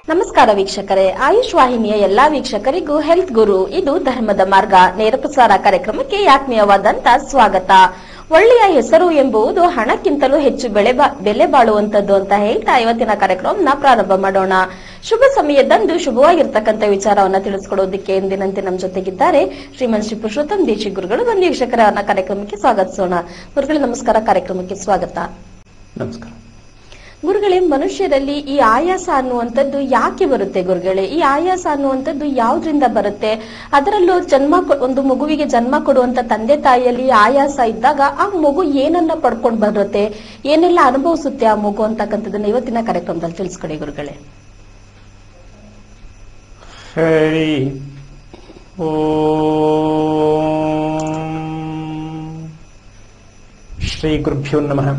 ನಮಸ್ಕಾರ ವೀಕ್ಷಕರೇ ಆಯುಷ್ ವಾಹಿನಿಯ ಎಲ್ಲಾ ವೀಕ್ಷಕರಿಗೂ ಹೆಲ್ತ್ ಗುರು ಇದು ಧರ್ಮದ ಮಾರ್ಗ ನೇರ ಪ್ರಸಾರ ಕಾರ್ಯಕ್ರಮಕ್ಕೆ ಆತ್ಮೀಯವಾದಂತ ಸ್ವಾಗತ ಒಳ್ಳೆಯ ಹೆಸರು ಎಂಬುದು ಹಣಕ್ಕಿಂತಲೂ ಹೆಚ್ಚು ಬೆಲೆ ಬಾ- ಬೆಲೆ ಬಾಳುವಂತದ್ದು ಅಂತ ಹೇಳ್ತಾ ಇವತ್ತಿನ ಕಾರ್ಯಕ್ರಮನ ಪ್ರಾರಂಭ ಮಾಡೋಣ ಶುಭ ಸಮಯದಂದು ಶುಭವಾಗಿರ್ತಕ್ಕಂಥ ವಿಚಾರವನ್ನ ತಿಳಿಸ್ಕೊಡೋದಕ್ಕೆ ಎಂದಿನಂತೆ ನಮ್ಮ ಜೊತೆಗಿದ್ದಾರೆ ಶ್ರೀಮನ್ ಶ್ರೀ ಪುರುಷೋತ್ತಮ್ ದೇಶಿ ಗುರುಗಳು ಒಂದು ವೀಕ್ಷಕರನ್ನ ಕಾರ್ಯಕ್ರಮಕ್ಕೆ ಸ್ವಾಗತಿಸೋಣ ಗುರುಗಳೇ ನಮಸ್ಕಾರ ಕಾರ್ಯಕ್ರಮಕ್ಕೆ ಸ್ವಾಗತ ನಮಸ್ಕಾರ ಗುರುಗಳೇ ಮನುಷ್ಯರಲ್ಲಿ ಈ ಆಯಾಸ ಅನ್ನುವಂಥದ್ದು ಯಾಕೆ ಬರುತ್ತೆ ಗುರುಗಳೇ ಈ ಆಯಾಸ ಅನ್ನುವಂಥದ್ದು ಯಾವ್ದ್ರಿಂದ ಬರುತ್ತೆ ಅದರಲ್ಲೂ ಜನ್ಮ ಕೊ- ಒಂದು ಮಗುವಿಗೆ ಜನ್ಮ ಕೊಡುವಂತ ತಂದೆ ತಾಯಿಯಲ್ಲಿ ಈ ಆಯಾಸ ಇದ್ದಾಗ ಆ ಮಗು ಏನನ್ನ ಪಡ್ಕೊಂಡು ಬರುತ್ತೆ ಏನೆಲ್ಲ ಅನುಭವಿಸುತ್ತೆ ಆ ಮಗು ಅಂತಕ್ಕಂಥದ್ದನ್ನ ಇವತ್ತಿನ ಕಾರ್ಯಕ್ರಮದಲ್ಲಿ ತಿಳಿಸ್ಕೊಡಿ ಗುರುಗಳೇ ಹರಿ ಓಂ ಶ್ರೀ ಗುರುಭ್ಯೋ ನಮಃ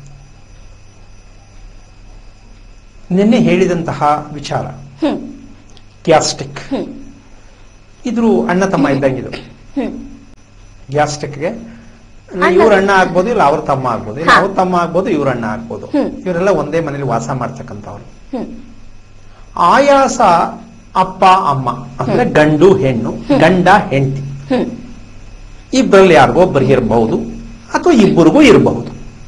ನಿನ್ನೆ ಹೇಳಿದಂತಹ ವಿಚಾರ ಹ್ಮ್ ಗ್ಯಾಸ್ಟಿಕ್ ಹ್ಮ್ ಇದು ಅಣ್ಣ ತಮ್ಮ ಇದ್ದಂಗಿದು ಹ್ಮ್ ಗ್ಯಾಸ್ಟಿಕ್ಗೆ ಅಣ್ಣ- ಇವ್ರ ಅಣ್ಣ ಆಗ್ಬೋದು ಇಲ್ಲ ಅವ್ರ ತಮ್ಮ ಆಗ್ಬೋದು ಇಲ್ಲ ಹಾ. ಅವ್ರ ತಮ್ಮ ಆಗ್ಬೋದು ಇವ್ರ ಅಣ್ಣ ಆಗ್ಬೋದು ಹ್ಮ್. ಇವರೆಲ್ಲ ಒಂದೇ ಮನೇಲಿ ವಾಸ ಮಾಡ್ತಕ್ಕಂಥವ್ರು ಹ್ಮ್ ಆಯಾಸ ಅಪ್ಪ ಅಮ್ಮ ಅಂದ್ರೆ ಗಂಡು ಹೆಣ್ಣು ಗಂಡ ಹೆಂಡತಿ ಹ್ಮ್ ಇಬ್ಬರಲ್ಲಿ ಯಾರಿಗೋ ಒಬ್ಬರಿಗೆ ಇರಬಹುದು ಅಥವಾ ಇಬ್ಬರಿಗೂ ಇರಬಹುದು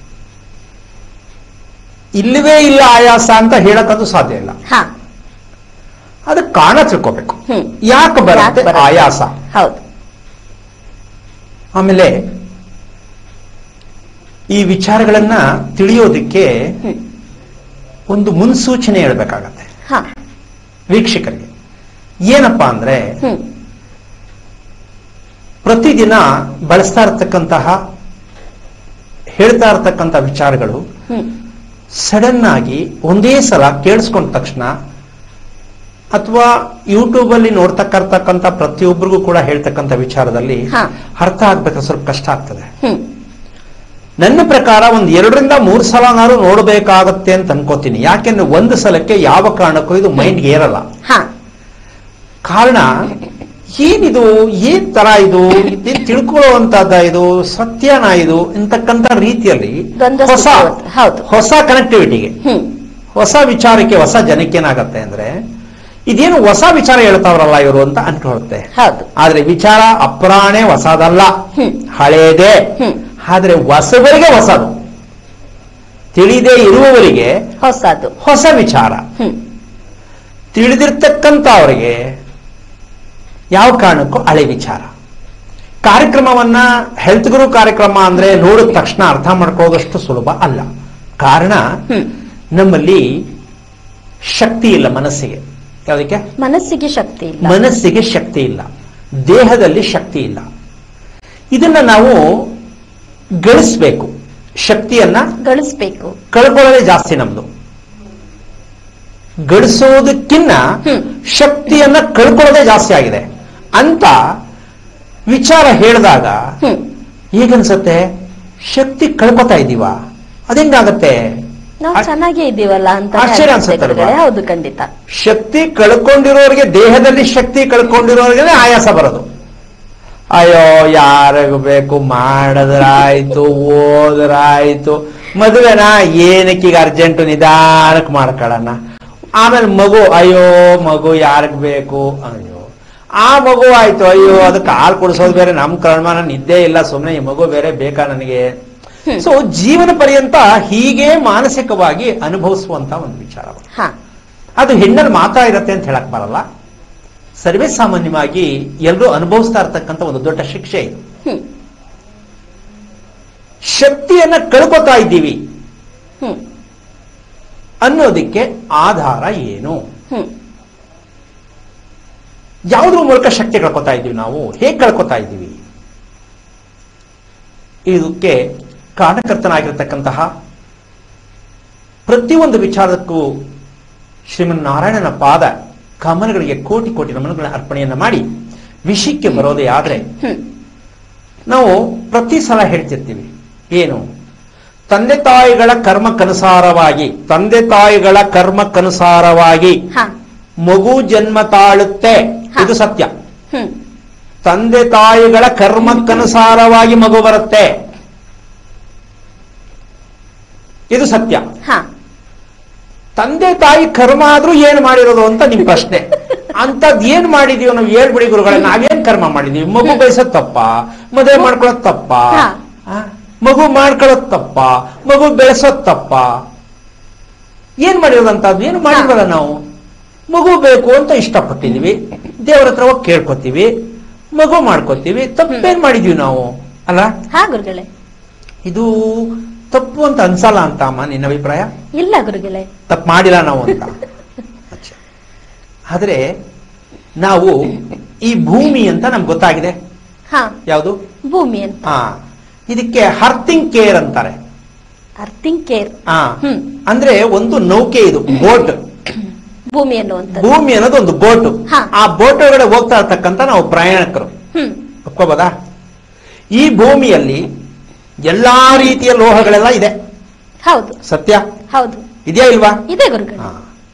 ಇಲ್ಲವೇ ಇಲ್ಲ ಆಯಾಸ ಅಂತ ಹೇಳಕ್ಕಂತೂ ಸಾಧ್ಯ ಇಲ್ಲ ಹಾ ಅದಕ್ಕೆ ಕಾರಣ ತಿಳ್ಕೋಬೇಕು ಹ್ಮ್ ಯಾಕೆ ಬರುತ್ತೆ ಯಾಕ್ ಬರುತ್ತೆ? ಆಯಾಸ ಹೌದು ಆಮೇಲೆ ಈ ವಿಚಾರಗಳನ್ನ ತಿಳಿಯೋದಕ್ಕೆ ಹ್ಮ್ ಒಂದು ಮುನ್ಸೂಚನೆ ಹೇಳ್ಬೇಕಾಗತ್ತೆ ಹಾ ವೀಕ್ಷಕರಿಗೆ ಏನಪ್ಪಾ ಅಂದ್ರೆ ಹ್ಮ್ ಪ್ರತಿದಿನ ಬಳಸ್ತಾ ಇರತಕ್ಕಂತಹ ಹೇಳ್ತಾ ಇರತಕ್ಕಂಥ ವಿಚಾರಗಳು ಹ್ಮ್ ಸಡನ್ ಆಗಿ ಒಂದೇ ಸಲ ಕೇಳಿಸ್ಕೊಂಡ ತಕ್ಷಣ ಅಥವಾ ಯೂಟ್ಯೂಬ್ ಅಲ್ಲಿ ನೋಡ್ತಕ್ಕಂಥ ಪ್ರತಿಯೊಬ್ಬರಿಗೂ ಕೂಡ ಹೇಳ್ತಕ್ಕಂಥ ವಿಚಾರದಲ್ಲಿ ಹಾ. ಅರ್ಥ ಆಗ್ಬೇಕಾದ್ರೆ ಸ್ವಲ್ಪ ಕಷ್ಟ ಆಗ್ತದೆ ಹ್ಮ್ ನನ್ನ ಪ್ರಕಾರ ಒಂದ್ ಎರಡರಿಂದ ಮೂರು ಸಲ ನಾನು ನೋಡಬೇಕಾಗತ್ತೆ ಅಂತ ಅನ್ಕೋತೀನಿ ಯಾಕೆಂದ್ರೆ ಒಂದು ಸಲಕ್ಕೆ ಯಾವ ಕಾರಣಕ್ಕೂ ಇದು ಮೈಂಡ್ಗೆ ಏರಲ್ಲ ಹಾ ಕಾರಣ ಏನಿದು ಏನ್ ತರ ಇದು ಇದೇನ್ ತಿಳ್ಕೊಳ್ಳುವಂತದ ಇದು ಸತ್ಯನ ಇದು ಅಂತಕ್ಕಂಥ ರೀತಿಯಲ್ಲಿ ದ್ವಂದ್ವ ಹೊಸ ಸ್ಥಿತಿ ಇರುತ್ತೆ. ಹೌದು. ಹೊಸ ಕನೆಕ್ಟಿವಿಟಿಗೆ ಹ್ಮ್ ಹೊಸ ವಿಚಾರಕ್ಕೆ ಹೊಸ ಜನಕ್ಕೆ ಏನಾಗತ್ತೆ ಅಂದ್ರೆ ಇದೇನು ಹೊಸ ವಿಚಾರ ಹೇಳ್ತಾವ್ರಲ್ಲ ಇವರು ಅಂತ ಅನ್ಕೊಳ್ಳುತ್ತೆ ಹೌದು ಆದ್ರೆ ವಿಚಾರ ಅಪುರಾಣೆ ಹೊಸದಲ್ಲ ಹ್ಮ್. ಹಳೇದೇ ಹ್ಮ್. ಆದ್ರೆ ಹೊಸಬರಿಗೆ ಹೊಸದು ತಿಳಿದೇ ಇರುವವರಿಗೆ ಹೊಸದು ಹೊಸ ವಿಚಾರ ಹ್ಮ್ ತಿಳಿದಿರ್ತಕ್ಕಂಥ ಅವರಿಗೆ ಯಾವ ಕಾರಣಕ್ಕೂ ಹಳೆ ವಿಚಾರ ಕಾರ್ಯಕ್ರಮವನ್ನ ಹೆಲ್ತ್ ಗುರು ಕಾರ್ಯಕ್ರಮ ಅಂದ್ರೆ ನೋಡಿದ ತಕ್ಷಣ ಅರ್ಥ ಮಾಡ್ಕೊಳ್ಳೋದಷ್ಟು ಸುಲಭ ಅಲ್ಲ ಕಾರಣ ಹ್ಮ್ ನಮ್ಮಲ್ಲಿ ಶಕ್ತಿ ಇಲ್ಲ ಮನಸ್ಸಿಗೆ ಯಾವುದಕ್ಕೆ ಮನಸ್ಸಿಗೆ ಶಕ್ತಿ ಇಲ್ಲ ಮನಸ್ಸಿಗೆ ಶಕ್ತಿ ಇಲ್ಲ ದೇಹದಲ್ಲಿ ಶಕ್ತಿ ಇಲ್ಲ ಇದನ್ನ ನಾವು ಗಳಿಸ್ಬೇಕು ಶಕ್ತಿಯನ್ನ ಗಳಿಸ್ಬೇಕು ಕಳ್ಕೊಳ್ಳೋದೇ ಜಾಸ್ತಿ ನಮ್ದು ಗಳಿಸೋದಕ್ಕಿನ್ನ ಹ್ಮ್. ಶಕ್ತಿಯನ್ನ ಕಳ್ಕೊಳ್ಳೋದೇ ಜಾಸ್ತಿ ಆಗಿದೆ ಅಂತ ವಿಚಾರ ಹೇಳಿದಾಗ ಹ್ಮ್ ಹೇಗನ್ಸತ್ತೆ ಶಕ್ತಿ ಕಳ್ಕೊತಾ ಇದ್ದೀವ ಅದೇಂಗಾಗತ್ತೆ ನಾವು ಆ- ಚೆನ್ನಾಗೇ ಇದ್ದೀವಲ್ಲ ಅಂತ ಆಶ್ಚರ್ಯ ಅನ್ಸುತ್ತೆ ಅನ್ಸುತ್ತಲ್ವಾ? ಗುರುಗಳೇ. ಹೌದು ಖಂಡಿತ ಶಕ್ತಿ ಕಳ್ಕೊಂಡಿರೋರಿಗೆ ದೇಹದಲ್ಲಿ ಶಕ್ತಿ ಕಳ್ಕೊಂಡಿರೋರಿಗೆ ಆಯಾಸ ಬರೋದು ಅಯ್ಯೋ ಯಾರಿಗ ಬೇಕು ಮಾಡಿದ್ರಾಯ್ತು ಓದ್ರಾಯ್ತು ಮದುವೆನ ಏನಕ್ಕೆ ಈಗ ಅರ್ಜೆಂಟ್ ನಿಧಾನಕ್ಕೆ ಮಾಡ್ಕೊಳ್ಳೋಣ ಆಮೇಲೆ ಮಗು ಅಯ್ಯೋ ಮಗು ಯಾರಿಗ್ ಬೇಕು ಅಯ್ಯೋ ಆ ಮಗು ಆಯ್ತು ಅಯ್ಯೋ ಅದಕ್ಕೆ ಹಾಲು ಕುಡಿಸೋದು ಬೇರೆ ನಮ್ ಕರ್ಮ ನಿದ್ದೆ ಇಲ್ಲ ಸುಮ್ಮನೆ ಈ ಮಗು ಬೇರೆ ಬೇಕಾ ನನಗೆ ಹ್ಮ್. ಸೊ ಜೀವನ ಪರ್ಯಂತ ಹೀಗೆ ಮಾನಸಿಕವಾಗಿ ಅನುಭವಿಸುವಂತ ಒಂದು ವಿಚಾರ ಹಾ ಅದು ಹೆಣ್ಣಲ್ಲಿ ಮಾತ್ರ ಇರತ್ತೆ ಅಂತ ಹೇಳಕ್ ಬರಲ್ಲ ಸರ್ವೇ ಸಾಮಾನ್ಯವಾಗಿ ಎಲ್ಲರೂ ಅನುಭವಿಸ್ತಾ ಇರತಕ್ಕಂಥ ಒಂದು ದೊಡ್ಡ ಶಿಕ್ಷೆ ಇದು ಹ್ಮ್ ಶಕ್ತಿಯನ್ನ ಕಳ್ಕೊತಾ ಇದ್ದೀವಿ ಹ್ಮ್ ಅನ್ನೋದಕ್ಕೆ ಆಧಾರ ಏನು ಹ್ಮ್ ಯಾವುದ್ರ ಮೂಲಕ ಶಕ್ತಿ ಕಳ್ಕೊತಾ ಇದ್ದೀವಿ ನಾವು ಹೇಗೆ ಕಳ್ಕೊತಾ ಇದ್ದೀವಿ ಇದಕ್ಕೆ ಕಾರಣಕರ್ತನಾಗಿರ್ತಕ್ಕಂತಹ ಪ್ರತಿಯೊಂದು ವಿಚಾರಕ್ಕೂ ಶ್ರೀಮನ್ ನಾರಾಯಣನ ಪಾದ ಕಮಲಗಳಿಗೆ ಕೋಟಿ ಕೋಟಿ ನಮನಗಳ ಅರ್ಪಣೆಯನ್ನ ಮಾಡಿ ವಿಷಯಕ್ಕೆ ಬರೋದೇ ಆದ್ರೆ ಹ್ಮ್ ನಾವು ಪ್ರತಿ ಸಲ ಹೇಳ್ತಿರ್ತೀವಿ ಏನು ತಂದೆ ತಾಯಿಗಳ ಕರ್ಮಕ್ಕನುಸಾರವಾಗಿ ತಂದೆ ತಾಯಿಗಳ ಕರ್ಮಕ್ಕನುಸಾರವಾಗಿ ಹಾ ಮಗು ಜನ್ಮ ತಾಳುತ್ತೆ ಹಾ. ಇದು ಸತ್ಯ ಹ್ಮ್ ತಂದೆ ತಾಯಿಗಳ ಕರ್ಮಕ್ಕನುಸಾರವಾಗಿ ಮಗು ಬರುತ್ತೆ ಇದು ಸತ್ಯ ಹಾ ತಂದೆ ತಾಯಿ ಕರ್ಮ ಆದ್ರೂ ಏನ್ ಮಾಡಿರೋದು ಅಂತ ನಿಮ್ ಪ್ರಶ್ನೆ ಅಂತದ್ ಏನ್ ಮಾಡಿದೀವಿ ನಾವು ಹೇಳ್ಬಿಡಿ ಗುರುಗಳೇ ನಾವೇನ್ ಕರ್ಮ ಮಾಡಿದೀವಿ ಮಗು ಬಯಸೋದ್ ತಪ್ಪ ಮದುವೆ ಮಾಡ್ಕೊಳ್ಳೋದ್ ತಪ್ಪ ಹಾ. ಆ? ಮಗು ಮಾಡ್ಕೊಳ್ಳೋದ್ ತಪ್ಪ ಮಗು ಬೆಳೆಸೋದ್ ತಪ್ಪ ಏನ್ ಮಾಡಿರೋದಂತದ್ದು ಏನು ಮಾಡಿಲ್ವಲ್ಲ ನಾವು ಮಗು ಬೇಕು ಅಂತ ಇಷ್ಟಪಟ್ಟಿದೀವಿ ದೇವರ ಹತ್ರ ಹೋಗಿ ಕೇಳ್ಕೊತೀವಿ ಮಗು ಮಾಡ್ಕೊತೀವಿ ತಪ್ಪೇನ್ ಮಾಡಿದೀವಿ ನಾವು ಅಲ್ಲ ಹಾ ಗುರುಗಳೇ ಇದು ತಪ್ಪು ಅಂತ ಅನ್ಸಲ್ಲ ಅಂತ ಅಮ್ಮ ನಿನ್ನ ಅಭಿಪ್ರಾಯ ಇಲ್ಲ ಗುರುಗಳೇ ತಪ್ಪು ಮಾಡಿಲ್ಲ ನಾವು ಅಂತ ಅಚ್ಚಾ. ಆದ್ರೆ ನಾವು ಈ ಭೂಮಿ ಅಂತ ನಮ್ಗೆ ಗೊತ್ತಾಗಿದೆ ಹಾ ಯಾವುದು ಭೂಮಿ ಅಂತ ಹಾ ಇದಕ್ಕೆ ಹರ್ತಿಂಗ್ ಕೇರ್ ಅಂತಾರೆ ಅರ್ಥಿಂಗ್ ಕೇರ್ ಹಾ ಹ್ಮ್ ಅಂದ್ರೆ ಒಂದು ನೌಕೆ ಇದು ಬೋಟ್ ಭೂಮಿ ಅನ್ನುವಂಥದ್ದು ಭೂಮಿ ಅನ್ನೋದು ಒಂದು ಬೋಟ್ ಹಾ. ಆ ಬೋಟ್ ಒಳಗಡೆ ಹೋಗ್ತಾ ಇರ್ತಕ್ಕಂಥ ನಾವು ಪ್ರಯಾಣಿಕರು ಹ್ಮ್ ಒಪ್ಕೋಬೋದಾ ಈ ಭೂಮಿಯಲ್ಲಿ ಎಲ್ಲಾ ರೀತಿಯ ಲೋಹಗಳೆಲ್ಲ ಇದೆ ಹೌದು ಸತ್ಯ ಹೌದು ಇದೆಯಾ ಇಲ್ವಾ ಇದೆ ಗುರುಗಳೇ ಹಾ.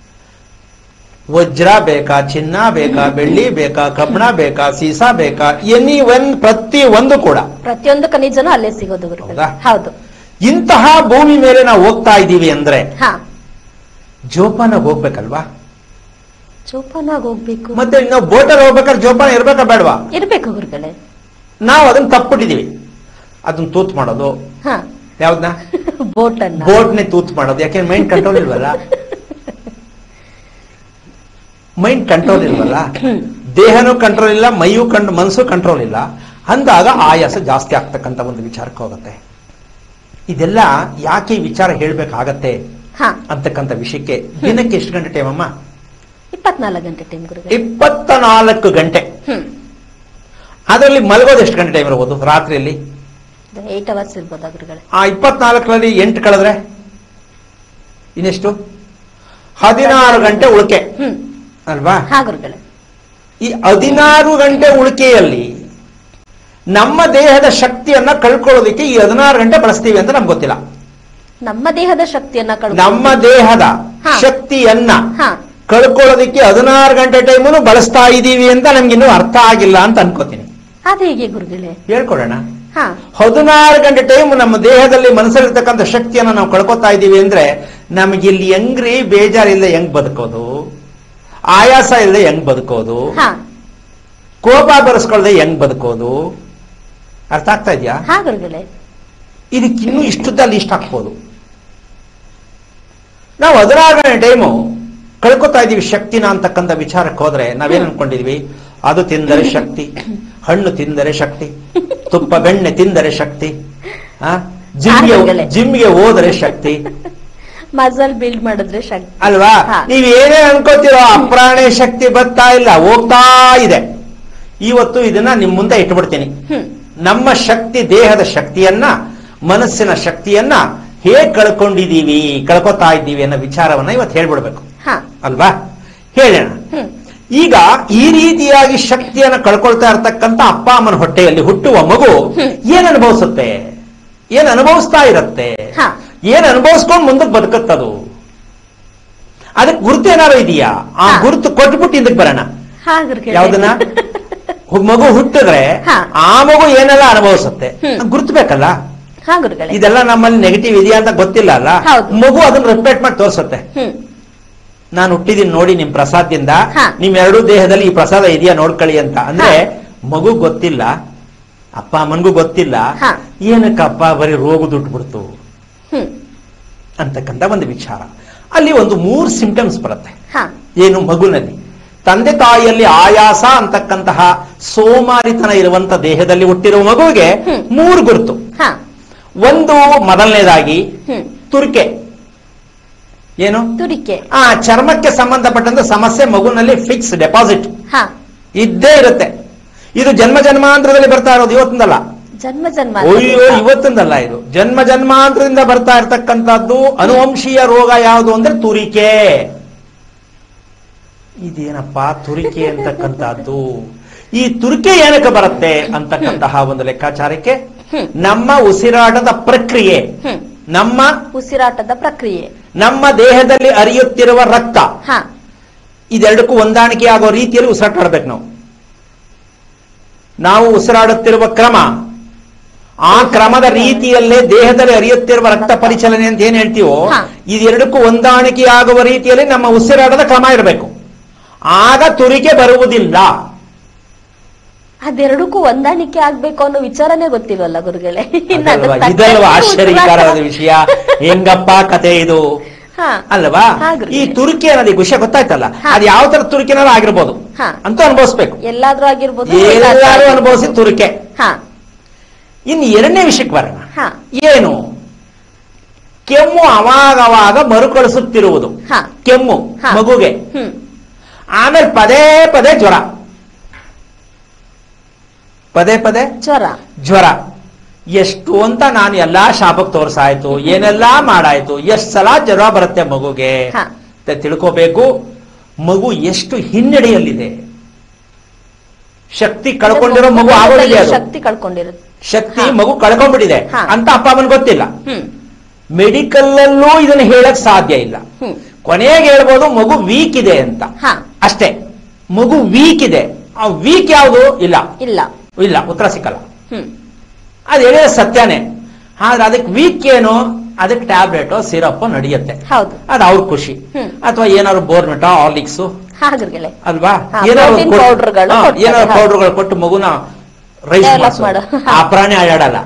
ವಜ್ರ ಬೇಕಾ ಚಿನ್ನ ಬೇಕಾ ಬೆಳ್ಳಿ ಬೇಕಾ ಕಬ್ಬಣ ಬೇಕಾ ಸೀಸಾ ಬೇಕಾ ಎನಿ ಒನ್ ಪ್ರತಿ ಒಂದು ಕೂಡ ಪ್ರತಿಯೊಂದು ಖನಿಜನು ಅಲ್ಲೇ ಸಿಗೋದು ಗುರುಗಳೇ ಹೌದಾ? ಹೌದು ಇಂತಹ ಭೂಮಿ ಮೇಲೆ ನಾವು ಹೋಗ್ತಾ ಇದ್ದೀವಿ ಅಂದ್ರೆ ಹಾ ಜೋಪಾನ ಹೋಗ್ಬೇಕಲ್ವಾ ಜೋಪಾನಾಗ ಹೋಗ್ಬೇಕು ಮತ್ತೆ ನಾವು ಬೋಟಲ್ಲಿ ಹೋಗ್ಬೇಕಾದ್ರೆ ಜೋಪಾನ ಇರ್ಬೇಕಾ ಬೇಡವಾ ಇರ್ಬೇಕು ಗುರುಗಳೇ ನಾವು ಅದನ್ನ ತಪ್ಪಿಟ್ಟಿದೀವಿ ಅದನ್ನ ತೂತ್ ಮಾಡೋದು ಹಾ ಯಾವ್ದನ್ನ ಬೋಟ್ ಅನ್ನ ಬೋಟ್ನೆ ತೂತ್ ಮಾಡೋದು ಯಾಕೆ ಮೈಂಡ್ ಕಂಟ್ರೋಲ್ ಇಲ್ವಲ್ಲ ಮೈಂಡ್ ಕಂಟ್ರೋಲ್ ಇಲ್ವಲ್ಲ ಹ್ಮ್. ದೇಹನೂ ಕಂಟ್ರೋಲ್ ಇಲ್ಲ ಮೈಯೂ ಕಂಡ್ ಮನಸ್ಸು ಕಂಟ್ರೋಲ್ ಇಲ್ಲ ಅಂದಾಗ ಆಯಾಸ ಜಾಸ್ತಿ ಆಗ್ತಕ್ಕಂಥ ಒಂದು ವಿಚಾರಕ್ಕೆ ಹೋಗುತ್ತೆ ಇದೆಲ್ಲ ಯಾಕೆ ಈ ವಿಚಾರ ಹೇಳ್ಬೇಕಾಗತ್ತೆ ಹಾ ಅಂತಕ್ಕಂಥ ವಿಷಯಕ್ಕೆ ದಿನಕ್ಕೆ ಎಷ್ಟು ಗಂಟೆ ಟೈಮ್ ಅಮ್ಮ ಇಪ್ಪತ್ನಾಲ್ಕು ಗಂಟೆ ಟೈಮ್ ಗುರುಗಳೇ ಇಪ್ಪತ್ತ ನಾಲ್ಕು ಗಂಟೆ ಹ್ಮ್ ಅದರಲ್ಲಿ ಮಲಗೋದು ಎಷ್ಟು ಗಂಟೆ ಟೈಮ್ ಇರ್ಬೋದು ರಾತ್ರಿಯಲ್ಲಿ ಏಟ್ ಅವರ್ಸ್ ಇರ್ಬೋದಾ ಗುರುಗಳೇ ಆ ಇಪ್ಪತ್ನಾಲ್ಕರಲ್ಲಿ ಎಂಟು ಕಳೆದ್ರೆ ಇನ್ನೆಷ್ಟು ಹದಿನಾರು ಗಂಟೆ ಉಳಿಕೆ ಹ್ಮ್ ಅಲ್ವಾ ಹಾ ಗುರುಗಳೇ ಈ ಹದಿನಾರು ಗಂಟೆ ಉಳಿಕೆಯಲ್ಲಿ ನಮ್ಮ ದೇಹದ ಶಕ್ತಿಯನ್ನ ಕಳ್ಕೊಳ್ಳೋದಕ್ಕೆ ಈ ಹದಿನಾರು ಗಂಟೆ ಬಳಸ್ತೀವಿ ಅಂತ ನಮ್ಗೆ ಗೊತ್ತಿಲ್ಲ ನಮ್ಮ ದೇಹದ ಶಕ್ತಿಯನ್ನ ಕಳ್ಕೊ ನಮ್ಮ ದೇಹದ ಹಾ. ಶಕ್ತಿಯನ್ನ ಹಾ ಕಳ್ಕೊಳ್ಳೋದಕ್ಕೆ ಹದಿನಾರು ಗಂಟೆ ಟೈಮನ್ನು ಬಳಸ್ತಾ ಇದ್ದೀವಿ ಅಂತ ನಮ್ಗಿನ್ನೂ ಅರ್ಥ ಆಗಿಲ್ಲ ಅಂತ ಅನ್ಕೋತೀನಿ ಅದು ಹೇಗೆ ಗುರುಗಳೇ ಹೇಳ್ಕೊಡೋಣ ಹಾ ಹದಿನಾರು ಗಂಟೆ ಟೈಮ್ ನಮ್ಮ ದೇಹದಲ್ಲಿ ಮನಸ್ಸಲ್ಲಿರ್ತಕ್ಕಂಥ ಶಕ್ತಿಯನ್ನ ನಾವು ಕಳ್ಕೊತಾ ಇದ್ದೀವಿ ಅಂದ್ರೆ ನಮಗೆ ಇಲ್ಲಿ ಹೆಂಗ್ರಿ ಬೇಜಾರಿಲ್ಲದೆ ಹೆಂಗ್ ಬದುಕೋದು ಆಯಾಸ ಇಲ್ಲದೆ ಹೆಂಗ್ ಬದುಕೋದು ಹಾ ಕೋಪ ಬರೆಸ್ಕೊಳ್ದೆ ಹೆಂಗ್ ಬದುಕೋದು ಅರ್ಥ ಆಗ್ತಾ ಇದೆಯಾ ಹಾ ಗುರುಗಳೇ ಇದಕ್ಕಿನ್ನೂ ಇಷ್ಟುದ್ದ ಲಿಸ್ಟ್ ಹಾಕ್ಬೋದು ನಾವು ಹದಿನಾರು ಗಂಟೆ ಟೈಮು ಕಳ್ಕೊತಾ ಇದೀವಿ ಶಕ್ತಿನ ಅಂತಕ್ಕಂಥ ವಿಚಾರಕ್ಕೆ ಹೋದ್ರೆ ನಾವೇನ್ ಅನ್ಕೊಂಡಿದೀವಿ ಅದು ತಿಂದರೆ ಶಕ್ತಿ ಹಣ್ಣು ತಿಂದರೆ ಶಕ್ತಿ ತುಪ್ಪ ಬೆಣ್ಣೆ ತಿಂದರೆ ಶಕ್ತಿ ಆ ಜಿಮ್ಗೆ ಆರೋಗ್ಯಲೇ. ಜಿಮ್ಗೆ ಹೋದರೆ ಶಕ್ತಿ ಮಜಲ್ ಬಿಲ್ಡ್ ಮಾಡಿದ್ರೆ ಶಕ್ತಿ ಅಲ್ವಾ ಹಾ. ನೀವ್ ಏನೇ ಅನ್ಕೋತಿರೋ ಅಪ್ರಾಣೆ ಶಕ್ತಿ ಬರ್ತಾ ಇಲ್ಲ ಹೋಗ್ತಾ ಇದೆ ಇವತ್ತು ಇದನ್ನ ನಿಮ್ ಮುಂದೆ ಇಟ್ಬಿಡ್ತೀನಿ ಹ್ಮ್ ನಮ್ಮ ಶಕ್ತಿ ದೇಹದ ಶಕ್ತಿಯನ್ನ ಮನಸ್ಸಿನ ಶಕ್ತಿಯನ್ನ ಹೇಗ್ ಕಳ್ಕೊಂಡಿದೀವಿ ಕಳ್ಕೊತಾ ಇದ್ದೀವಿ ಅನ್ನೋ ವಿಚಾರವನ್ನ ಇವತ್ತು ಹೇಳ್ಬಿಡ್ಬೇಕು ಹಾ ಅಲ್ವಾ ಹೇಳೋಣ ಹ್ಮ್ ಈಗ ಈ ರೀತಿಯಾಗಿ ಶಕ್ತಿಯನ್ನ ಕಳ್ಕೊಳ್ತಾ ಇರತಕ್ಕಂತ ಅಪ್ಪ ಅಮ್ಮನ ಹೊಟ್ಟೆಯಲ್ಲಿ ಹುಟ್ಟುವ ಮಗು ಹ್ಮ್. ಏನ್ ಅನುಭವಿಸುತ್ತೆ ಏನ್ ಅನುಭವಿಸ್ತಾ ಇರತ್ತೆ ಹಾ. ಏನ್ ಅನುಭವಿಸ್ಕೊಂಡು ಮುಂದಕ್ಕೆ ಬದುಕತ್ತದು ಅದಕ್ಕೆ ಗುರುತು ಏನಾರು ಇದೆಯಾ ಆ ಹಾ. ಗುರುತು ಕೊಟ್ಬಿಟ್ಟು ಇದಕ್ಕೆ ಬರೋಣ ಹಾ ಗುರುಗಳೇ ಯಾವ್ದನ್ನ ಹು- ಮಗು ಹುಟ್ಟಿದ್ರೆ ಹಾ. ಆ ಮಗು ಏನೆಲ್ಲ ಅನುಭವಿಸುತ್ತೆ ಹ್ಮ್. ಗುರುತ್ಬೇಕಲ್ಲ ಹಾ ಗುರುಗಳೇ ಇದೆಲ್ಲ ನಮ್ಮಲ್ಲಿ ನೆಗೆಟಿವ್ ಇದೆಯಾ ಅಂತ ಗೊತ್ತಿಲ್ಲ ಅಲ್ಲ ಹೌದು. ಮಗು ಅದನ್ನ ರಿಪೇಟ್ ಮಾಡಿ ತೋರಿಸುತ್ತೆ ಹ್ಮ್ ನಾನು ಹುಟ್ಟಿದೀನಿ ನೋಡಿ ನಿಮ್ ಪ್ರಸಾದದಿಂದ ಹಾ. ನಿಮ್ ಎರಡೂ ದೇಹದಲ್ಲಿ ಈ ಪ್ರಸಾದ ಇದೆಯಾ ನೋಡ್ಕೊಳ್ಳಿ ಅಂತ ಅಂದ್ರೆ ಹಾ. ಮಗು ಗೊತ್ತಿಲ್ಲ ಅಪ್ಪ ಅಮ್ಮನ್ಗೂ ಗೊತ್ತಿಲ್ಲ ಹಾ. ಏನಕ್ಕಪ್ಪ ಬರೀ ರೋಗ ದುಡ್ಬಿಡ್ತು ಹ್ಮ್ ಅಂತಕ್ಕಂಥ ಒಂದು ವಿಚಾರ ಅಲ್ಲಿ ಒಂದು ಮೂರು ಸಿಂಟಮ್ಸ್ ಬರುತ್ತೆ ಹಾ ಏನು ಮಗುನಲ್ಲಿ ತಂದೆ ತಾಯಿಯಲ್ಲಿ ಆಯಾಸ ಅಂತಕ್ಕಂತಹ ಸೋಮಾರಿತನ ಇರುವಂತ ದೇಹದಲ್ಲಿ ಹುಟ್ಟಿರುವ ಮಗುವಿಗೆ ಹ್ಮ್. ಮೂರು ಗುರುತು ಹಾ ಒಂದು ಮೊದಲನೇದಾಗಿ ಹ್ಮ್ ತುರಿಕೆ ಏನು ತುರಿಕೆ ಆ ಚರ್ಮಕ್ಕೆ ಸಂಬಂಧಪಟ್ಟಂತ ಸಮಸ್ಯೆ ಮಗುನಲ್ಲಿ ಫಿಕ್ಸ್ ಡೆಪಾಸಿಟ್ ಹಾ ಇದ್ದೇ ಇರುತ್ತೆ ಇದು ಜನ್ಮ ಜನ್ಮಾಂತರದಲ್ಲಿ ಬರ್ತಾ ಇರೋದು ಇವತ್ತಿಂದಲ್ಲ ಜನ್ಮ ಜನ್ಮ ಅಯ್ಯೋ ಇವತ್ತಿಂದಲ್ಲ ಇದು ಜನ್ಮ ಜನ್ಮಾಂತರದಿಂದ ಬರ್ತಾ ಇರ್ತಕ್ಕಂಥದ್ದು ಅನುವಂಶೀಯ ರೋಗ ಯಾವುದು ಅಂದ್ರೆ ತುರಿಕೆ ಇದೇನಪ್ಪ ತುರಿಕೆ ಅಂತಕ್ಕಂಥದ್ದು ಈ ತುರಿಕೆ ಏನಕ್ಕೆ ಬರುತ್ತೆ ಅಂತಕ್ಕಂತಹ ಒಂದು ಲೆಕ್ಕಾಚಾರಕ್ಕೆ ಹ್ಮ್. ನಮ್ಮ ಉಸಿರಾಟದ ಪ್ರಕ್ರಿಯೆ ಹ್ಮ್ ನಮ್ಮ ಉಸಿರಾಟದ ಪ್ರಕ್ರಿಯೆ ನಮ್ಮ ದೇಹದಲ್ಲಿ ಹರಿಯುತ್ತಿರುವ ರಕ್ತ ಹಾ ಇದೆರಡಕ್ಕೂ ಹೊಂದಾಣಿಕೆ ಆಗೋ ರೀತಿಯಲ್ಲಿ ಉಸಿರಾಟ ಆಡ್ಬೇಕು ನಾವು ನಾವು ಉಸಿರಾಡುತ್ತಿರುವ ಕ್ರಮ ಆ ಕ್ರಮದ ರೀತಿಯಲ್ಲೇ ದೇಹದಲ್ಲಿ ಹರಿಯುತ್ತಿರುವ ರಕ್ತ ಪರಿಚಲನೆ ಅಂತ ಏನ್ ಹೇಳ್ತೀವೋ ಹಾ. ಇದೆರಡಕ್ಕೂ ಹೊಂದಾಣಿಕೆಯಾಗುವ ರೀತಿಯಲ್ಲಿ ನಮ್ಮ ಉಸಿರಾಟದ ಕ್ರಮ ಇರಬೇಕು ಆಗ ತುರಿಕೆ ಬರುವುದಿಲ್ಲ ಅದೆರಡಕ್ಕೂ ಹೊಂದಾಣಿಕೆ ಆಗ್ಬೇಕು ಅನ್ನೋ ವಿಚಾರನೇ ಗೊತ್ತಿಲ್ವಲ್ಲ ಗುರುಗಳೇ ಇನ್ನು ಅದ್ರ ಅದಲ್ವಾ? ತಕ್ಕಂತೆ ಇದಲ್ವಾ ಆಶ್ಚರ್ಯಕರವಾದ ಉಸಿರಾಟ- ವಿಷಯ ಹೆಂಗಪ್ಪ ಕತೆ ಇದು ಹಾ ಅಲ್ವಾ ಹಾ, ಗುರುಗಳೇ. ಈ ತುರ್ಕಿ ಅನ್ನೋದು ಈ ವಿಷಯ ಗೊತ್ತಾಯ್ತಲ್ಲ ಹಾ. ಅದು ಯಾವ ತರ ತುರ್ಕಿನಾರು ಆಗಿರ್ಬೋದು ಹಾ. ಅಂತೂ ಅನುಭವಿಸ್ಬೇಕು ಎಲ್ಲಾದ್ರೂ ಆಗಿರ್ಬೋದು ಎಲ್ಲಾರು ಎಲ್ಲಾದ್ರೂ ಅನುಭವಿಸಿ ತುರಿಕೆ ಹಾ ಇನ್ನು ಎರಡನೇ ವಿಷಯಕ್ಕೆ ಬರೋಣ ಹಾ ಏನು ಕೆಮ್ಮು ಅವಾಗ ಅವಾಗ ಮರುಕಳಿಸುತ್ತಿರುವುದು ಹಾ ಕೆಮ್ಮು ಹಾ. ಮಗುಗೆ ಹ್ಮ್ ಆಮೇಲೆ ಪದೇ ಪದೇ ಜ್ವರ ಪದೇ ಪದೇ ಜ್ವರ ಜ್ವರ ಎಷ್ಟು ಅಂತ ನಾನು ಎಲ್ಲಾ ಶಾಪಕ್ಕೆ ತೋರ್ಸಾಯ್ತು ಏನೆಲ್ಲಾ ಮಾಡಾಯ್ತು ಎಷ್ಟ್ ಸಲ ಜ್ವರ ಬರುತ್ತೆ ಮಗುಗೆ ಹಾ. ಅಂತ ತಿಳ್ಕೋಬೇಕು ಮಗು ಎಷ್ಟು ಹಿನ್ನಡೆಯಲ್ಲಿದೆ ಶಕ್ತಿ ಕಳ್ಕೊಂಡಿರೋ ಮಗು ಆಗೋದಿದೆ ಅದು ಶಕ್ತಿ ಕಳ್ಕೊಂಡಿರುತ್ತೆ ಶಕ್ತಿ ಹಾ. ಮಗು ಕಳ್ಕೊಂಡ್ಬಿಟ್ಟಿದೆ ಹಾ. ಅಂತ ಅಪ್ಪ ಅಮ್ಮನ್ ಗೊತ್ತಿಲ್ಲ ಹ್ಮ್ ಮೆಡಿಕಲ್ ಅಲ್ಲೂ ಇದನ್ನ ಹೇಳಕ್ ಸಾಧ್ಯ ಇಲ್ಲ ಹ್ಮ್ ಕೊನೆಗೆ ಹೇಳ್ಬೋದು ಮಗು ವೀಕ್ ಇದೆ ಅಂತ ಹಾ ಅಷ್ಟೇ ಮಗು ವೀಕ್ ಇದೆ ಆ ವೀಕ್ ಯಾವುದು ಇಲ್ಲ ಇಲ್ಲ ಇಲ್ಲ ಉತ್ತರ ಸಿಕ್ಕಲ್ಲ ಹ್ಮ್ ಅದು ಹೇಳಿದ್ರೆ ಸತ್ಯನೇ ಆದ್ರೆ ಅದಕ್ಕೆ ವೀಕ್ ಏನು ಅದಕ್ಕೆ ಟ್ಯಾಬ್ಲೆಟ್ ಸಿರಪ್ ನಡೆಯುತ್ತೆ ಹೌದು ಅದು ಅವ್ರ ಖುಷಿ ಹ್ಮ್. ಅಥವಾ ಏನಾದ್ರು ಬೋರ್ಮಿಟಾ ಹಾರ್ಲಿಕ್ಸ್ ಹಾ ಗುರುಗಳೇ ಅಲ್ವಾ ಹಾ, ಏನಾದ್ರು protein ಕೊಟ್ಟು- powderಗಳು ಹಾ, ಕೊಡ್ತಾರೆ, ಏನಾದ್ರು ಹೌದು. ಪೌಡರ್ಗಳು ಕೊಟ್ಟು ಮಗುನ ರೈಸ್ Develop ಮಾಡು. ಆ ಪ್ರಾಣಿ ಆಡಾಡಲ್ಲ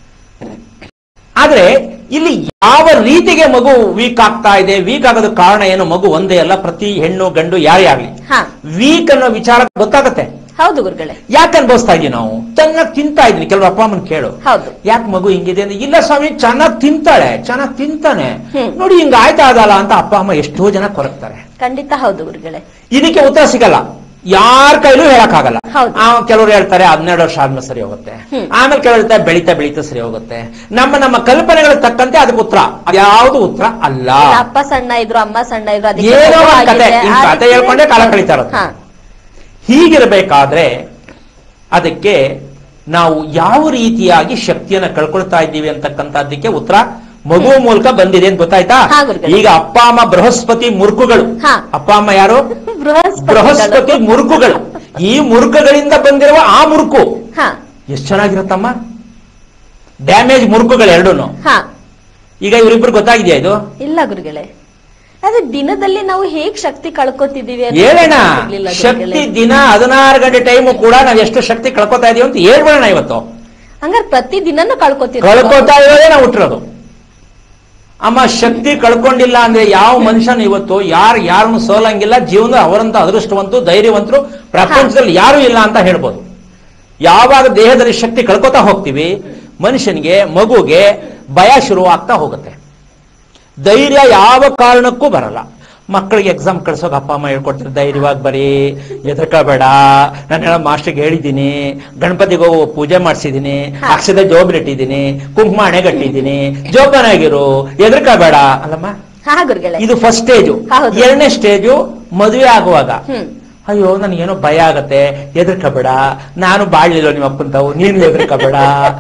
ಆದ್ರೆ ಇಲ್ಲಿ ಯಾವ ರೀತಿಗೆ ಮಗು ವೀಕ್ ಆಗ್ತಾ ಇದೆ ವೀಕ್ ಆಗೋದ ಕಾರಣ ಏನು ಮಗು ಒಂದೇ ಅಲ್ಲ ಪ್ರತಿ ಹೆಣ್ಣು ಗಂಡು ಯಾರೇ ಆಗ್ಲಿ ಹಾ ವೀಕ್ ಅನ್ನೋ ವಿಚಾರ ಗೊತ್ತಾಗತ್ತೆ ಹೌದು ಗುರುಗಳೇ ಯಾಕೆ ಅನ್ಭವಿಸ್ತಾ ಇದೀವಿ ನಾವು ಚೆನ್ನಾಗಿ ತಿಂತಾ ಇದ್ವಿ ಕೆಲವು ಅಪ್ಪ ಅಮ್ಮನ್ ಕೇಳು ಹೌದು ಯಾಕೆ ಮಗು ಹಿಂಗಿದೆ ಅಂದ್ರೆ ಇಲ್ಲ ಸ್ವಾಮಿ ಚೆನ್ನಾಗಿ ತಿಂತಾಳೆ ಚೆನ್ನಾಗಿ ತಿಂತಾನೆ ಹ್ಮ್. ನೋಡಿ ಹಿಂಗ ಆಯ್ತಾ ಅದಲ್ಲ ಅಂತ ಅಪ್ಪ ಅಮ್ಮ ಎಷ್ಟೋ ಜನ ಕೊರಗ್ತಾರೆ ಖಂಡಿತ ಹೌದು ಗುರುಗಳೇ ಇದಕ್ಕೆ ಉತ್ತರ ಸಿಗಲ್ಲ ಯಾರ ಕೈಲೂ ಹೇಳಕ್ಕಾಗಲ್ಲ ಹೌದು. ಆ, ಕೆಲವ್ರು ಹೇಳ್ತಾರೆ ಹನ್ನೆರಡು ವರ್ಷ ಆದ್ಮೇಲೆ ಸರಿ ಹೋಗುತ್ತೆ ಹ್ಮ್. ಆಮೇಲೆ ಕೆಲವ್ರು ಹೇಳ್ತಾರೆ ಬೆಳೀತಾ ಬೆಳೀತಾ ಸರಿ ಹೋಗುತ್ತೆ ನಮ್ಮ ನಮ್ಮ ಕಲ್ಪನೆಗಳಿಗೆ ತಕ್ಕಂತೆ ಅದಕ್ಕೆ ಉತ್ತರ ಅದ್ಯಾವುದು ಉತ್ತರ ಅಲ್ಲ ಇಲ್ಲ, ಅಪ್ಪ ಸಣ್ಣ ಇದ್ರು ಅಮ್ಮ ಸಣ್ಣ ಇದ್ರು ಅದಕ್ಕೆ ಏನೋ ಮಗು ಒಂದ್ ಕತೆ, ಆಗಿದೆ. ಹಿಂಗ್ ಆ ಕತೆ ರೀತಿ- ಹೇಳ್ಕೊಂಡೇ ಕಾಲ ಕಳೀತಾ ಇರೋದು. ಹಾ ಹೀಗಿರಬೇಕಾದ್ರೆ ಅದಕ್ಕೆ ನಾವು ಯಾವ ರೀತಿಯಾಗಿ ಶಕ್ತಿಯನ್ನ ಕಳ್ಕೊಳ್ತಾ ಇದ್ದೀವಿ ಅಂತಕ್ಕಂಥದ್ದಕ್ಕೆ ಉತ್ತರ ಮಗು ಮೂಲಕ ಬಂದಿದೆ ಅಂತ ಗೊತ್ತಾಯ್ತಾ ಹಾ, ಗುರುಗಳೇ. ಈಗ ಅಪ್ಪ ಅಮ್ಮ ಬೃಹಸ್ಪತಿ ಮುರುಕುಗಳು ಹಾ. ಅಪ್ಪ ಅಮ್ಮ ಯಾರು ಬೃಹಸ್ಪತಿಗಳು. ಬೃಹಸ್ಪತಿ ಮುರುಕುಗಳು ಈ ಮುರುಕುಗಳಿಂದ ಬಂದಿರುವ ಆ ಮುರುಕು ಹಾ ಎಷ್ಟು ಚೆನ್ನಾಗಿರುತ್ತಮ್ಮ ಡ್ಯಾಮೇಜ್ ಮುರುಕುಗಳು ಎರಡೂನು ಹಾ ಈಗ ಇವರಿಬ್ರು ಗೊತ್ತಾಗಿದೆಯಾ ಇದು ಇಲ್ಲ ಗುರುಗಳೇ ಅದೇ ದಿನದಲ್ಲಿ ನಾವು ಹೇಗ್ ಶಕ್ತಿ ಕಳ್ಕೊತಿದೀವಿ ಅನ್ನೋದು ಹೇಳೋಣ ಗೊತ್ತಿರ್ಲಿಲ್ಲ ಶಕ್ತಿ ಗುರುಗಳೇ. ದಿನ ಹದಿನಾರು ಗಂಟೆ ಟೈಮು ಕೂಡ ನಾವು ಎಷ್ಟು ಶಕ್ತಿ ಕಳ್ಕೊತಾ ಇದೀವಿ ಅಂತ ಹೇಳ್ಬಿಡೋಣ ಇವತ್ತು ಹಂಗಾರೆ ಪ್ರತಿ ದಿನನೂ ಕಳ್ಕೊತಿರ್ತೀವಿ ಕಳ್ಕೊತಾ ಇರೋದೇ ನಾವು ಹುಟ್ಟಿರೋದು ಅಮ್ಮ ಶಕ್ತಿ ಕಳ್ಕೊಂಡಿಲ್ಲ ಅಂದ್ರೆ ಯಾವ ಮನುಷ್ಯನ ಇವತ್ತು ಯಾರು ಯಾರನ್ನು ಸೋಲಂಗಿಲ್ಲ ಜೀವನ ಅವರಂತ ಅದೃಷ್ಟವಂತರು ಧೈರ್ಯವಂತರು ಪ್ರಪಂಚದಲ್ಲಿ ಯಾರು ಇಲ್ಲ ಅಂತ ಹೇಳ್ಬೋದು ಯಾವಾಗ ದೇಹದಲ್ಲಿ ಶಕ್ತಿ ಕಳ್ಕೊತಾ ಹೋಗ್ತೀವಿ ಮನುಷ್ಯನಿಗೆ ಮಗುಗೆ ಭಯ ಶುರು ಆಗ್ತಾ ಹೋಗುತ್ತೆ ಧೈರ್ಯ ಯಾವ ಕಾರಣಕ್ಕೂ ಬರಲ್ಲ ಮಕ್ಕಳಿಗೆ ಎಕ್ಸಾಮ್ ಕಳ್ಸೋಕೆ ಅಪ್ಪ ಅಮ್ಮ ಹೇಳ್ಕೊಡ್ತಾರೆ ಧೈರ್ಯವಾಗಿ ಬರೀ ಎದರ್ಕೋಬೇಡ ನಾನು ಹೇಳೋ ಮಾಸ್ಟರ್ಗೆ ಹೇಳಿದ್ದೀನಿ ಗಣಪತಿಗೆ ಹೋಗು ಪೂಜೆ ಮಾಡಿಸಿದ್ದೀನಿ ಹಾ. ಅಕ್ಷದ ಜೋಬ್ ಇಟ್ಟಿದ್ದೀನಿ ಕುಂಕುಮ ಕಟ್ಟಿದ್ದೀನಿ ಜೋಪಾನಾಗಿರು ಎದರ್ಕೋಬೇಡ ಅಲ್ಲಮ್ಮ ಹಾ ಗುರುಗಳೇ ಇದು ಫಸ್ಟ್ ಸ್ಟೇಜು ಹೌದು. ಎರಡನೇ ಸ್ಟೇಜು ಮದುವೆ ಆಗುವಾಗ ಹ್ಮ್ ಅಯ್ಯೋ ನನಗೇನೋ ಭಯ ಆಗತ್ತೆ ಎದರ್ಕೋಬೇಡ ನಾನು ಬಾಳ್ಲಿಲ್ಲ ನಿಮ್ಮ ಅಪ್ಪಂತಾವು ನೀನು ಎದರ್ಕೋಬೇಡ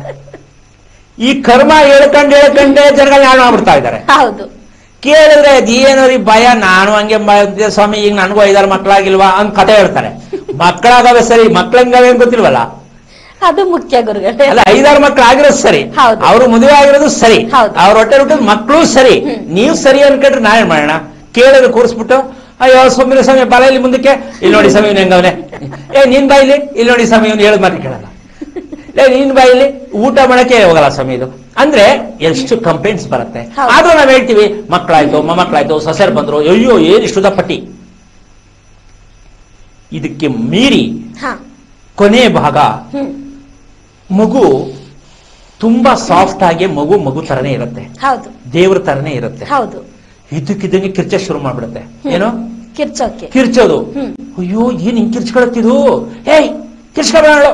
ಈ ಕರ್ಮ ಹೇಳ್ಕೊಂಡು ಹೇಳ್ಕೊಂಡೇ ಜನಗಳನ್ನ ಹಾಳು ಮಾಡ್ಬಿಡ್ತಾ ಇದ್ದಾರೆ ಹೌದು ಕೇಳಿದ್ರೆ ಅದೇನೋ ರೀ ಭಯ ನಾನು ಹಂಗೆ ಮಾಡಿದ್ದೆ ಸ್ವಾಮಿ ಈಗ ನನಗೂ ಐದಾರು ಮಕ್ಕಳಾಗಿಲ್ವಾ ಅಂತ ಕತೆ ಹೇಳ್ತಾರೆ ಮಕ್ಕಳಾಗವೆ ಸರಿ ಮಕ್ಕಳಂಗವೆ ಅಂತ ಗೊತ್ತಿಲ್ವಲ್ಲ ಅದು ಮುಖ್ಯ ಗುರುಗಳೇ ಅಲ್ಲ ಐದಾರು ಮಕ್ಕಳು ಆಗಿರೋದು ಸರಿ ಹೌದು. ಅವರು ಮದುವೆ ಆಗಿರೋದು ಸರಿ ಹೌದು. ಅವ್ರ ಹೊಟ್ಟೆ ಹುಟ್ಟಿದ ಮಕ್ಕಳು ಸರಿ ಹ್ಮ್. ನೀವು ಸರಿ ಅನ್ಕೊಂಡ್ರೆ ನಾವೇನ್ ಮಾಡೋಣ ಕೇಳಿದ್ರೆ ಕೂರಿಸ್ಬಿಟ್ಟು ಅಯ್ಯೋ ಸ್ವಾಮಿ ಸ್ವಾಮಿ ಬಲ ಇಲ್ಲಿ ಮುಂದಕ್ಕೆ ಇಲ್ಲಿ ನೋಡಿ ಸ್ವಾಮಿ ಹೆಂಗವನೆ ಏ ನೀನ್ ಬಾಯಿಲಿ ಇಲ್ಲಿ ನೋಡಿ ಸ್ವಾಮಿ ಇವ್ನು ಹೇಳದ್ ಮಾತು ಕೇಳಲ್ಲ ಏ ನೀನ್ ಬಾಯಿಲಿ ಊಟ ಮಾಡಕ್ಕೆ ಹೋಗಲ್ಲ ಸ್ವಾಮಿ ಇದು ಅಂದ್ರೆ ಎಷ್ಟು ಕಂಪ್ಲೇಂಟ್ಸ್ ಬರುತ್ತೆ ಹೌದು. ಆದ್ರೂ ನಾವ್ ಹೇಳ್ತೀವಿ ಮಕ್ಕಳಾಯ್ತು ಮೊಮ್ಮಕ್ಕಳಾಯ್ತು ಸೊಸೆರ್ ಬಂದ್ರು ಅಯ್ಯೋ ಏನ್ ಇಷ್ಟುದ ಪಟ್ಟಿ ಇದಕ್ಕೆ ಮೀರಿ ಹಾ ಕೊನೆ ಭಾಗ ಹ್ಮ್ ಮಗು ತುಂಬಾ ಸಾಫ್ಟ್ ಆಗಿ ಮಗು ಮಗು ತರನೇ ಇರುತ್ತೆ ಹೌದು ದೇವ್ರ ತರನೇ ಇರುತ್ತೆ ಹೌದು ಇದ್ದಕ್ಕಿದ್ದಂಗೆ ಕಿರ್ಚ ಶುರು ಮಾಡ್ಬಿಡುತ್ತೆ ಏನೋ ಕಿರ್ಚೋಕೆ ಕಿರ್ಚೋದು ಹ್ಮ್ ಅಯ್ಯೋ ಏನ್ ಹಿಂಗ್ ಕಿರ್ಚ್ಕೊಳತ್ತಿದು ಏಯ್ ಕಿರ್ಚ್ಕೊಬೇಡ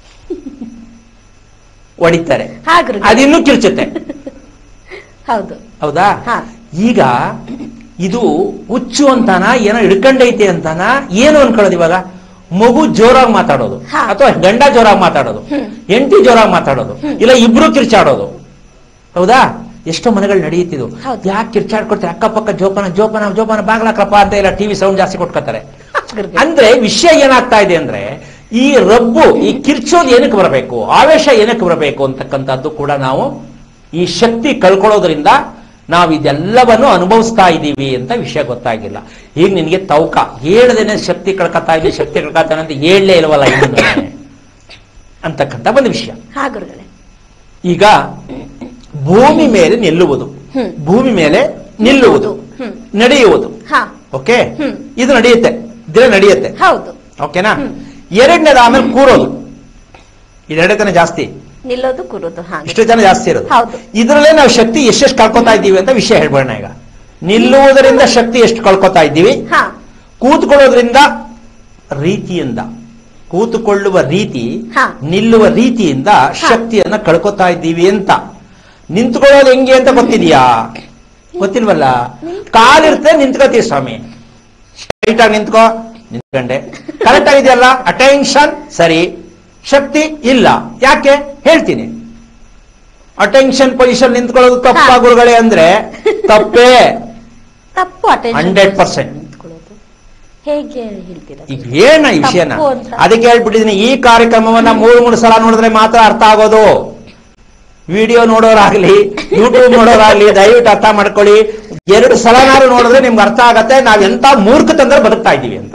ಹೊಡಿತಾರೆ ಹಾ ಗುರುಗಳೇ ಅದಿನ್ನೂ ಕಿರ್ಚುತ್ತೆ ಹೌದು ಹೌದಾ ಹಾ ಈಗ ಇದು ಹುಚ್ಚು ಅಂತಾನ ಏನೋ ಹಿಡ್ಕೊಂಡೈತೆ ಅಂತಾನ ಏನು ಅನ್ಕೊಳ್ಳೋದು ಇವಾಗ ಮಗು ಜೋರಾಗಿ ಮಾತಾಡೋದು ಹಾ. ಅಥವಾ ಗಂಡ ಜೋರಾಗಿ ಮಾತಾಡೋದು ಹ್ಮ್. ಹೆಂಡತಿ ಜೋರಾಗಿ ಮಾತಾಡೋದು ಹ್ಮ್. ಇಲ್ಲ ಇಬ್ರು ಕಿರ್ಚಾಡೋದು ಹೌದಾ ಎಷ್ಟೋ ಮನೆಗಳು ನಡೆಯುತ್ತಿದ್ದು ಹೌದು. ಯಾಕೆ ಕಿರ್ಚಾಡ್ಕೊಡ್ತಾರೆ ಅಕ್ಕಪಕ್ಕ ಜೋಪಾನ ಜೋಪಾನ ಜೋಪಾನ ಬಾಗ್ಲಾಕ್ರಪ್ಪ ಅಂತ ಇಲ್ಲ ಟಿವಿ ಸೌಂಡ್ ಜಾಸ್ತಿ ಕೊಟ್ಕೋತಾರೆ ಗುರುಗಳೇ ಅಂದ್ರೆ ವಿಷಯ ಏನಾಗ್ತಾ ಇದೆ ಅಂದ್ರೆ ಈ ರಬ್ಬು ಈ ಕಿರ್ಚೋದು ಏನಕ್ಕೆ ಬರಬೇಕು ಆವೇಶ ಏನಕ್ಕೆ ಬರಬೇಕು ಅಂತಕ್ಕಂಥದ್ದು ಕೂಡ ನಾವು ಈ ಶಕ್ತಿ ಕಳ್ಕೊಳ್ಳೋದ್ರಿಂದ ನಾವು ಇದೆಲ್ಲವನ್ನು ಅನುಭವಿಸ್ತಾ ಇದ್ದೀವಿ ಅಂತ ವಿಷಯ ಗೊತ್ತಾಗಿಲ್ಲ ಈಗ ನಿನಗೆ ತೌಕ ಹೇಳ್ದೇನೆ ಶಕ್ತಿ ಕಳ್ಕೊತಾ ಇದ್ದೀವಿ ಶಕ್ತಿ ಕಳ್ಕೊತಾನೆ ಅಂತ ಹೇಳಲೇ ಇಲ್ವಲ್ಲ ಇನ್ನೂ ಅಂತಕ್ಕಂಥ ಒಂದು ವಿಷಯ ಹಾ ಗುರುಗಳೇ ಈಗ ಭೂಮಿ ಮೇಲೆ ನಿಲ್ಲುವುದು ಹ್ಮ್. ಭೂಮಿ ಮೇಲೆ ನಿಲ್ಲುವುದು ಹ್ಮ್. ನಡೆಯುವುದು ಹಾ ಓಕೆ ಹ್ಮ್. ಇದು ನಡೆಯುತ್ತೆ ದಿನ ನಡೆಯುತ್ತೆ ಹೌದು ಓಕೆನಾ ಹ್ಮ್. ಎರಡನೇದು ಆಮೇಲೆ ಕೂರೋದು ಇದೆರಡೇ ತಾನೇ ಜಾಸ್ತಿ ನಿಲ್ಲೋದು ಕೂರೋದು ಹಾ ಇಷ್ಟು ಜನ ಜಾಸ್ತಿ ಇರೋದು ಹೌದು. ಇದರಲ್ಲೇ ನಾವು ಶಕ್ತಿ ಎಷ್ಟೆಷ್ಟು ಕಳ್ಕೊತಾ ಇದ್ದೀವಿ ಅಂತ ವಿಷಯ ಹೇಳ್ಬೋಣ ಈಗ ನಿಲ್ಲುವುದರಿಂದ ಶಕ್ತಿ ಎಷ್ಟು ಕಳ್ಕೊತಾ ಇದ್ದೀವಿ ಹಾ ಕೂತ್ಕೊಳ್ಳೋದ್ರಿಂದ ರೀತಿಯಿಂದ ಕೂತುಕೊಳ್ಳುವ ರೀತಿ ಹಾ. ನಿಲ್ಲುವ ರೀತಿಯಿಂದ ಶಕ್ತಿಯನ್ನ ಕಳ್ಕೊತಾ ಇದ್ದೀವಿ ಅಂತ ನಿಂತ್ಕೊಳ್ಳೋದು ಹೆಂಗೆ ಅಂತ ಗೊತ್ತಿದ್ಯಾ ಗೊತ್ತಿಲ್ವಲ್ಲ ಕಾಲಿರ್ತೇ ನಿಂತ್ಕೋತೀವಿ ಸ್ವಾಮಿ ಸ್ಟ್ರೈಟ್ ಆಗಿ ನಿಂತ್ಕೋ ನಿಂತ್ಕೊಂಡೆ ಕರೆಕ್ಟ್ ಆಗಿದೆಯಲ್ಲ ಅಟೆನ್ಷನ್ ಸರಿ ಶಕ್ತಿ ಇಲ್ಲ ಯಾಕೆ ಹೇಳ್ತೀನಿ ಅಟೆನ್ಷನ್ ಪೊಸಿಷನ್ ನಿಂತ್ಕೊಳ್ಳೋದು ತಪ್ಪ ಹಾ. ಗುರುಗಳೇ ಅಂದ್ರೆ ತಪ್ಪೇ ತಪ್ಪು ಅಟೆನ್ಷನ್ 100%. ನಿಂತ್ಕೊಳ್ಳೋದು ಹೇಗೆ ಹೇಳ್ತೀರಾ ಈಗ ಏನ ಈ ವಿಷಯನ ತಪ್ಪು ಅಂತ. ಅದಕ್ಕೆ ಹೇಳ್ಬಿಟ್ಟಿದೀನಿ ಈ ಕಾರ್ಯಕ್ರಮವನ್ನ ಮೂರು ಮೂರು ಸಲ ನೋಡಿದ್ರೆ ಮಾತ್ರ ಅರ್ಥ ಆಗೋದು ವಿಡಿಯೋ ನೋಡೋರಾಗ್ಲಿ ಯೂಟ್ಯೂಬ್ ನೋಡೋರಾಗ್ಲಿ ದಯವಿಟ್ಟು ಅರ್ಥ ಮಾಡ್ಕೊಳ್ಳಿ ಎರಡು ಸಲನಾರು ನೋಡಿದ್ರೆ ನಿಮ್ಗೆ ಅರ್ಥ ಆಗತ್ತೆ ನಾವ್ ಎಂತ ಮೂರ್ಖತಂದ್ರೆ ಬದುಕ್ತಾ ಇದ್ದೀವಿ ಅಂತ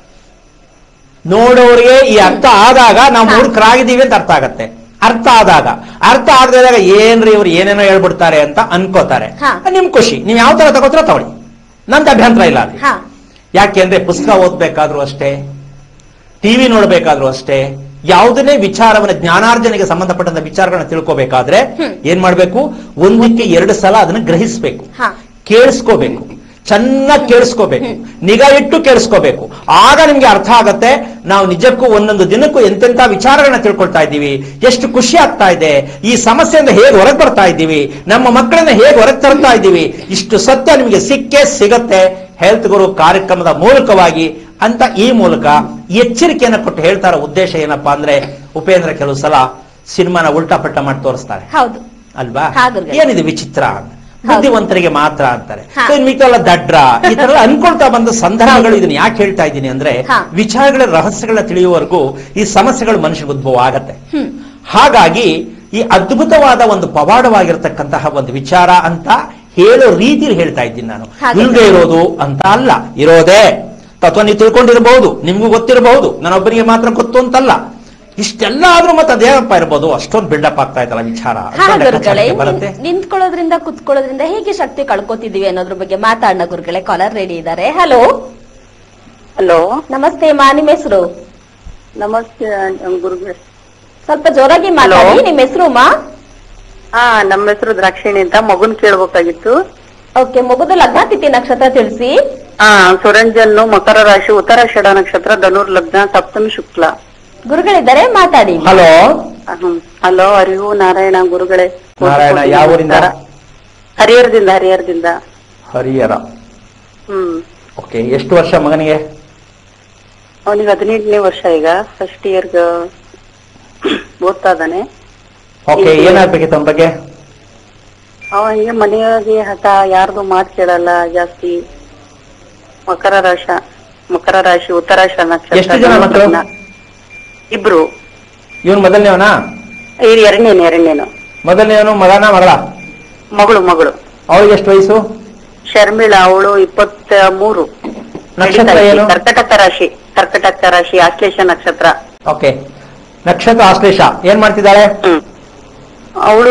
ನೋಡೋರಿಗೆ ಈ ಅರ್ಥ ಆದಾಗ ನಾವು ಮೂರ್ಖರಾಗಿದ್ದೀವಿ ಅಂತ ಅರ್ಥ ಆಗತ್ತೆ ಅರ್ಥ ಆದಾಗ ಅರ್ಥ ಆಗದಾಗ ಏನ್ರಿ ಇವ್ರು ಏನೇನೋ ಹೇಳ್ಬಿಡ್ತಾರೆ ಅಂತ ಅನ್ಕೋತಾರೆ ಹಾ. ನಿಮ್ ಖುಷಿ ನೀವ್ ಯಾವ ತರ ತಗೋತೀರೋ ತಗೊಳ್ಳಿ ನಂತ ಅಭ್ಯಂತರ ಇಲ್ಲ ಅಲ್ಲಿ ಹಾ ಯಾಕೆಂದ್ರೆ ಪುಸ್ತಕ ಓದ್ಬೇಕಾದ್ರೂ ಅಷ್ಟೇ ಟಿವಿ ನೋಡ್ಬೇಕಾದ್ರೂ ಅಷ್ಟೇ ಯಾವುದನ್ನೇ ವಿಚಾರವನ್ನ ಜ್ಞಾನಾರ್ಜನೆಗೆ ಸಂಬಂಧಪಟ್ಟಂತ ವಿಚಾರಗಳನ್ನ ತಿಳ್ಕೋಬೇಕಾದ್ರೆ ಹ್ಮ್. ಏನ್ ಮಾಡ್ಬೇಕು ಒಂದಕ್ಕೆ ಎರಡು ಸಲ ಅದನ್ನ ಗ್ರಹಿಸ್ಬೇಕು ಹಾ ಕೇಳಿಸ್ಕೋಬೇಕು ಚೆನ್ನಾಗಿ ಕೇಳಿಸ್ಕೋಬೇಕು ನಿಗಾ ಇಟ್ಟು ಕೇಳಿಸ್ಕೋಬೇಕು ಆಗ ನಿಮ್ಗೆ ಅರ್ಥ ಆಗತ್ತೆ ನಾವು ನಿಜಕ್ಕೂ ಒಂದೊಂದು ದಿನಕ್ಕೂ ಎಂತೆಂತ ವಿಚಾರಗಳನ್ನ ತಿಳ್ಕೊಳ್ತಾ ಇದ್ದೀವಿ ಎಷ್ಟು ಖುಷಿ ಆಗ್ತಾ ಇದೆ ಈ ಸಮಸ್ಯೆಯಿಂದ ಹೇಗೆ ಹೊರಗೆ ಬರ್ತಾ ಇದ್ದೀವಿ ನಮ್ಮ ಮಕ್ಕಳನ್ನ ಹೇಗೆ ಹೊರಗೆ ತರ್ತಾ ಇದ್ದೀವಿ ಇಷ್ಟು ಸತ್ಯ ನಿಮಗೆ ಸಿಕ್ಕೇ ಸಿಗತ್ತೆ ಹೆಲ್ತ್ ಗುರು ಕಾರ್ಯಕ್ರಮದ ಮೂಲಕವಾಗಿ ಅಂತ ಈ ಮೂಲಕ ಎಚ್ಚರಿಕೆಯನ್ನು ಕೊಟ್ಟು ಹೇಳ್ತಾರ ಉದ್ದೇಶ ಏನಪ್ಪಾ ಅಂದ್ರೆ ಉಪೇಂದ್ರ ಕೆಲವು ಸಲ ಸಿನಿಮಾನ ಉಲ್ಟಾ ಪಟ್ಟ ಮಾಡಿ ತೋರಿಸ್ತಾರೆ ಹೌದು ಅಲ್ವಾ ಹಾ, ಗುರುಗಳೇ. ಏನಿದೆ ವಿಚಿತ್ರ ಅಂತ ಬುದ್ಧಿವಂತರಿಗೆ ಮಾತ್ರ ಅಂತಾರೆ ಹಾ. So, ಇನ್ನು ಮಿಕ್ಕೆಲ್ಲ ದಡ್ರ ಈ ತರ ಎಲ್ಲ ಅನ್ಕೊಳ್ತಾ ಬಂದ ಸಂದರ್ಭಗಳು ಇದನ್ನ ಯಾಕೆ ಹೇಳ್ತಾ ಇದ್ದೀನಿ ಅಂದ್ರೆ ಹಾ. ವಿಚಾರಗಳ ರಹಸ್ಯಗಳನ್ನ ತಿಳಿಯುವವರೆಗೂ ಈ ಸಮಸ್ಯೆಗಳು ಮನುಷ್ಯ ಉದ್ಭವ ಆಗತ್ತೆ ಹ್ಮ್ ಹಾಗಾಗಿ ಈ ಅದ್ಭುತವಾದ ಒಂದು ಪವಾಡವಾಗಿರ್ತಕ್ಕಂತಹ ಒಂದು ವಿಚಾರ ಅಂತ ಹೇಳೋ ರೀತಿಯಲ್ಲಿ ಹೇಳ್ತಾ ಇದ್ದೀನಿ ನಾನು ಹಾಗೆ. ಇಲ್ಲದೆ ಇರೋದು ಅಂತ ಅಲ್ಲ ಇರೋದೇ ತತ್ವ ನೀವು ತಿಳ್ಕೊಂಡಿರಬಹುದು ನಿಮ್ಗೂ ಗೊತ್ತಿರಬಹುದು ನನ್ನೊಬ್ಬನಿಗೆ ಮಾತ್ರ ಗೊತ್ತು ಅಂತಲ್ಲ ಇಷ್ಟೆಲ್ಲ ಆದ್ರೂ ಮತ್ತೆ ಅದೇನಪ್ಪ ಇರ್ಬೋದು ಅಷ್ಟೊಂದು ಬಿಲ್ಡಪ್ ಆಗ್ತಾ ಇತ್ತಲ್ಲ ವಿಚಾರ ಹಾ ಅಂತ ಗುರುಗಳೇ ಲೆಕ್ಕಾಚಾರಕ್ಕೆ ಬರುತ್ತೆ ನಿಂತ್ಕೊಳ್ಳೋದ್ರಿಂದ ಕುತ್ಕೊಳ್ಳೋದ್ರಿಂದ ಹೇಗೆ ಶಕ್ತಿ ಕಳ್ಕೊತಿದೀವಿ ಅನ್ನೋದ್ರ ಬಗ್ಗೆ ಮಾತಾಡೋಣ ಗುರುಗಳೇ ಕಾಲರ್ ರೆಡಿ ಇದ್ದಾರೆ ಹಲೋ ಹಲೋ ನಮಸ್ತೆ ಮಾ ನಿಮ್ಮ ಹೆಸರು ನಮಸ್ತೆ ಗುರುಗಳೇ ಸ್ವಲ್ಪ ಜೋರಾಗಿ ಮಾತಾಡಿ Hello. ನಿಮ್ಮ ಹೆಸರು ಮಾ ಹಾ ನಮ್ಮ ಹೆಸರು ದ್ರಾಕ್ಷಿಣಿ ಅಂತ ಮಗುನ್ ಕೇಳ್ಬೇಕಾಗಿತ್ತು ಓಕೆ ಮುಗುದು ಲಗ್ನ ತಿಥಿ ನಕ್ಷತ್ರ ತಿಳಿಸಿ ಹಾ ಸುರಂಜನ್ನು ಮಕರ ರಾಶಿ ಉತ್ತರಾಷಾಢ ನಕ್ಷತ್ರ ಧನುರ್ ಲಗ್ನ ಸಪ್ತಮಿ ಶುಕ್ಲ ಗುರುಗಳಿದ್ದಾರೆ ಮಾತಾಡಿ ಹಲೋ ಹಲೋ ಹರಿವು ನಾರಾಯಣ ಗುರುಗಳೇ ನಾರಾಯಣ, ಯಾವ ಊರಿಂದ? ಹರಿಹರದಿಂದ ಹರಿಹರದಿಂದ ಹರಿಹರ ಹ್ಮ್ ಓಕೆ ಎಷ್ಟು ವರ್ಷ ಮಗನಿಗೆ ಅವನಿಗೆ ಹದಿನೆಂಟನೇ ವರ್ಷ ಈಗ ಫಸ್ಟ್ ಇಯರ್ ಓದ್ತಾ ಇದ್ದಾನೆ ಓಕೆ ಏನಾಗ್ಬೇಕಿತ್ತು ಅವನ ಬಗ್ಗೆ ಅವನಿಗೆ ಮನೆಯಾಗೆ ಹಠ ಯಾರ್ದು ಮಾತು ಕೇಳಲ್ಲ ಜಾಸ್ತಿ ಮಕರ ರಾಶ ಮಕರ ರಾಶಿ ಉತ್ತರಾಷಾಢ ನಕ್ಷತ್ರ ಎಷ್ಟು ಜನ ಮಕ್ಕಳು? ಲಗ್ನ. ಇಬ್ರು ಇವನ್ ಮೊದಲನೇವನಾ ಇದು ಎರಡನೇನು ಎರಡನೇನು ಮೊದಲನೇವನು ಮಗನ ಮಗಳ ಮಗಳು ಮಗಳು ಅವಳಿಗೆ ಎಷ್ಟು ವಯಸ್ಸು ಶರ್ಮಿಳಾ ಅವಳು ಇಪ್ಪತ್ತ ಮೂರು ನಕ್ಷತ್ರ ಏನು ಕರ್ಕಟಕ ರಾಶಿ ಕರ್ಕಟಕ ರಾಶಿ ಆಶ್ಲೇಷ ನಕ್ಷತ್ರ ಓಕೆ ನಕ್ಷತ್ರ ಆಶ್ಲೇಷ ಏನ್ ಮಾಡ್ತಿದ್ದಾಳೆ ಹ್ಮ್ ಅವಳು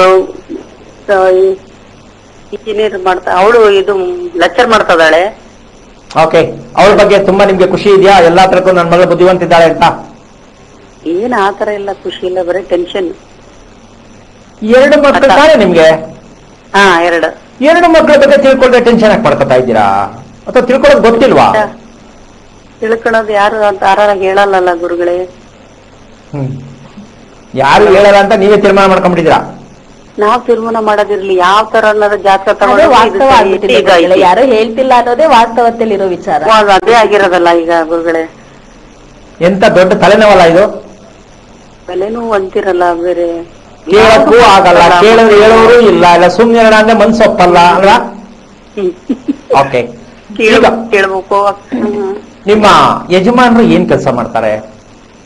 ಇಂಜಿನಿಯರ್ ಮಾಡ್ತಾ ಅವಳು ಇದು ಲೆಕ್ಚರ್ ಮಾಡ್ತಾ ಇದ್ದಾಳೆ ಓಕೆ ಅವಳ ಬಗ್ಗೆ ತುಂಬಾ ನಿಮ್ಗೆ ಖುಷಿ ಇದೆಯಾ ಎಲ್ಲಾ ತರಕ್ಕೂ ನನ್ನ ಮಗಳು ಬುದ್ಧಿವಂತಿದ್ದಾಳೆ ಅಂತ ಏನ್ ಆತರ ಇಲ್ಲ ಖುಷಿ ಇಲ್ಲ ಬರೀ ಟೆನ್ಷನ್ ಎರಡು ಮಕ್ಕಳು ಅರ್ಥ. ತಾನೇ ನಿಮ್ಗೆ ಹಾ ಎರಡು ಎರಡು ಮಕ್ಕಳ ಬಗ್ಗೆ ತಿಳ್ಕೊಂಡ್ರೆ ಟೆನ್ಷನ್ ಯಾಕೆ ಮಾಡ್ಕೊತಾ ಇದ್ದೀರಾ ಅಥವಾ ತಿಳ್ಕೊಳ್ಳೋದು ಗೊತ್ತಿಲ್ವಾ ತಿಳ್ಕೊಳೋದು ಯಾರು ಅಂತ ಆರಾರಾಗಿ ಹೇಳಲ್ಲ ಗುರುಗಳೇ ಹ್ಮ್ ಯಾರು ಹೇಳಲ್ಲ ಅಂತ ನೀವೇ ತೀರ್ಮಾನ ಮಾಡ್ಕೊಂಡ್ಬಿಟ್ಟಿದ್ದೀರಾ ನಾವ್ ತೀರ್ಮಾನ ಮಾಡೋದಿರ್ಲಿ ಯಾವ ತರ ಅನ್ನೋದು ಜಾತಕ ಅದೇ ತಗೊಂಡು ವಾಸ್ತವ ಆಗ್ಬಿಟ್ಟಿದೆ ಗುರುಗಳೇ. ಯಾರು ಹೇಳ್ತಿಲ್ಲ ಅನ್ನೋದೇ ವಾಸ್ತವದಲ್ಲಿರೋ ವಿಚಾರ ಅದೇ ಆಗಿರೋದಲ್ಲ ಈಗ ಗುರುಗಳೇ ಎಂತ ದೊಡ್ಡ ತಲೆನೋವಲ್ಲ ಇದು ಬೆಲೆನೂ ಅಂತಿರಲ್ಲ ಬೇರೆ ಕೇಳಕ್ಕೂ ಆಗಲ್ಲ ಕೇಳಿದ್ರೆ ಹೇಳೋರು ಇಲ್ಲ ಇಲ್ಲ ಸುಮ್ನೆ ಹೇಳೋಣ ಅಂದ್ರೆ ಮನ್ಸೊಪ್ಪಲ್ಲ ಅಲ್ವಾ ಹ್ಮ್. ಓಕೆ ಕೇಳ್- ಈಗ ಕೇಳ್ಬೇಕು ಹ್ಮ್. ನಿಮ್ಮ ಯಜಮಾನರು ಏನ್ ಕೆಲಸ ಮಾಡ್ತಾರೆ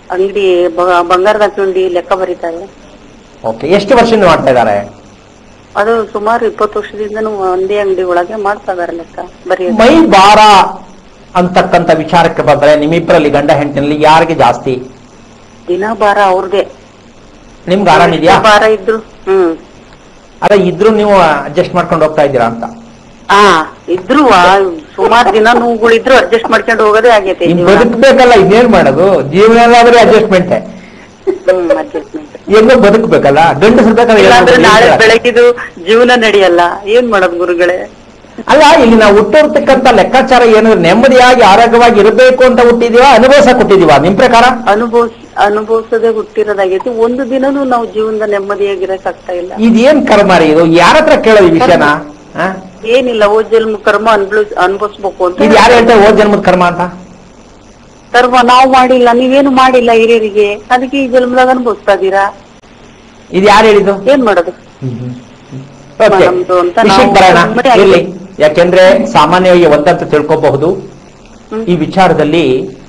ಅಂಗಡಿ ಬಂಗಾರದ ಅಂಗಡಿ ಲೆಕ್ಕ ಬರೀತಾರೆ ಓಕೆ ಎಷ್ಟು ವರ್ಷದಿಂದ ಮಾಡ್ತಾ ಇದ್ದಾರೆ ಅದು ಸುಮಾರು ಇಪ್ಪತ್ತು ವರ್ಷದಿಂದನೂ ಒಂದೇ ಅಂಗಡಿ ಒಳಗೆ ಮಾಡ್ತಾ ಇದಾರೆ ಲೆಕ್ಕ ಬರೆಯೋದು ಮೈ ಭಾರ ಅಂತಕ್ಕಂಥ ವಿಚಾರಕ್ಕೆ ಬಂದ್ರೆ ನಿಮ್ಮಿಬ್ಬರಲ್ಲಿ ಗಂಡ ಹೆಂಡತಿನಲ್ಲಿ ಯಾರಿಗೆ ಜಾಸ್ತಿ ದಿನ ಭಾರ ಅವ್ರದೇ ನಿಮ್ಗೆ ಆರಾಮಿದ್ಯಾ ಭಾರ ಇದ್ರು ಹ್ಮ್ ಅದ ಇದ್ರು ನೀವು ಅಡ್ಜಸ್ಟ್ ಮಾಡ್ಕೊಂಡು ಹೋಗ್ತಾ ಇದ್ದೀರಾ ಅಂತ ಹಾ ಇದ್ರು ಸುಮಾರು ದಿನ ನೋವುಗಳಿದ್ರು ಅಡ್ಜಸ್ಟ್ ಮಾಡ್ಕೊಂಡು ಹೋಗೋದೇ ಆಗೈತೆ ಇನ್ ಜೀವನ. ಬದುಕ್ಬೇಕಲ್ಲ ಇನ್ನೇನ್ ಮಾಡೋದು ಜೀವನ ಎಲ್ಲಾದ್ರೆ ಅಡ್ಜಸ್ಟ್ಮೆಂಟ್ ಹ್ಮ್ adjustment. ಹೆಂಗೋ ಬದುಕ್ಬೇಕಲ್ಲ ಗಂಡಸರು ಬೇಕಾದ್ರೆ ಇಲ್ಲಾಂದ್ರೆ ಏನಾದ್ರು ನಾಳೆ ಹೇಳ್ತಾರೆ. ಬೆಳಗಿದು ಜೀವನ ನಡೆಯಲ್ಲ ಏನ್ ಮಾಡೋದು ಗುರುಗಳೇ ಅಲ್ಲ ಇಲ್ಲಿ ನಾವು ಹುಟ್ಟಿರ್ತಕ್ಕಂಥ ಲೆಕ್ಕಾಚಾರ ಏನಂದ್ರೆ ನೆಮ್ಮದಿಯಾಗಿ ಆರೋಗ್ಯವಾಗಿ ಇರಬೇಕು ಅಂತ ಹುಟ್ಟಿದೀವ ಅನುಭವಿಸ ಕೊಟ್ಟಿದೀವ ನಿಮ್ ಪ್ರಕಾರ ಅನುಭವಿಸ್ ಅನುಭವಿಸದೆ ಹುಟ್ಟಿರೋದಾಗೈತಿ ಒಂದು ದಿನನೂ ನಾವು ಜೀವನದ ನೆಮ್ಮದಿಯಾಗಿರಕ್ ಆಗ್ತಾ ಇಲ್ಲ ಇದೇನ್ ಕರ್ಮ ರೀ ಇದು ಯಾರ ಹತ್ರ ಕೇಳೋ ಈ ವಿಷಯನ ಆ? ಏನಿಲ್ಲ ಓ ಜನ್ಮ ಕರ್ಮ ಅನ್ಭವಿಸ್ ಅನ್ಭವಿಸ್ಬೇಕು ಅಂತ ಇದು ಯಾರು ಹೇಳ್ತಾರೆ ಓದ್ ಜನ್ಮದ ಕರ್ಮ ಅಂತ ಕರ್ಮ ನಾವು ಮಾಡಿಲ್ಲ ನೀವೇನು ಮಾಡಿಲ್ಲ ಹಿರಿಯರಿಗೆ ಅದಕ್ಕೆ ಈ ಜನ್ಮದಾಗ ಅನ್ಭವಿಸ್ತಾ ಇದೀರಾ ಇದು ಯಾರು ಹೇಳಿದ್ದು ಏನ್ ಮಾಡೋದು ಓಕೆ ನಮ್ದು ಅಂತ ವಿಷಯಕ್ಕೆ ನಾವು ಬರೋಣ ಸುಮ್ಮನೆ ಇರ್ಲಿ ಯಾಕೆಂದ್ರೆ ಸಾಮಾನ್ಯವಾಗಿ ಒಂದಂತ ತಿಳ್ಕೋಬಹುದು ಹ್ಮ್. ಈ ವಿಚಾರದಲ್ಲಿ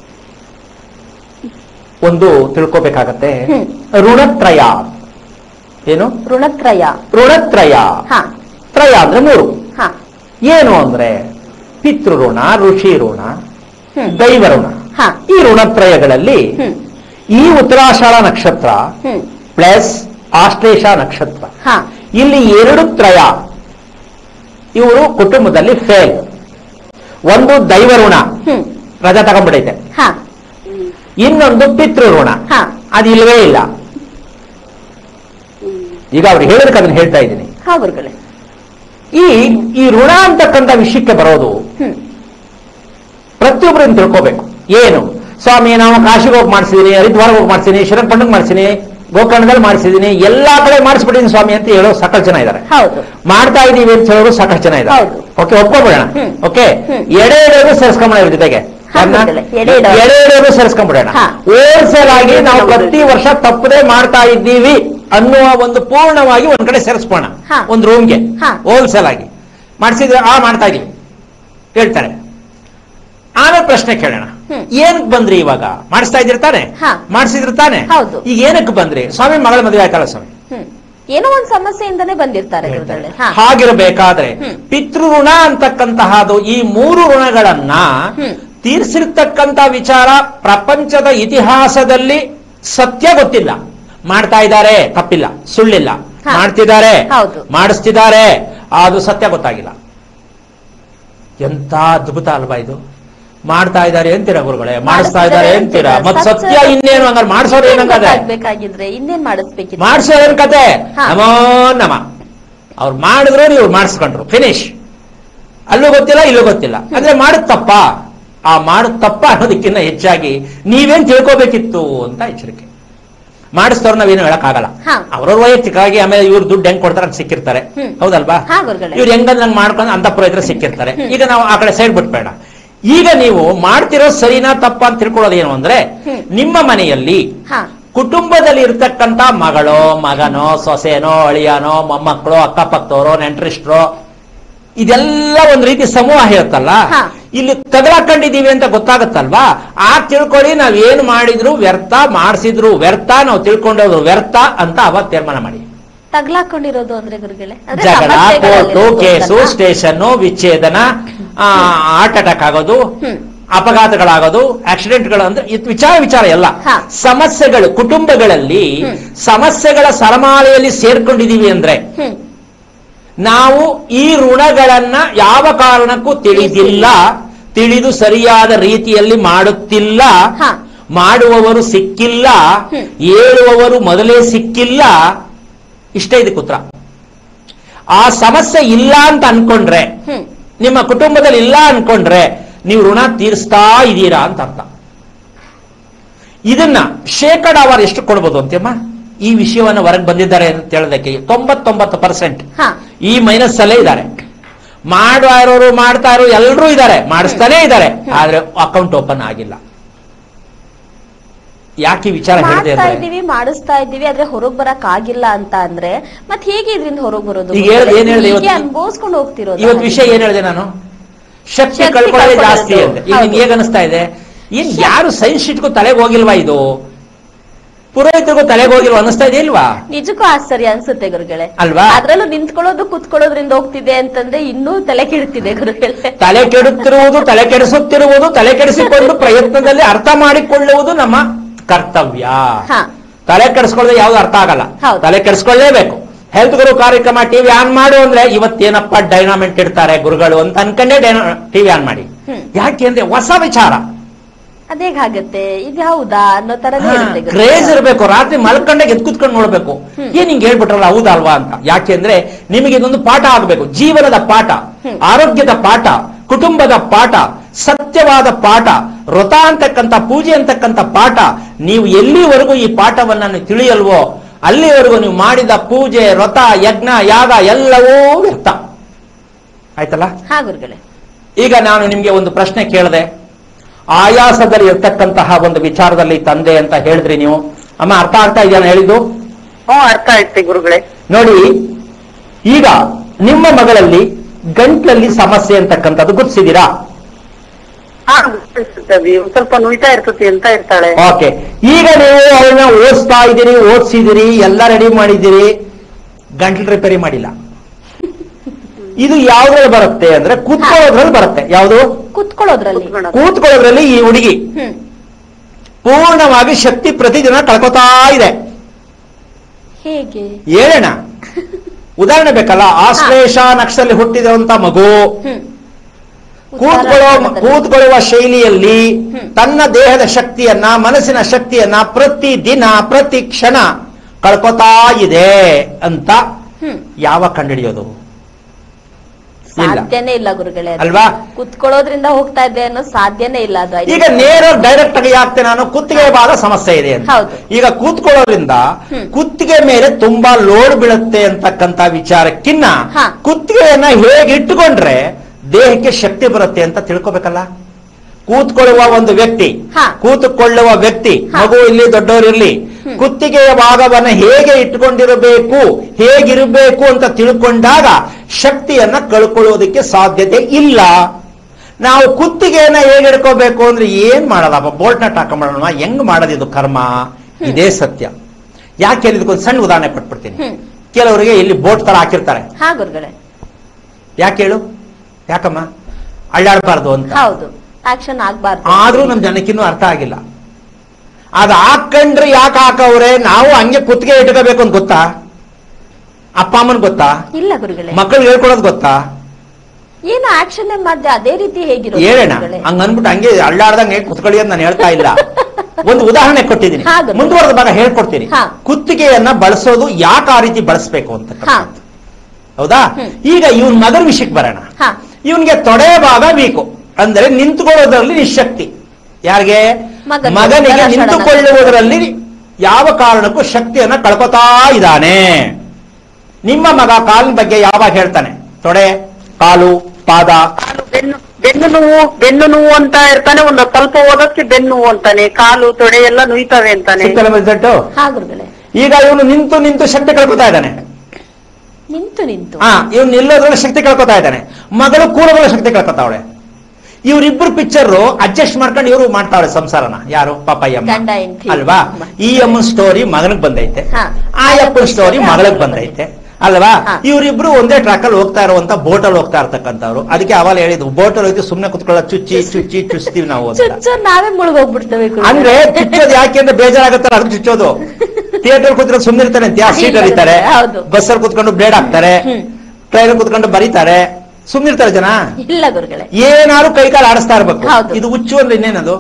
ಒಂದು ತಿಳ್ಕೋಬೇಕಾಗತ್ತೆ ಹ್ಮ್. ಋಣತ್ರಯ ಏನು ಋಣತ್ರಯ ಋಣತ್ರಯ ಹಾ ತ್ರಯ ಅಂದ್ರೆ ಮೂರು ಹಾ ಏನು ಅಂದ್ರೆ ಪಿತೃ ಋಣ ಋಷಿ ಋಣ ಹ್ಮ್ ದೈವ ಋಣ ಹಾ ಈ ಋಣತ್ರಯಗಳಲ್ಲಿ ಹ್ಮ್ ಈ ಉತ್ತರಾಷಾಢ ನಕ್ಷತ್ರ ಹ್ಮ್ ಪ್ಲಸ್ ಆಶ್ಲೇಷ ನಕ್ಷತ್ರ ಹಾ ಇಲ್ಲಿ ಎರಡು ತ್ರಯ ಇವರು ಕುಟುಂಬದಲ್ಲಿ ಫೇಲ್ ಒಂದು ದೈವ ಋಣ ಹ್ಮ್ ರಜಾ ತಗೊಂಡ್ಬಿಡೈತೆ ಹಾ ಹ್ಮ್ ಇನ್ನೊಂದು ಪಿತೃ ಋಣ ಹಾ ಅದು ಇಲ್ಲವೇ ಇಲ್ಲ ಹ್ಮ್ ಈಗ ಅವ್ರು ಹೇಳೋದಕ್ಕೆ ಅದನ್ನ ಹೇಳ್ತಾ ಇದ್ದೀನಿ ಹಾ ಗುರುಗಳೇ ಈ ಈ ಋಣ ಅಂತಕ್ಕಂಥ ವಿಷಯಕ್ಕೆ ಬರೋದು ಹ್ಮ್ ಪ್ರತಿಯೊಬ್ಬರನ್ನು ತಿಳ್ಕೋಬೇಕು ಏನು ಸ್ವಾಮಿ ನಾವು ಕಾಶಿಗೆ ಹೋಗಿ ಮಾಡಿಸಿದೀನಿ ಹರಿದ್ವಾರ ಹೋಗಿ ಮಾಡಿಸಿದೀನಿ ಶ್ರೀರಂಗಪಟ್ಟಣಕ್ಕೆ ಮಾಡಿಸಿದೀನಿ ಗೋಕರ್ಣದಲ್ಲಿ ಮಾಡಿಸಿದೀನಿ ಎಲ್ಲಾ ಕಡೆ ಮಾಡಿಸ್ಬಿಟ್ಟಿದ್ದೀನಿ ಸ್ವಾಮಿ ಅಂತ ಹೇಳೋ ಸಾಕಷ್ಟು ಜನ ಇದ್ದಾರೆ ಹೌದು ಮಾಡ್ತಾ ಇದೀವಿ ಅಂತ ಹೇಳೋರು ಸಾಕಷ್ಟು ಜನ ಇದ್ದಾರೆ ಹೌದು. ಓಕೆ ಒಪ್ಕೊಂಡ್ಬಿಡೋಣ ಹ್ಮ್. ಓಕೆ ಹ್ಮ್. ಎಡೆ ಎಡೆಗೂ ಸೇರಿಸ್ಕೊಂಬಿಡೋಣ ಇವ್ರ ಜೊತೆಗೆ ಹಾ, ಯಾರ್ನ? ಗೊತ್ತಿಲ್ಲ. ಎಡೆ ಎಡೆ. ಎಡೆ ಎಡೆಗೂ ಸೇರಿಸ್ಕೊಂಡ್ಬಿಡೋಣ ಹಾ. ಹೋಲ್ಸೇಲ್ ಆಗಿ ನಾವು ಪ್ರತಿ ವರ್ಷ ತಪ್ಪದೆ ಮಾಡ್ತಾ ಇದ್ದೀವಿ ಅನ್ನುವ ಒಂದು ಪೂರ್ಣವಾಗಿ ಒಂದ್ ಕಡೆ ಸೇರಿಸ್ಬೋಣ ಹಾ. ಒಂದು ರೂಮ್ಗೆ ಹಾ. ಹೋಲ್ಸೇಲ್ ಆಗಿ ಮಾಡಿಸಿದ್ರೆ ಆ ಮಾಡ್ತಾ ಇದೀವಿ ಹೇಳ್ತಾರೆ ಆಮೇಲೆ ಪ್ರಶ್ನೆ ಕೇಳೋಣ ಹ್ಮ್. ಏನಕ್ ಬಂದ್ರಿ ಇವಾಗ ಮಾಡಿಸ್ತಾ ಇದ್ದೀರಿ ತಾನೆ ಹಾ. ಮಾಡಿಸಿದ್ರು ತಾನೆ ಹೌದು. ಈಗ ಏನಕ್ಕೆ ಬಂದ್ರಿ ಸ್ವಾಮಿ ಮಗಳ ಮದುವೆ ಆಯ್ತಲ್ಲ ಸ್ವಾಮಿ ಹ್ಮ್ ಏನೋ ಒಂದ್ ಸಮಸ್ಯೆಯಿಂದನೇ ಬಂದಿರ್ತಾರೆ ಗುರುಗಳೇ ಹಾ ಹಾಗಿರಬೇಕಾದ್ರೆ ಹ್ಮ್. ಪಿತೃಋಣ ಅಂತಕ್ಕಂತಹದು ಈ ಮೂರು ಋಣಗಳನ್ನ ಹ್ಮ್. ತೀರ್ಸಿರ್ತಕ್ಕಂತ ವಿಚಾರ ಪ್ರಪಂಚದ ಇತಿಹಾಸದಲ್ಲಿ ಸತ್ಯ ಗೊತ್ತಿಲ್ಲ ಮಾಡ್ತಾ ಇದ್ದಾರೆ ತಪ್ಪಿಲ್ಲ ಸುಳ್ಳಿಲ್ಲ ಹಾ. ಮಾಡ್ತಿದ್ದಾರೆ ಹೌದು. ಮಾಡಿಸ್ತಿದ್ದಾರೆ ಅದು ಸತ್ಯ ಗೊತ್ತಾಗಿಲ್ಲ ಎಂತ ಅದ್ಭುತ ಅಲ್ವಾ ಇದು ಮಾಡ್ತಾ ಇದ್ದಾರೆ ಅಂತೀರಾ ಗುರುಗಳೇ ಮಾಡಿಸ್ತಾ ಇದ್ದಾರೆ ಅಂತೀರಾ ಮತ್ ಸತ್ಯ ಇನ್ನೇನು ಹಂಗಾರೆ ಮಾಡಿಸೋರು ಏನಂಗಾದ್ರೆ ಬೇಕಾಗಿದ್ರೆ ಇನ್ನೇನ್ ಮಾಡಿಸ್ಬೇಕಿತ್ತು ಮಾಡಿಸೋದೇನ್ ಕತೆ ಹಾ. ನಮೋ ನಮ ಅವ್ರು ಮಾಡಿದ್ರು ನೀವು ಮಾಡಿಸ್ಕೊಂಡ್ರು ಫಿನಿಶ್ ಅಲ್ಲೂ ಗೊತ್ತಿಲ್ಲ ಇಲ್ಲೂ ಗೊತ್ತಿಲ್ಲ ಅಂದ್ರೆ ಮಾಡುದ್ ತಪ್ಪ ಆ ಮಾಡುದ್ ತಪ್ಪ ಅನ್ನೋದಕ್ಕಿಂತ ಹೆಚ್ಚಾಗಿ ನೀವೇನ್ ತಿಳ್ಕೋಬೇಕಿತ್ತು ಅಂತ ಎಚ್ಚರಿಕೆ ಮಾಡಿಸ್ತವ್ರು ನಾವೇನು ಹೇಳಕ್ಕಾಗಲ್ಲ ಹಾ. ಅವ್ರವ್ರ ವೈಯಕ್ತಿಕವಾಗಿ ಆಮೇಲೆ ಇವ್ರು ದುಡ್ಡು ಹೆಂಗ್ ಕೊಡ್ತಾರೆ ಅಂತ ಸಿಕ್ಕಿರ್ತಾರೆ ಹ್ಮ್. ಹೌದಲ್ವಾ ಹಾ, ಗುರುಗಳೇ. ಇವ್ರು ಹೆಂಗಂದ್ ನಂಗೆ ಮಾಡ್ಕೊಂಡು ಅಂತಪುರ ಇದ್ರೆ ಸಿಕ್ಕಿರ್ತಾರೆ ಈಗ ನಾವು ಆ ಕಡೆ ಸೈಡ್ ಬಿಟ್ಬೇಡ ಈಗ ನೀವು ಮಾಡ್ತಿರೋ ಸರಿನಾ ತಪ್ಪ ಅಂತ ತಿಳ್ಕೊಳ್ಳೋದು ಏನು ಅಂದ್ರೆ ಹ್ಮ್. ನಿಮ್ಮ ಮನೆಯಲ್ಲಿ ಹಾ ಕುಟುಂಬದಲ್ಲಿ ಇರ್ತಕ್ಕಂಥ ಮಗಳೋ ಮಗನೋ ಸೊಸೆನೋ ಅಳಿಯನೋ ಮೊಮ್ಮಕ್ಕಳು ಅಕ್ಕಪಕ್ಕದವರು ನೆಂಟರಿಷ್ಟ್ರು ಇದೆಲ್ಲ ಒಂದ್ ರೀತಿ ಸಮೂಹ ಇರುತ್ತಲ್ಲ ಹಾ. ಇಲ್ಲಿ ತಗಲಾಕೊಂಡಿದೀವಿ ಅಂತ ಗೊತ್ತಾಗುತ್ತಲ್ವಾ ಆ ತಿಳ್ಕೊಳ್ಳಿ ನಾವ್ ಏನ್ ಮಾಡಿದ್ರು ವ್ಯರ್ಥ ಮಾಡಿಸಿದ್ರು ವ್ಯರ್ಥ ನಾವು ತಿಳ್ಕೊಂಡೋದ್ರು ವ್ಯರ್ಥ ಅಂತ ಅವತ್ ತೀರ್ಮಾನ ಮಾಡಿ ತಗ್ಲಾಕೊಂಡಿರೋದು ಅಂದ್ರೆ ಗುರುಗಳೇ ಅಂದ್ರೆ ಜಗಳ ಸಮಸ್ಯೆಗಳಲ್ಲಿ ಕೋರ್ಟು ಕೇಸು ಇರೋದು ಸ್ಟೇಷನ್ ವಿಚ್ಛೇದನ ಹಾರ್ಟ್ ಅಟ್ಯಾಕ್ ಆಗೋದು ಹ್ಮ್. ಅಪಘಾತಗಳಾಗೋದು ಆಕ್ಸಿಡೆಂಟ್ಗಳು ಅಂದ್ರೆ ಇದು ವಿಚಾರ ವಿಚಾರ ಎಲ್ಲ ಹಾ. ಸಮಸ್ಯೆಗಳು ಕುಟುಂಬಗಳಲ್ಲಿ ಹ್ಮ್. ಸಮಸ್ಯೆಗಳ ಸರಮಾಲೆಯಲ್ಲಿ ಸೇರ್ಕೊಂಡಿದೀವಿ ಅಂದ್ರೆ ಹ್ಮ್ ನಾವು ಈ ಋಣಗಳನ್ನ ಯಾವ ಕಾರಣಕ್ಕೂ ತಿಳಿದಿಲ್ಲ ತಿಳಿದು ಸರಿಯಾದ ರೀತಿಯಲ್ಲಿ ಮಾಡುತ್ತಿಲ್ಲ ಹಾ. ಮಾಡುವವರು ಸಿಕ್ಕಿಲ್ಲ ಹ್ಮ್. ಹೇಳುವವರು ಮೊದಲೇ ಸಿಕ್ಕಿಲ್ಲ ಇಷ್ಟೇ ಇದಕ್ಕೆ ಉತ್ತರ ಆ ಸಮಸ್ಯೆ ಇಲ್ಲ ಅಂತ ಅನ್ಕೊಂಡ್ರೆ ಹ್ಮ್ ನಿಮ್ಮ ಕುಟುಂಬದಲ್ಲಿ ಇಲ್ಲ ಅನ್ಕೊಂಡ್ರೆ ನೀವು ಋಣ ತೀರಿಸ್ತಾ ಇದ್ದೀರಾ ಅಂತ ಅರ್ಥ ಇದನ್ನ ಶೇಕಡಾವಾರು ಎಷ್ಟು ಕೊಡ್ಬೋದು ಅಂತಮ್ಮ ಈ ವಿಷಯವನ್ನು ಹೊರಗೆ ಬಂದಿದ್ದಾರೆ ಅಂತ ಹೇಳೋದಕ್ಕೆ ತೊಂಬತ್ತೊಂಬತ್ತು ಪರ್ಸೆಂಟ್ ಹಾ ಈ ಮೈನಸ್ ಅಲ್ಲೇ ಇದ್ದಾರೆ ಮಾಡ್ತಾ ಇರೋರು ಮಾಡ್ತಾ ಇರೋರು ಎಲ್ಲರೂ ಇದ್ದಾರೆ ಮಾಡಿಸ್ತಾನೆ ಇದ್ದಾರೆ ಆದ್ರೆ ಅಕೌಂಟ್ ಓಪನ್ ಆಗಿಲ್ಲ ಯಾಕೆ ಈ ವಿಚಾರ ಹೇಳಿದೆ ಮಾಡ್ತಾ ಅಂದ್ರೆ ಇದ್ದೀವಿ ಮಾಡಿಸ್ತಾ ಇದ್ದೀವಿ ಆದ್ರೆ ಹೊರಗ್ ಬರಕ್ ಆಗಿಲ್ಲ ಅಂತ ಅಂದ್ರೆ ಮತ್ ಹೇಗೆ ಇದರಿಂದ ಹೊರಗ್ ಬರೋದು ಈಗ ಹೇಳ್ದೆ, ಏನ್ ಹೇಳ್ದೆ ಇವತ್ತು? ಅನ್ಭವಿಸ್ಕೊಂಡು ಹೋಗ್ತಿರೋದು ಇವತ್ತು ವಿಷಯ ಏನ್ ಹೇಳಿದೆ ನಾನು ಶಕ್ತಿ ಶಕ್ತಿ ಕಳ್ಕೊಳ್ಳೋದೇ ಕಳ್ಕೊಳ್ಳೋದು. ಜಾಸ್ತಿ ಅಂತ ಈಗ ಹೌದು. ನಿಮ್ಗೆ ಹೇಗೆ ಅನಿಸ್ತಾ ಇದೆ ಏನ್ ಯಾರು ಸೈನ್ಸ್ ಶೀಟ್ಗೂ ತಲೆಗೆ ಹೋಗಿಲ್ವಾ ಇದು ಪುರೋಹಿತರಿಗೂ ತಲೆಗೆ ಹೋಗಿಲ್ವ ಅನಿಸ್ತಾ ಇದೆಯಲ್ವಾ ನಿಜಕ್ಕೂ ಆಶ್ಚರ್ಯ ಅನ್ಸುತ್ತೆ ಗುರುಗಳೇ ಅಲ್ವಾ? ಅದ್ರಲ್ಲೂ ನಿಂತ್ಕೊಳ್ಳೋದು ಕುತ್ಕೊಳ್ಳೋದ್ರಿಂದ ಹೋಗ್ತಿದೆ ಅಂತಂದ್ರೆ ಇನ್ನೂ ತಲೆ ಕೆಡುತ್ತಿದೆ ಗುರುಗಳೇ ತಲೆ ಕೆಡುತ್ತಿರುವುದು ತಲೆ ಕೆಡಿಸುತ್ತಿರುವುದು ತಲೆ ಕೆಡಿಸಿಕೊಂಡು ಪ್ರಯತ್ನದಲ್ಲಿ ಅರ್ಥ ಮಾಡಿಕೊಳ್ಳುವುದು ನಮ್ಮ ಕರ್ತವ್ಯ ಹಾ ತಲೆ ಕೆಡಿಸ್ಕೊಳ್ಳದೆ ಯಾವ್ದು ಅರ್ಥ ಆಗಲ್ಲ ಹೌದು. ತಲೆ ಕೆಡಿಸ್ಕೊಳ್ಳೇಬೇಕು ಹೆಲ್ತ್ ಗುರು ಕಾರ್ಯಕ್ರಮ ಟಿವಿ ಆನ್ ಮಾಡು ಅಂದ್ರೆ ಇವತ್ತೇನಪ್ಪ ಡೈನಾಮೆಂಟ್ ಇಡ್ತಾರೆ ಗುರುಗಳು ಅಂತ ಅನ್ಕೊಂಡೇ ಟಿವಿ ಆನ್ ಮಾಡಿ ಹ್ಮ್. ಯಾಕೆ ಅಂದ್ರೆ ಹೊಸ ವಿಚಾರ ಅದೇಗ್ ಆಗತ್ತೆ ಇದು ಹೌದಾ ಅನ್ನೋ ತರನೇ ಇರುತ್ತೆ ಗುರುಗಳೇ. ಕ್ರೇಜ್ ಇರಬೇಕು ರಾತ್ರಿ ಮಲ್ಕೊಂಡಾಗ ಎದ್ ಕುತ್ಕೊಂಡು ನೋಡ್ಬೇಕು ಹ್ಮ್. ಏನ್ ಹಿಂಗ್ ಹೇಳ್ಬಿಟ್ರಲ್ಲ ಹೌದಾ ಅಲ್ವಾ ಅಂತ ಯಾಕೆ ಅಂದ್ರೆ ನಿಮಗೆ ಇದೊಂದು ಪಾಠ ಆಗಬೇಕು ಜೀವನದ ಪಾಠ ಹ್ಮ್. ಆರೋಗ್ಯದ ಪಾಠ ಕುಟುಂಬದ ಪಾಠ ಸತ್ಯವಾದ ಪಾಠ ವ್ರತ ಅಂತಕ್ಕಂಥ ಪೂಜೆ ಅಂತಕ್ಕಂಥ ಪಾಠ ನೀವು ಎಲ್ಲಿವರೆಗೂ ಈ ಪಾಠವನ್ನ ನೀವು ತಿಳಿಯಲ್ವೋ ಅಲ್ಲಿವರೆಗೂ ನೀವು ಮಾಡಿದ ಪೂಜೆ ವ್ರತ ಯಜ್ಞ ಯಾಗ ಎಲ್ಲವೂ ವ್ಯರ್ಥ ಆಯ್ತಲ್ಲ ಹಾ ಗುರುಗಳೇ ಈಗ ನಾನು ನಿಮ್ಗೆ ಒಂದು ಪ್ರಶ್ನೆ ಕೇಳಿದೆ ಆಯಾಸದಲ್ಲಿ ಇರ್ತಕ್ಕಂತಹ ಒಂದು ವಿಚಾರದಲ್ಲಿ ತಂದೆ ಅಂತ ಹೇಳಿದ್ರಿ ನೀವು ಅಮ್ಮ ಅರ್ಥ ಆಗ್ತಾ ಇದೆಯಾ ನಾನು ಹೇಳಿದ್ದು ಹ್ಮ್ ಅರ್ಥ ಆಯ್ತು ಗುರುಗಳೇ ನೋಡಿ ಈಗ ನಿಮ್ಮ ಮಗಳಲ್ಲಿ ಗಂಟ್ಲಲ್ಲಿ ಸಮಸ್ಯೆ ಅಂತಕ್ಕಂಥದ್ದು ಗುರ್ಸಿದ್ದೀರಾ ಹಾ ಗೊತ್ತಾಯ್ತದೆ ಅಭಿ. ಒಂದ್ ಸ್ವಲ್ಪ ನುಯ್ತಾ ಇರ್ತತಿ ಅಂತ ಇರ್ತಾಳೆ ಓಕೆ ಈಗ ನೀವು ಅವಳನ್ನ ಓದಿಸ್ತಾ ಇದ್ದೀರಿ ಓದಿಸಿದಿರಿ ಎಲ್ಲ ರೆಡಿ ಮಾಡಿದ್ದೀರಿ ಗಂಟ್ಲು ರಿಪೇರಿ ಮಾಡಿಲ್ಲ ಇದು ಯಾವ್ದ್ರಲ್ಲಿ ಬರುತ್ತೆ ಅಂದ್ರೆ ಕೂತ್ಕೊಳ್ಳೋದ್ರಲ್ಲಿ ಬರುತ್ತೆ ಯಾವುದು ಕುತ್ಕೊಳ್ಳೋದ್ರಲ್ಲಿ ಕುತ್ಕೊಳ್ಳೋದು. ಕೂತ್ಕೊಳ್ಳೋದ್ರಲ್ಲಿ ಈ ಹುಡುಗಿ ಹ್ಮ್ ಪೂರ್ಣವಾಗಿ ಶಕ್ತಿ ಪ್ರತಿದಿನ ಕಳ್ಕೊತಾ ಇದೆ ಹೇಗೆ ಹೇಳೋಣ ಉದಾಹರಣೆ ಬೇಕಲ್ಲ ಆಶ್ಲೇಷ ನಕ್ಷದಲ್ಲಿ ಹುಟ್ಟಿದಂತ ಮಗು ಹ್ಮ್ ಕೂತ್ಕೊಳ್ಳೋ ಉತ್ತರಾಖಂಡದಲ್ಲಿ. ಕೂತ್ಕೊಳ್ಳುವ ಶೈಲಿಯಲ್ಲಿ ಹ್ಮ್. ತನ್ನ ದೇಹದ ಶಕ್ತಿಯನ್ನ ಮನಸ್ಸಿನ ಶಕ್ತಿಯನ್ನ ಪ್ರತಿ ದಿನ ಪ್ರತಿ ಕ್ಷಣ ಕಳ್ಕೊತಾ ಇದೆ ಅಂತ ಹ್ಮ್ ಯಾವ ಕಂಡುಹಿಡಿಯೋದು ಇಲ್ಲ ಸಾಧ್ಯನೇ ಇಲ್ಲ ಗುರುಗಳೇ ಅದು. ಅಲ್ವಾ ಕುತ್ಕೊಳ್ಳೋದ್ರಿಂದ ಹೋಗ್ತಾ ಇದೆ ಅನ್ನೋ ಸಾಧ್ಯನೇ ಇಲ್ಲ ಅದು ಈಗ ನೇರ ಡೈರೆಕ್ಟ್ ಆಗಿ ಯಾಕೆ ನಾನು ಕುತ್ತಿಗೆ ಭಾಗ ಸಮಸ್ಯೆ ಇದೆ ಅಂತ ಹೌದು. ಈಗ ಕೂತ್ಕೊಳ್ಳೋದ್ರಿಂದ ಹ್ಮ್. ಕುತ್ತಿಗೆ ಮೇಲೆ ತುಂಬಾ ಲೋಡ್ ಬೀಳುತ್ತೆ ಅಂತಕ್ಕಂತ ವಿಚಾರಕ್ಕಿನ್ನ ಹಾ. ಕುತ್ತಿಗೆಯನ್ನ ಹೇಗೆ ಇಟ್ಟುಕೊಂಡ್ರೆ ದೇಹಕ್ಕೆ ಶಕ್ತಿ ಬರುತ್ತೆ ಅಂತ ತಿಳ್ಕೊಬೇಕಲ್ಲ ಕೂತ್ಕೊಳ್ಳುವ ಒಂದು ವ್ಯಕ್ತಿ ಹಾ. ಕೂತುಕೊಳ್ಳುವ ವ್ಯಕ್ತಿ ಹಾ. ಮಗು ಇಲ್ಲಿ ದೊಡ್ಡವರಿರ್ಲಿ ಹ್ಮ್. ಕುತ್ತಿಗೆಯ ಭಾಗವನ್ನ ಹೇಗೆ ಇಟ್ಟುಕೊಂಡಿರಬೇಕು ಹೇಗಿರಬೇಕು ಅಂತ ತಿಳ್ಕೊಂಡಾಗ ಶಕ್ತಿಯನ್ನ ಕಳ್ಕೊಳ್ಳೋದಕ್ಕೆ ಸಾಧ್ಯತೆ ಇಲ್ಲ ನಾವು ಕುತ್ತಿಗೆಯನ್ನ ಹೇಗೆ ಹಿಡ್ಕೋಬೇಕು ಅಂದ್ರೆ ಏನ್ ಮಾಡೋದಪ್ಪ ಬೋಲ್ಟ್ ನಟ್ ಹಾಕೊಂಡ್ಬಿಡೋಣ ಹೆಂಗ್ ಮಾಡೋದಿದು ಕರ್ಮ ಇದೇ ಸತ್ಯ ಯಾಕೆ ಹೇಳಿದಕ್ಕೊಂದು ಸಣ್ಣ ಉದಾಹರಣೆ ಕೊಟ್ಬಿಡ್ತೀನಿ ಹ್ಮ್ ಕೆಲವರಿಗೆ ಇಲ್ಲಿ ಬೋಟ್ ತರ ಹಾಕಿರ್ತಾರೆ ಹಾ ಗುರುಗಳೇ ಯಾಕೆ ಹೇಳು ಯಾಕಮ್ಮ ಅಳ್ಳಾಡಬಾರ್ದು ಅಂತ ಹೌದು ಆಕ್ಷನ್ ಆಗ್ಬಾರ್ದು ಆದ್ರೂ ನಮ್ ಜನಕ್ಕಿನ್ನೂ ಅರ್ಥ ಆಗಿಲ್ಲ ಅದ್ ಹಾಕೊಂಡ್ರೆ ಯಾಕೆ ಹಾಕವ್ರೆ ನಾವು ಹಂಗೆ ಕುತ್ತಿಗೆ ಇಟ್ಕೋಬೇಕು ಅಂತ ಗೊತ್ತಾ ಅಪ್ಪ ಅಮ್ಮನ್ ಗೊತ್ತಾ ಇಲ್ಲ ಗುರುಗಳೇ ಮಕ್ಕಳು ಹೇಳ್ಕೊಡೋದು ಗೊತ್ತಾ ಏನು ಆಕ್ಷನ್ ಮಾಡಿದೆ ಅದೇ ರೀತಿ ಹೇಗಿರೋದು ಹೇಳೋಣ ಗುರುಗಳೇ? ಹಂಗ ಅನ್ಬಿಟ್ಟು ಹಂಗೆ ಅಳ್ಳಾಡ್ದಂಗೆ ಕುತ್ಕೊಳ್ಳಿ ಅಂತ ನಾನು ಹೇಳ್ತಾ ಇಲ್ಲ ಒಂದು ಉದಾಹರಣೆ ಕೊಟ್ಟಿದ್ದೀನಿ ಹಾ, ಗೊತ್ತು. ಮುಂದುವರೆದ ಭಾಗ ಹೇಳ್ಕೊಡ್ತೀನಿ ಹಾ. ಕುತ್ತಿಗೆಯನ್ನ ಬಳಸೋದು ಯಾಕೆ ಆ ರೀತಿ ಬಳಸ್ಬೇಕು ಅಂತ ಹಾ ಹೌದಾ ಹ್ಮ್. ಈಗ ಇವನ್ ಮಗನ ವಿಷಯಕ್ಕೆ ಬರೋಣ ಹಾ ಇವನ್ಗೆ ತೊಡೆ ಭಾಗ ವೀಕು ಅಂದ್ರೆ ನಿಂತ್ಕೊಳ್ಳೋದ್ರಲ್ಲಿ ನಿಶಕ್ತಿ ಯಾರಿಗೆ ಮಗನಿಗೆ ಮಗನಿಗೆ ಉತ್ತರಾಷಾಢ ನಿಂತುಕೊಳ್ಳುವುದರಲ್ಲಿ ಯಾವ ಕಾರಣಕ್ಕೂ ಶಕ್ತಿಯನ್ನ ಕಳ್ಕೊತಾ ಇದ್ದಾನೆ ನಿಮ್ಮ ಮಗ ಕಾಲಿನ ಬಗ್ಗೆ ಯಾವಾಗ ಹೇಳ್ತಾನೆ ತೊಡೆ ಕಾಲು ಪಾದ ಕಾಲು ಬೆನ್ನು ಬೆನ್ನು ನೋವು ಬೆನ್ನು ನೋವು ಅಂತ ಇರ್ತಾನೆ ಒಂದು ಸ್ವಲ್ಪ ಓದಕ್ಕೆ ಬೆನ್ನು ನೋವು ಅಂತಾನೆ ಕಾಲು ತೊಡೆ ಎಲ್ಲ ನುಯ್ತವೆ ಅಂತಾನೆ ಸಿಕ್ಕಲ್ಲ ರಿಸಲ್ಟು ಹಾ ಗುರುಗಳೇ ಈಗ ಇವನು ನಿಂತು ನಿಂತು ಶಕ್ತಿ ಕಳ್ಕೊತಾ ಇದ್ದಾನೆ ನಿಂತು ನಿಂತು ಹಾ ಇವನು ನಿಲ್ಲೋದ್ರಲ್ಲಿ ಶಕ್ತಿ ಕಳ್ಕೊತಾ ಇದ್ದಾನೆ ಮಗಳು ಕೂರೋದ್ರಲ್ಲಿ ಶಕ್ತಿ ಕಳ್ಕೊತಾವಳೆ ಇವರಿಬ್ರು ಪಿಕ್ಚರ್ ಅಡ್ಜಸ್ಟ್ ಮಾಡ್ಕೊಂಡು ಇವರು ಮಾಡ್ತಾವಳೆ ಸಂಸಾರನ ಯಾರು ಪಾಪ ಈ ಅಮ್ಮ ಗಂಡ ಹೆಂಡ್ತಿ. ಅಲ್ವಾ ಈ ಅಮ್ಮನ ಸ್ಟೋರಿ ಮಗನಿಗೆ ಬಂದೈತೆ ಹಾ. ಆ ಅಪ್ಪನ ಸ್ಟೋರಿ ಮಗಳಿಗೆ ಬಂದೈತೆ ಅಲ್ವಾ ಹಾ. ಇವರಿಬ್ರು ಒಂದೇ ಟ್ರ್ಯಾಕ್ ಅಲ್ಲಿ ಹೋಗ್ತಾ ಇರುವಂತ ಬೋಟ್ ಅಲ್ಲಿ ಹೋಗ್ತಾ ಇರ್ತಕ್ಕಂಥವ್ರು ಅದಕ್ಕೆ ಅವಾಗ ಹೇಳಿದ್ರು ಬೋಟ್ ಅಲ್ಲಿ ಹೋಗಿ ಸುಮ್ನೆ ಕುತ್ಕೊಳ್ಳೋ ಚುಚ್ಚಿ ಚುಚ್ಚಿ ಚುಚ್ತೀವಿ ನಾವು ಅಂತ ಚುಚ್ಚು ನಾವೇ ಮುಳುಗೋಗ್ಬಿಡ್ತೇವೆ ಗುರುಗಳೇ. ಅಂದ್ರೆ ಚುಚ್ಚೋದು ಯಾಕೆ ಅಂದ್ರೆ ಬೇಜಾರಾಗುತ್ತಲ್ಲ ಅದಕ್ಕೆ ಚುಚ್ಚೋದು ಥಿಯೇಟರ್ ಕೂತ್ಕೊಂಡು ಸುಮ್ಮನೆ ಇರ್ತಾನೆ ಅಂತ ಯಾಕೆ ಸೀಟ್ ಅರಿತಾರೆ ಹೌದು. ಬಸ್ಸಲ್ಲಿ ಕೂತ್ಕೊಂಡು ಬ್ಲೇಡ್ ಹಾಕ್ತಾರೆ ಹ್ಮ್. ಟ್ರೈನ್ ಕೂತ್ಕೊಂಡು ಬರೀತಾರೆ ಸುಮ್ಮನಿರ್ತಾರೆ ಜನ ಇಲ್ಲ ಗುರುಗಳೇ ಏನಾದ್ರು ಕೈ ಕಾಲು ಆಡಿಸ್ತಾ ಇರ್ಬೇಕು ಹೌದು. ಇದು ಹುಚ್ಚು ಅಂದ್ರೆ ಇನ್ನೇನದು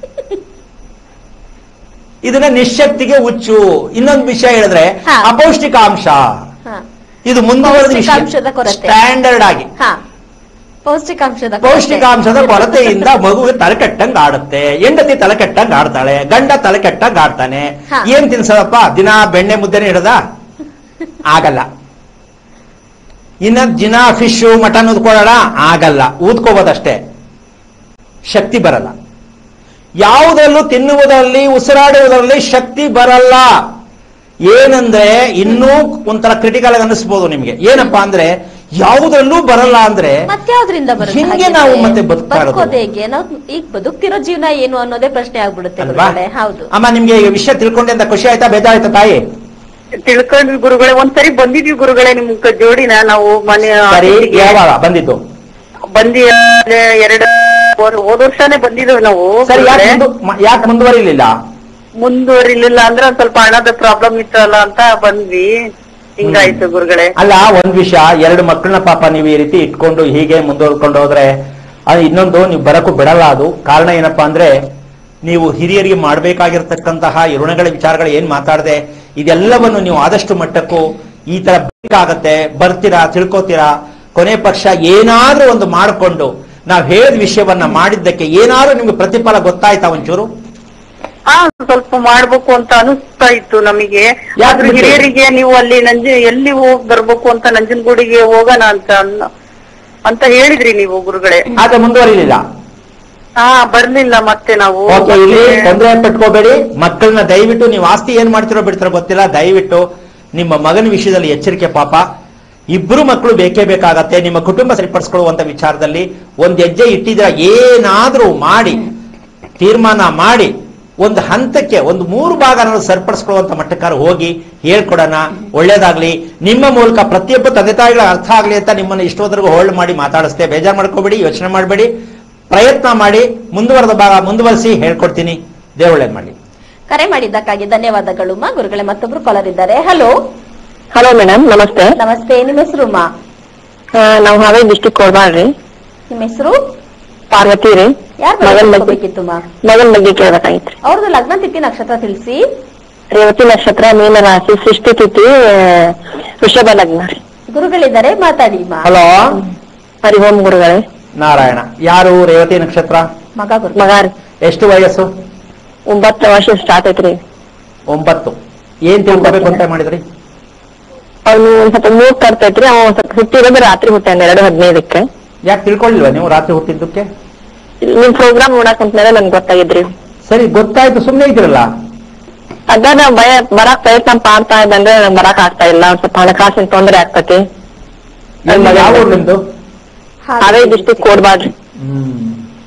ಇದನ್ನ ನಿಶಕ್ತಿಗೆ ಹುಚ್ಚು ಇನ್ನೊಂದು ವಿಷಯ ಹೇಳಿದ್ರೆ ಹಾ. ಅಪೌಷ್ಟಿಕಾಂಶ ಹಾ ಇದು ಮುಂದುವರೆದ ಪೌಷ್ಟಿಕಾಂಶದ ಕೊರತೆ. ಸ್ಟ್ಯಾಂಡರ್ಡ್ ಆಗಿ ಹಾ ಪೌಷ್ಟಿಕಾಂಶದ ಕೊರತೆ. ಪೌಷ್ಟಿಕಾಂಶದ ಕೊರತೆಯಿಂದ ಮಗುವಿಗೆ ತಲೆ ಕೆಟ್ಟಂಗ್ ಆಡುತ್ತೆ ಹೆಂಡತಿ ತಲೆ ಕೆಟ್ಟಂಗ್ ಆಡ್ತಾಳೆ ಗಂಡ ತಲೆ ಕೆಟ್ಟಂಗ್ ಆಡ್ತಾನೆ ಹಾ. ಏನ್ ತಿನ್ಸದಪ್ಪ ದಿನ ಬೆಣ್ಣೆ ಮುದ್ದೆನೆ ಇಡದ ಆಗಲ್ಲ ಇನ್ನ ದಿನ ಫಿಶ್ ಮಟನ್ ಉದ್ಕೊಳ್ಳೋಣ ಆಗಲ್ಲ ಊದ್ಕೋಬೋದಷ್ಟೇ ಶಕ್ತಿ ಬರಲ್ಲ ಯಾವುದರಲ್ಲೂ ತಿನ್ನುವುದರಲ್ಲಿ ಉಸಿರಾಡುವುದರಲ್ಲಿ ಶಕ್ತಿ ಬರಲ್ಲ ಏನಂದ್ರೆ ಇನ್ನೂ ಒಂಥರ ಕ್ರಿಟಿಕಲ್ ಆಗಿ ಅನ್ನಿಸ್ಬೋದು ನಿಮ್ಗೆ ಏನಪ್ಪಾ ಅಂದ್ರೆ ಯಾವುದ್ರಲ್ಲೂ ಬರಲ್ಲ ಅಂದ್ರೆ ಮತ್ಯಾವ್ದ್ರಿಂದ ಬರುತ್ತೆ ಹಿಂಗೆ ಹಾಗಿದ್ರೆ? ನಾವು ಮತ್ತೆ ಬದುಕ್ತಾ ಇರೋದು? ಬದುಕೋದು ಹೇಗೆ ನಾವು ಈಗ ಬದುಕ್ತಿರೋ ಜೀವನ ಏನು ಅನ್ನೋದೇ ಪ್ರಶ್ನೆ ಆಗ್ಬಿಡುತ್ತೆ ಅಲ್ವಾ ಗುರುಗಳೇ. ಹೌದು ಅಮ್ಮ ನಿಮ್ಗೆ ಈ ವಿಷಯ ತಿಳ್ಕೊಂಡೆ ಅಂತ ಖುಷಿ ಆಯ್ತಾ ಬೇಜಾರಾಯ್ತಾ ತಾಯಿ ತಿಳ್ಕೊಂಡ್ವಿ ಗುರುಗಳೇ ಒಂದ್ಸರಿ ಬಂದಿದ್ವಿ ಗುರುಗಳೇ ನಿಮ್ ಕ- ಜೋಡಿನ ನಾವು ಮನೆ ಸರಿ ಆಫೀಸಿಗೆ. ಯಾವಾಗ ಬಂದಿದ್ದು ಬಂದಿ ಎರಡು ಹೋದ ವರ್ಷನೇ ಬಂದಿದ್ದೇವೆ ನಾವು ಸರಿ ಯಾಕೆ ಗುರುಗಳೇ. ಮುಂದು ಮ- ಯಾಕೆ ಮುಂದುವರಿಲಿಲ್ಲ ಮುಂದುವರಿಲಿಲ್ಲ ಅಂದ್ರೆ ಒಂದ್ ಸ್ವಲ್ಪ ಹಣದ ಪ್ರಾಬ್ಲಮ್ ಇತ್ತಲ್ಲ ಅಂತ ಬಂದ್ವಿ ಹಿಂಗಾಯ್ತು ಗುರುಗಳೇ ಅಲ್ಲ ಒಂದ್ ವಿಷಯ ಎರಡು ಮಕ್ಕಳನ್ನ ಪಾಪ ನೀವು ಈ ರೀತಿ ಇಟ್ಕೊಂಡು ಹೀಗೆ ಮುಂದುವರ್ಕೊಂಡು ಹೋದ್ರೆ ಅದು ಇನ್ನೊಂದು ನೀವು ಬರಕ್ಕೂ ಬಿಡಲ್ಲ ಅದು ಕಾರಣ ಏನಪ್ಪಾ ಅಂದ್ರೆ ನೀವು ಹಿರಿಯರಿಗೆ ಮಾಡ್ಬೇಕಾಗಿರ್ತಕ್ಕಂತಹ ಈ ಋಣಗಳ ವಿಚಾರಗಳು ಏನ್ ಮಾತಾಡದೆ ಇದೆಲ್ಲವನ್ನು ನೀವು ಆದಷ್ಟು ಮಟ್ಟಕ್ಕೂ ಈ ತರ ಬೇಕಾಗತ್ತೆ ಬರ್ತೀರಾ ತಿಳ್ಕೊತೀರಾ ಕೊನೆ ಪಕ್ಷ ಏನಾದ್ರೂ ಒಂದು ಮಾಡಿಕೊಂಡು ನಾವ್ ಹೇಳಿದ ವಿಷಯವನ್ನ ಮಾಡಿದ್ದಕ್ಕೆ ಏನಾದ್ರೂ ನಿಮ್ಗೆ ಪ್ರತಿಫಲ ಗೊತ್ತಾಯ್ತಾ ಒಂಚೂರು ಹಾ ಸ್ವಲ್ಪ ಮಾಡ್ಬೇಕು ಅಂತ ಅನಿಸ್ತಾ ಇತ್ತು ನಮಗೆ ಯಾಕ್ ಆದ್ರೆ ಬಿಟ್ರಿ? ಹಿರಿಯರಿಗೆ ನೀವು ಅಲ್ಲಿ ನಂಜ ಎಲ್ಲಿ ಹೋಗ್ ಬರ್ಬೇಕು ಅಂತ ನಂಜನಗೂಡಿಗೆ ಹೋಗೋಣ ಅಂತ ಅನ್ನ- ಅಂತ ಹೇಳಿದ್ರಿ ನೀವು ಗುರುಗಳೇ ಆದ್ರೆ ಮುಂದುವರಿಲಿಲ್ಲ ಹಾ ಬರ್ಲಿಲ್ಲ ಮತ್ತೆ ನಾವು ಓಕೆ ಇಲ್ಲಿ ತೊಂದರೆ ಪಟ್ಕೋಬೇಡಿ ಮಕ್ಕಳನ್ನ ದಯವಿಟ್ಟು ನೀವು ಆಸ್ತಿ ಏನ್ ಮಾಡ್ತಿರೋ ಬಿಡ್ತಿರೋ ಗೊತ್ತಿಲ್ಲ ದಯವಿಟ್ಟು ನಿಮ್ಮ ಮಗನ ವಿಷಯದಲ್ಲಿ ಎಚ್ಚರಿಕೆ ಪಾಪ ಇಬ್ರು ಮಕ್ಕಳು ಬೇಕೇ ಬೇಕಾಗತ್ತೆ ನಿಮ್ಮ ಕುಟುಂಬ ಸರಿಪಡಿಸ್ಕೊಳ್ಳುವಂತ ವಿಚಾರದಲ್ಲಿ ಒಂದ್ ಹೆಜ್ಜೆ ಇಟ್ಟಿದ್ರ ಏನಾದ್ರೂ ಮಾಡಿ ತೀರ್ಮಾನ ಮಾಡಿ ಒಂದು ಹಂತಕ್ಕೆ ಒಂದು ಮೂರು ಭಾಗ ನಾವು ಸರಿಪಡಿಸ್ಕೊಳ್ಳುವಂತ ಮಟ್ಟಕ್ಕಾರ ಹೋಗಿ ಹೇಳ್ಕೊಡೋಣ ಒಳ್ಳೇದಾಗ್ಲಿ ನಿಮ್ಮ ಮೂಲಕ ಪ್ರತಿಯೊಬ್ಬ ತಂದೆ ತಾಯಿಗಳ ಅರ್ಥ ಆಗ್ಲಿ ಅಂತ ನಿಮ್ಮನ್ನ ಇಷ್ಟೋದ್ರಿಗೂ ಹೋಲ್ಡ್ ಮಾಡಿ ಮಾತಾಡಿಸ್ತೇ ಬೇಜಾರ್ ಮಾಡ್ಕೋಬೇಡಿ ಯೋಚನೆ ಮಾಡಬೇಡಿ ಪ್ರಯತ್ನ ಮಾಡಿ ಮುಂದುವರೆದ ಭಾಗ ಮುಂದುವರಿಸಿ ಹೇಳ್ಕೊಡ್ತೀನಿ ದೇವಳ್ಳೇದ್ ಮಾಡಿ ಕರೆ ಮಾಡಿದ್ದಕ್ಕಾಗಿ ಧನ್ಯವಾದಗಳು ಮಾ ಗುರುಗಳೇ ಮತ್ತೊಬ್ರು ಕಾಲರ್ ಇದ್ದಾರೆ ಹಲೋ ಹಲೋ ಮೇಡಮ್ ನಮಸ್ತೆ ನಮಸ್ತೆ ನಿಮ್ಮ ಹೆಸರು ಮಾ ಆ, ನಾವು ಹಾವೇರಿ ಡಿಸ್ಟಿಕ್ ಕೊಡ್ಬಾರ್ರಿ ನಿಮ್ಮ ಹೆಸರು ಪಾರ್ವತಿ ರೀ ಯಾರ ಮಗನ್ ಬಗ್ಗೆ ಬೇಕಿತ್ತು ಮಾ ಮಗನ್ ಬಗ್ಗೆ ಕೇಳ್ಬೇಕಾಗಿತ್ರಿ ಅವ್ರದ್ದು ಲಗ್ನ ತಿಥಿ ನಕ್ಷತ್ರ ತಿಳಿಸಿ ರೇವತಿ ನಕ್ಷತ್ರ ಮೀನ ರಾಶಿ ಸೃಷ್ಟಿ ತಿಥಿ ಆ, ವೃಷಭ ಲಗ್ನ ರೀ ಗುರುಗಳಿದ್ದಾರೆ ಮಾತಾಡಿ ಮಾ ಹಲೋ ಹರಿ ಓಂ ಗುರುಗಳೇ ನಾರಾಯಣ ಯಾರು ರೇವತಿ ನಕ್ಷತ್ರ ಮಗ ಗುರು ಮಗ ರೀ ಎಷ್ಟು ವಯಸ್ಸು ಒಂಬತ್ತು ವರ್ಷ ಸ್ಟಾರ್ಟ್ ಐತ್ರಿ ಒಂಬತ್ತು ಏನ್ ತಿಳ್ಕೊಬೇಕು ಅಂತ ಮಾಡಿದ್ರಿ ಅವ್ನು ಒಂದ್ ಸ್ವಲ್ಪ ಮೂಗ್ ಕರ್ತೈತ್ರಿ ಅವ ಒಂದ್ ಸ್ವಲ್ಪ ಹುಟ್ಟಿರೋದು ರಾತ್ರಿ ಹುಟ್ಟಾನ ಎರಡು ಹದಿನೈದಕ್ಕೆ ಯಾಕೆ ತಿಳ್ಕೊಳ್ಳಿಲ್ವಾ ನೀವು ರಾತ್ರಿ ಹುಟ್ಟಿದ್ದಕ್ಕೆ ನಿಮ್ ಪ್ರೋಗ್ರಾಮ್ ನೋಡಕ್ ಕುಂತ್ಮೇಲೆ ನನ್ಗೆ ಗೊತ್ತಾಗಿದ್ರಿ ಸರಿ ಗೊತ್ತಾಯ್ತು ಸುಮ್ಮನೆ ಇದ್ರಲ್ಲ ಅದ ನಾ ಭಯ ಬರಾಕ್ ಪ್ರಯತ್ನ ಮಾಡ್ತಾ ಇದ್ದಂದ್ರೆ ನಂಗೆ ಬರಾಕ್ ಆಗ್ತಾ ಇಲ್ಲ ಒಂದ್ ಸ್ವಲ್ಪ ಹಣಕಾಸಿನ ತೊಂದರೆ ಆಗ್ತತಿ ಎಲ್ಲಿ- ಯಾವ ಊರು ನಿಮ್ದು ಹಾವೇರಿ ಡಿಸ್ಟಿಕ್ ಕೊಡ್ಬಾರ್ರಿ ಹ್ಮ್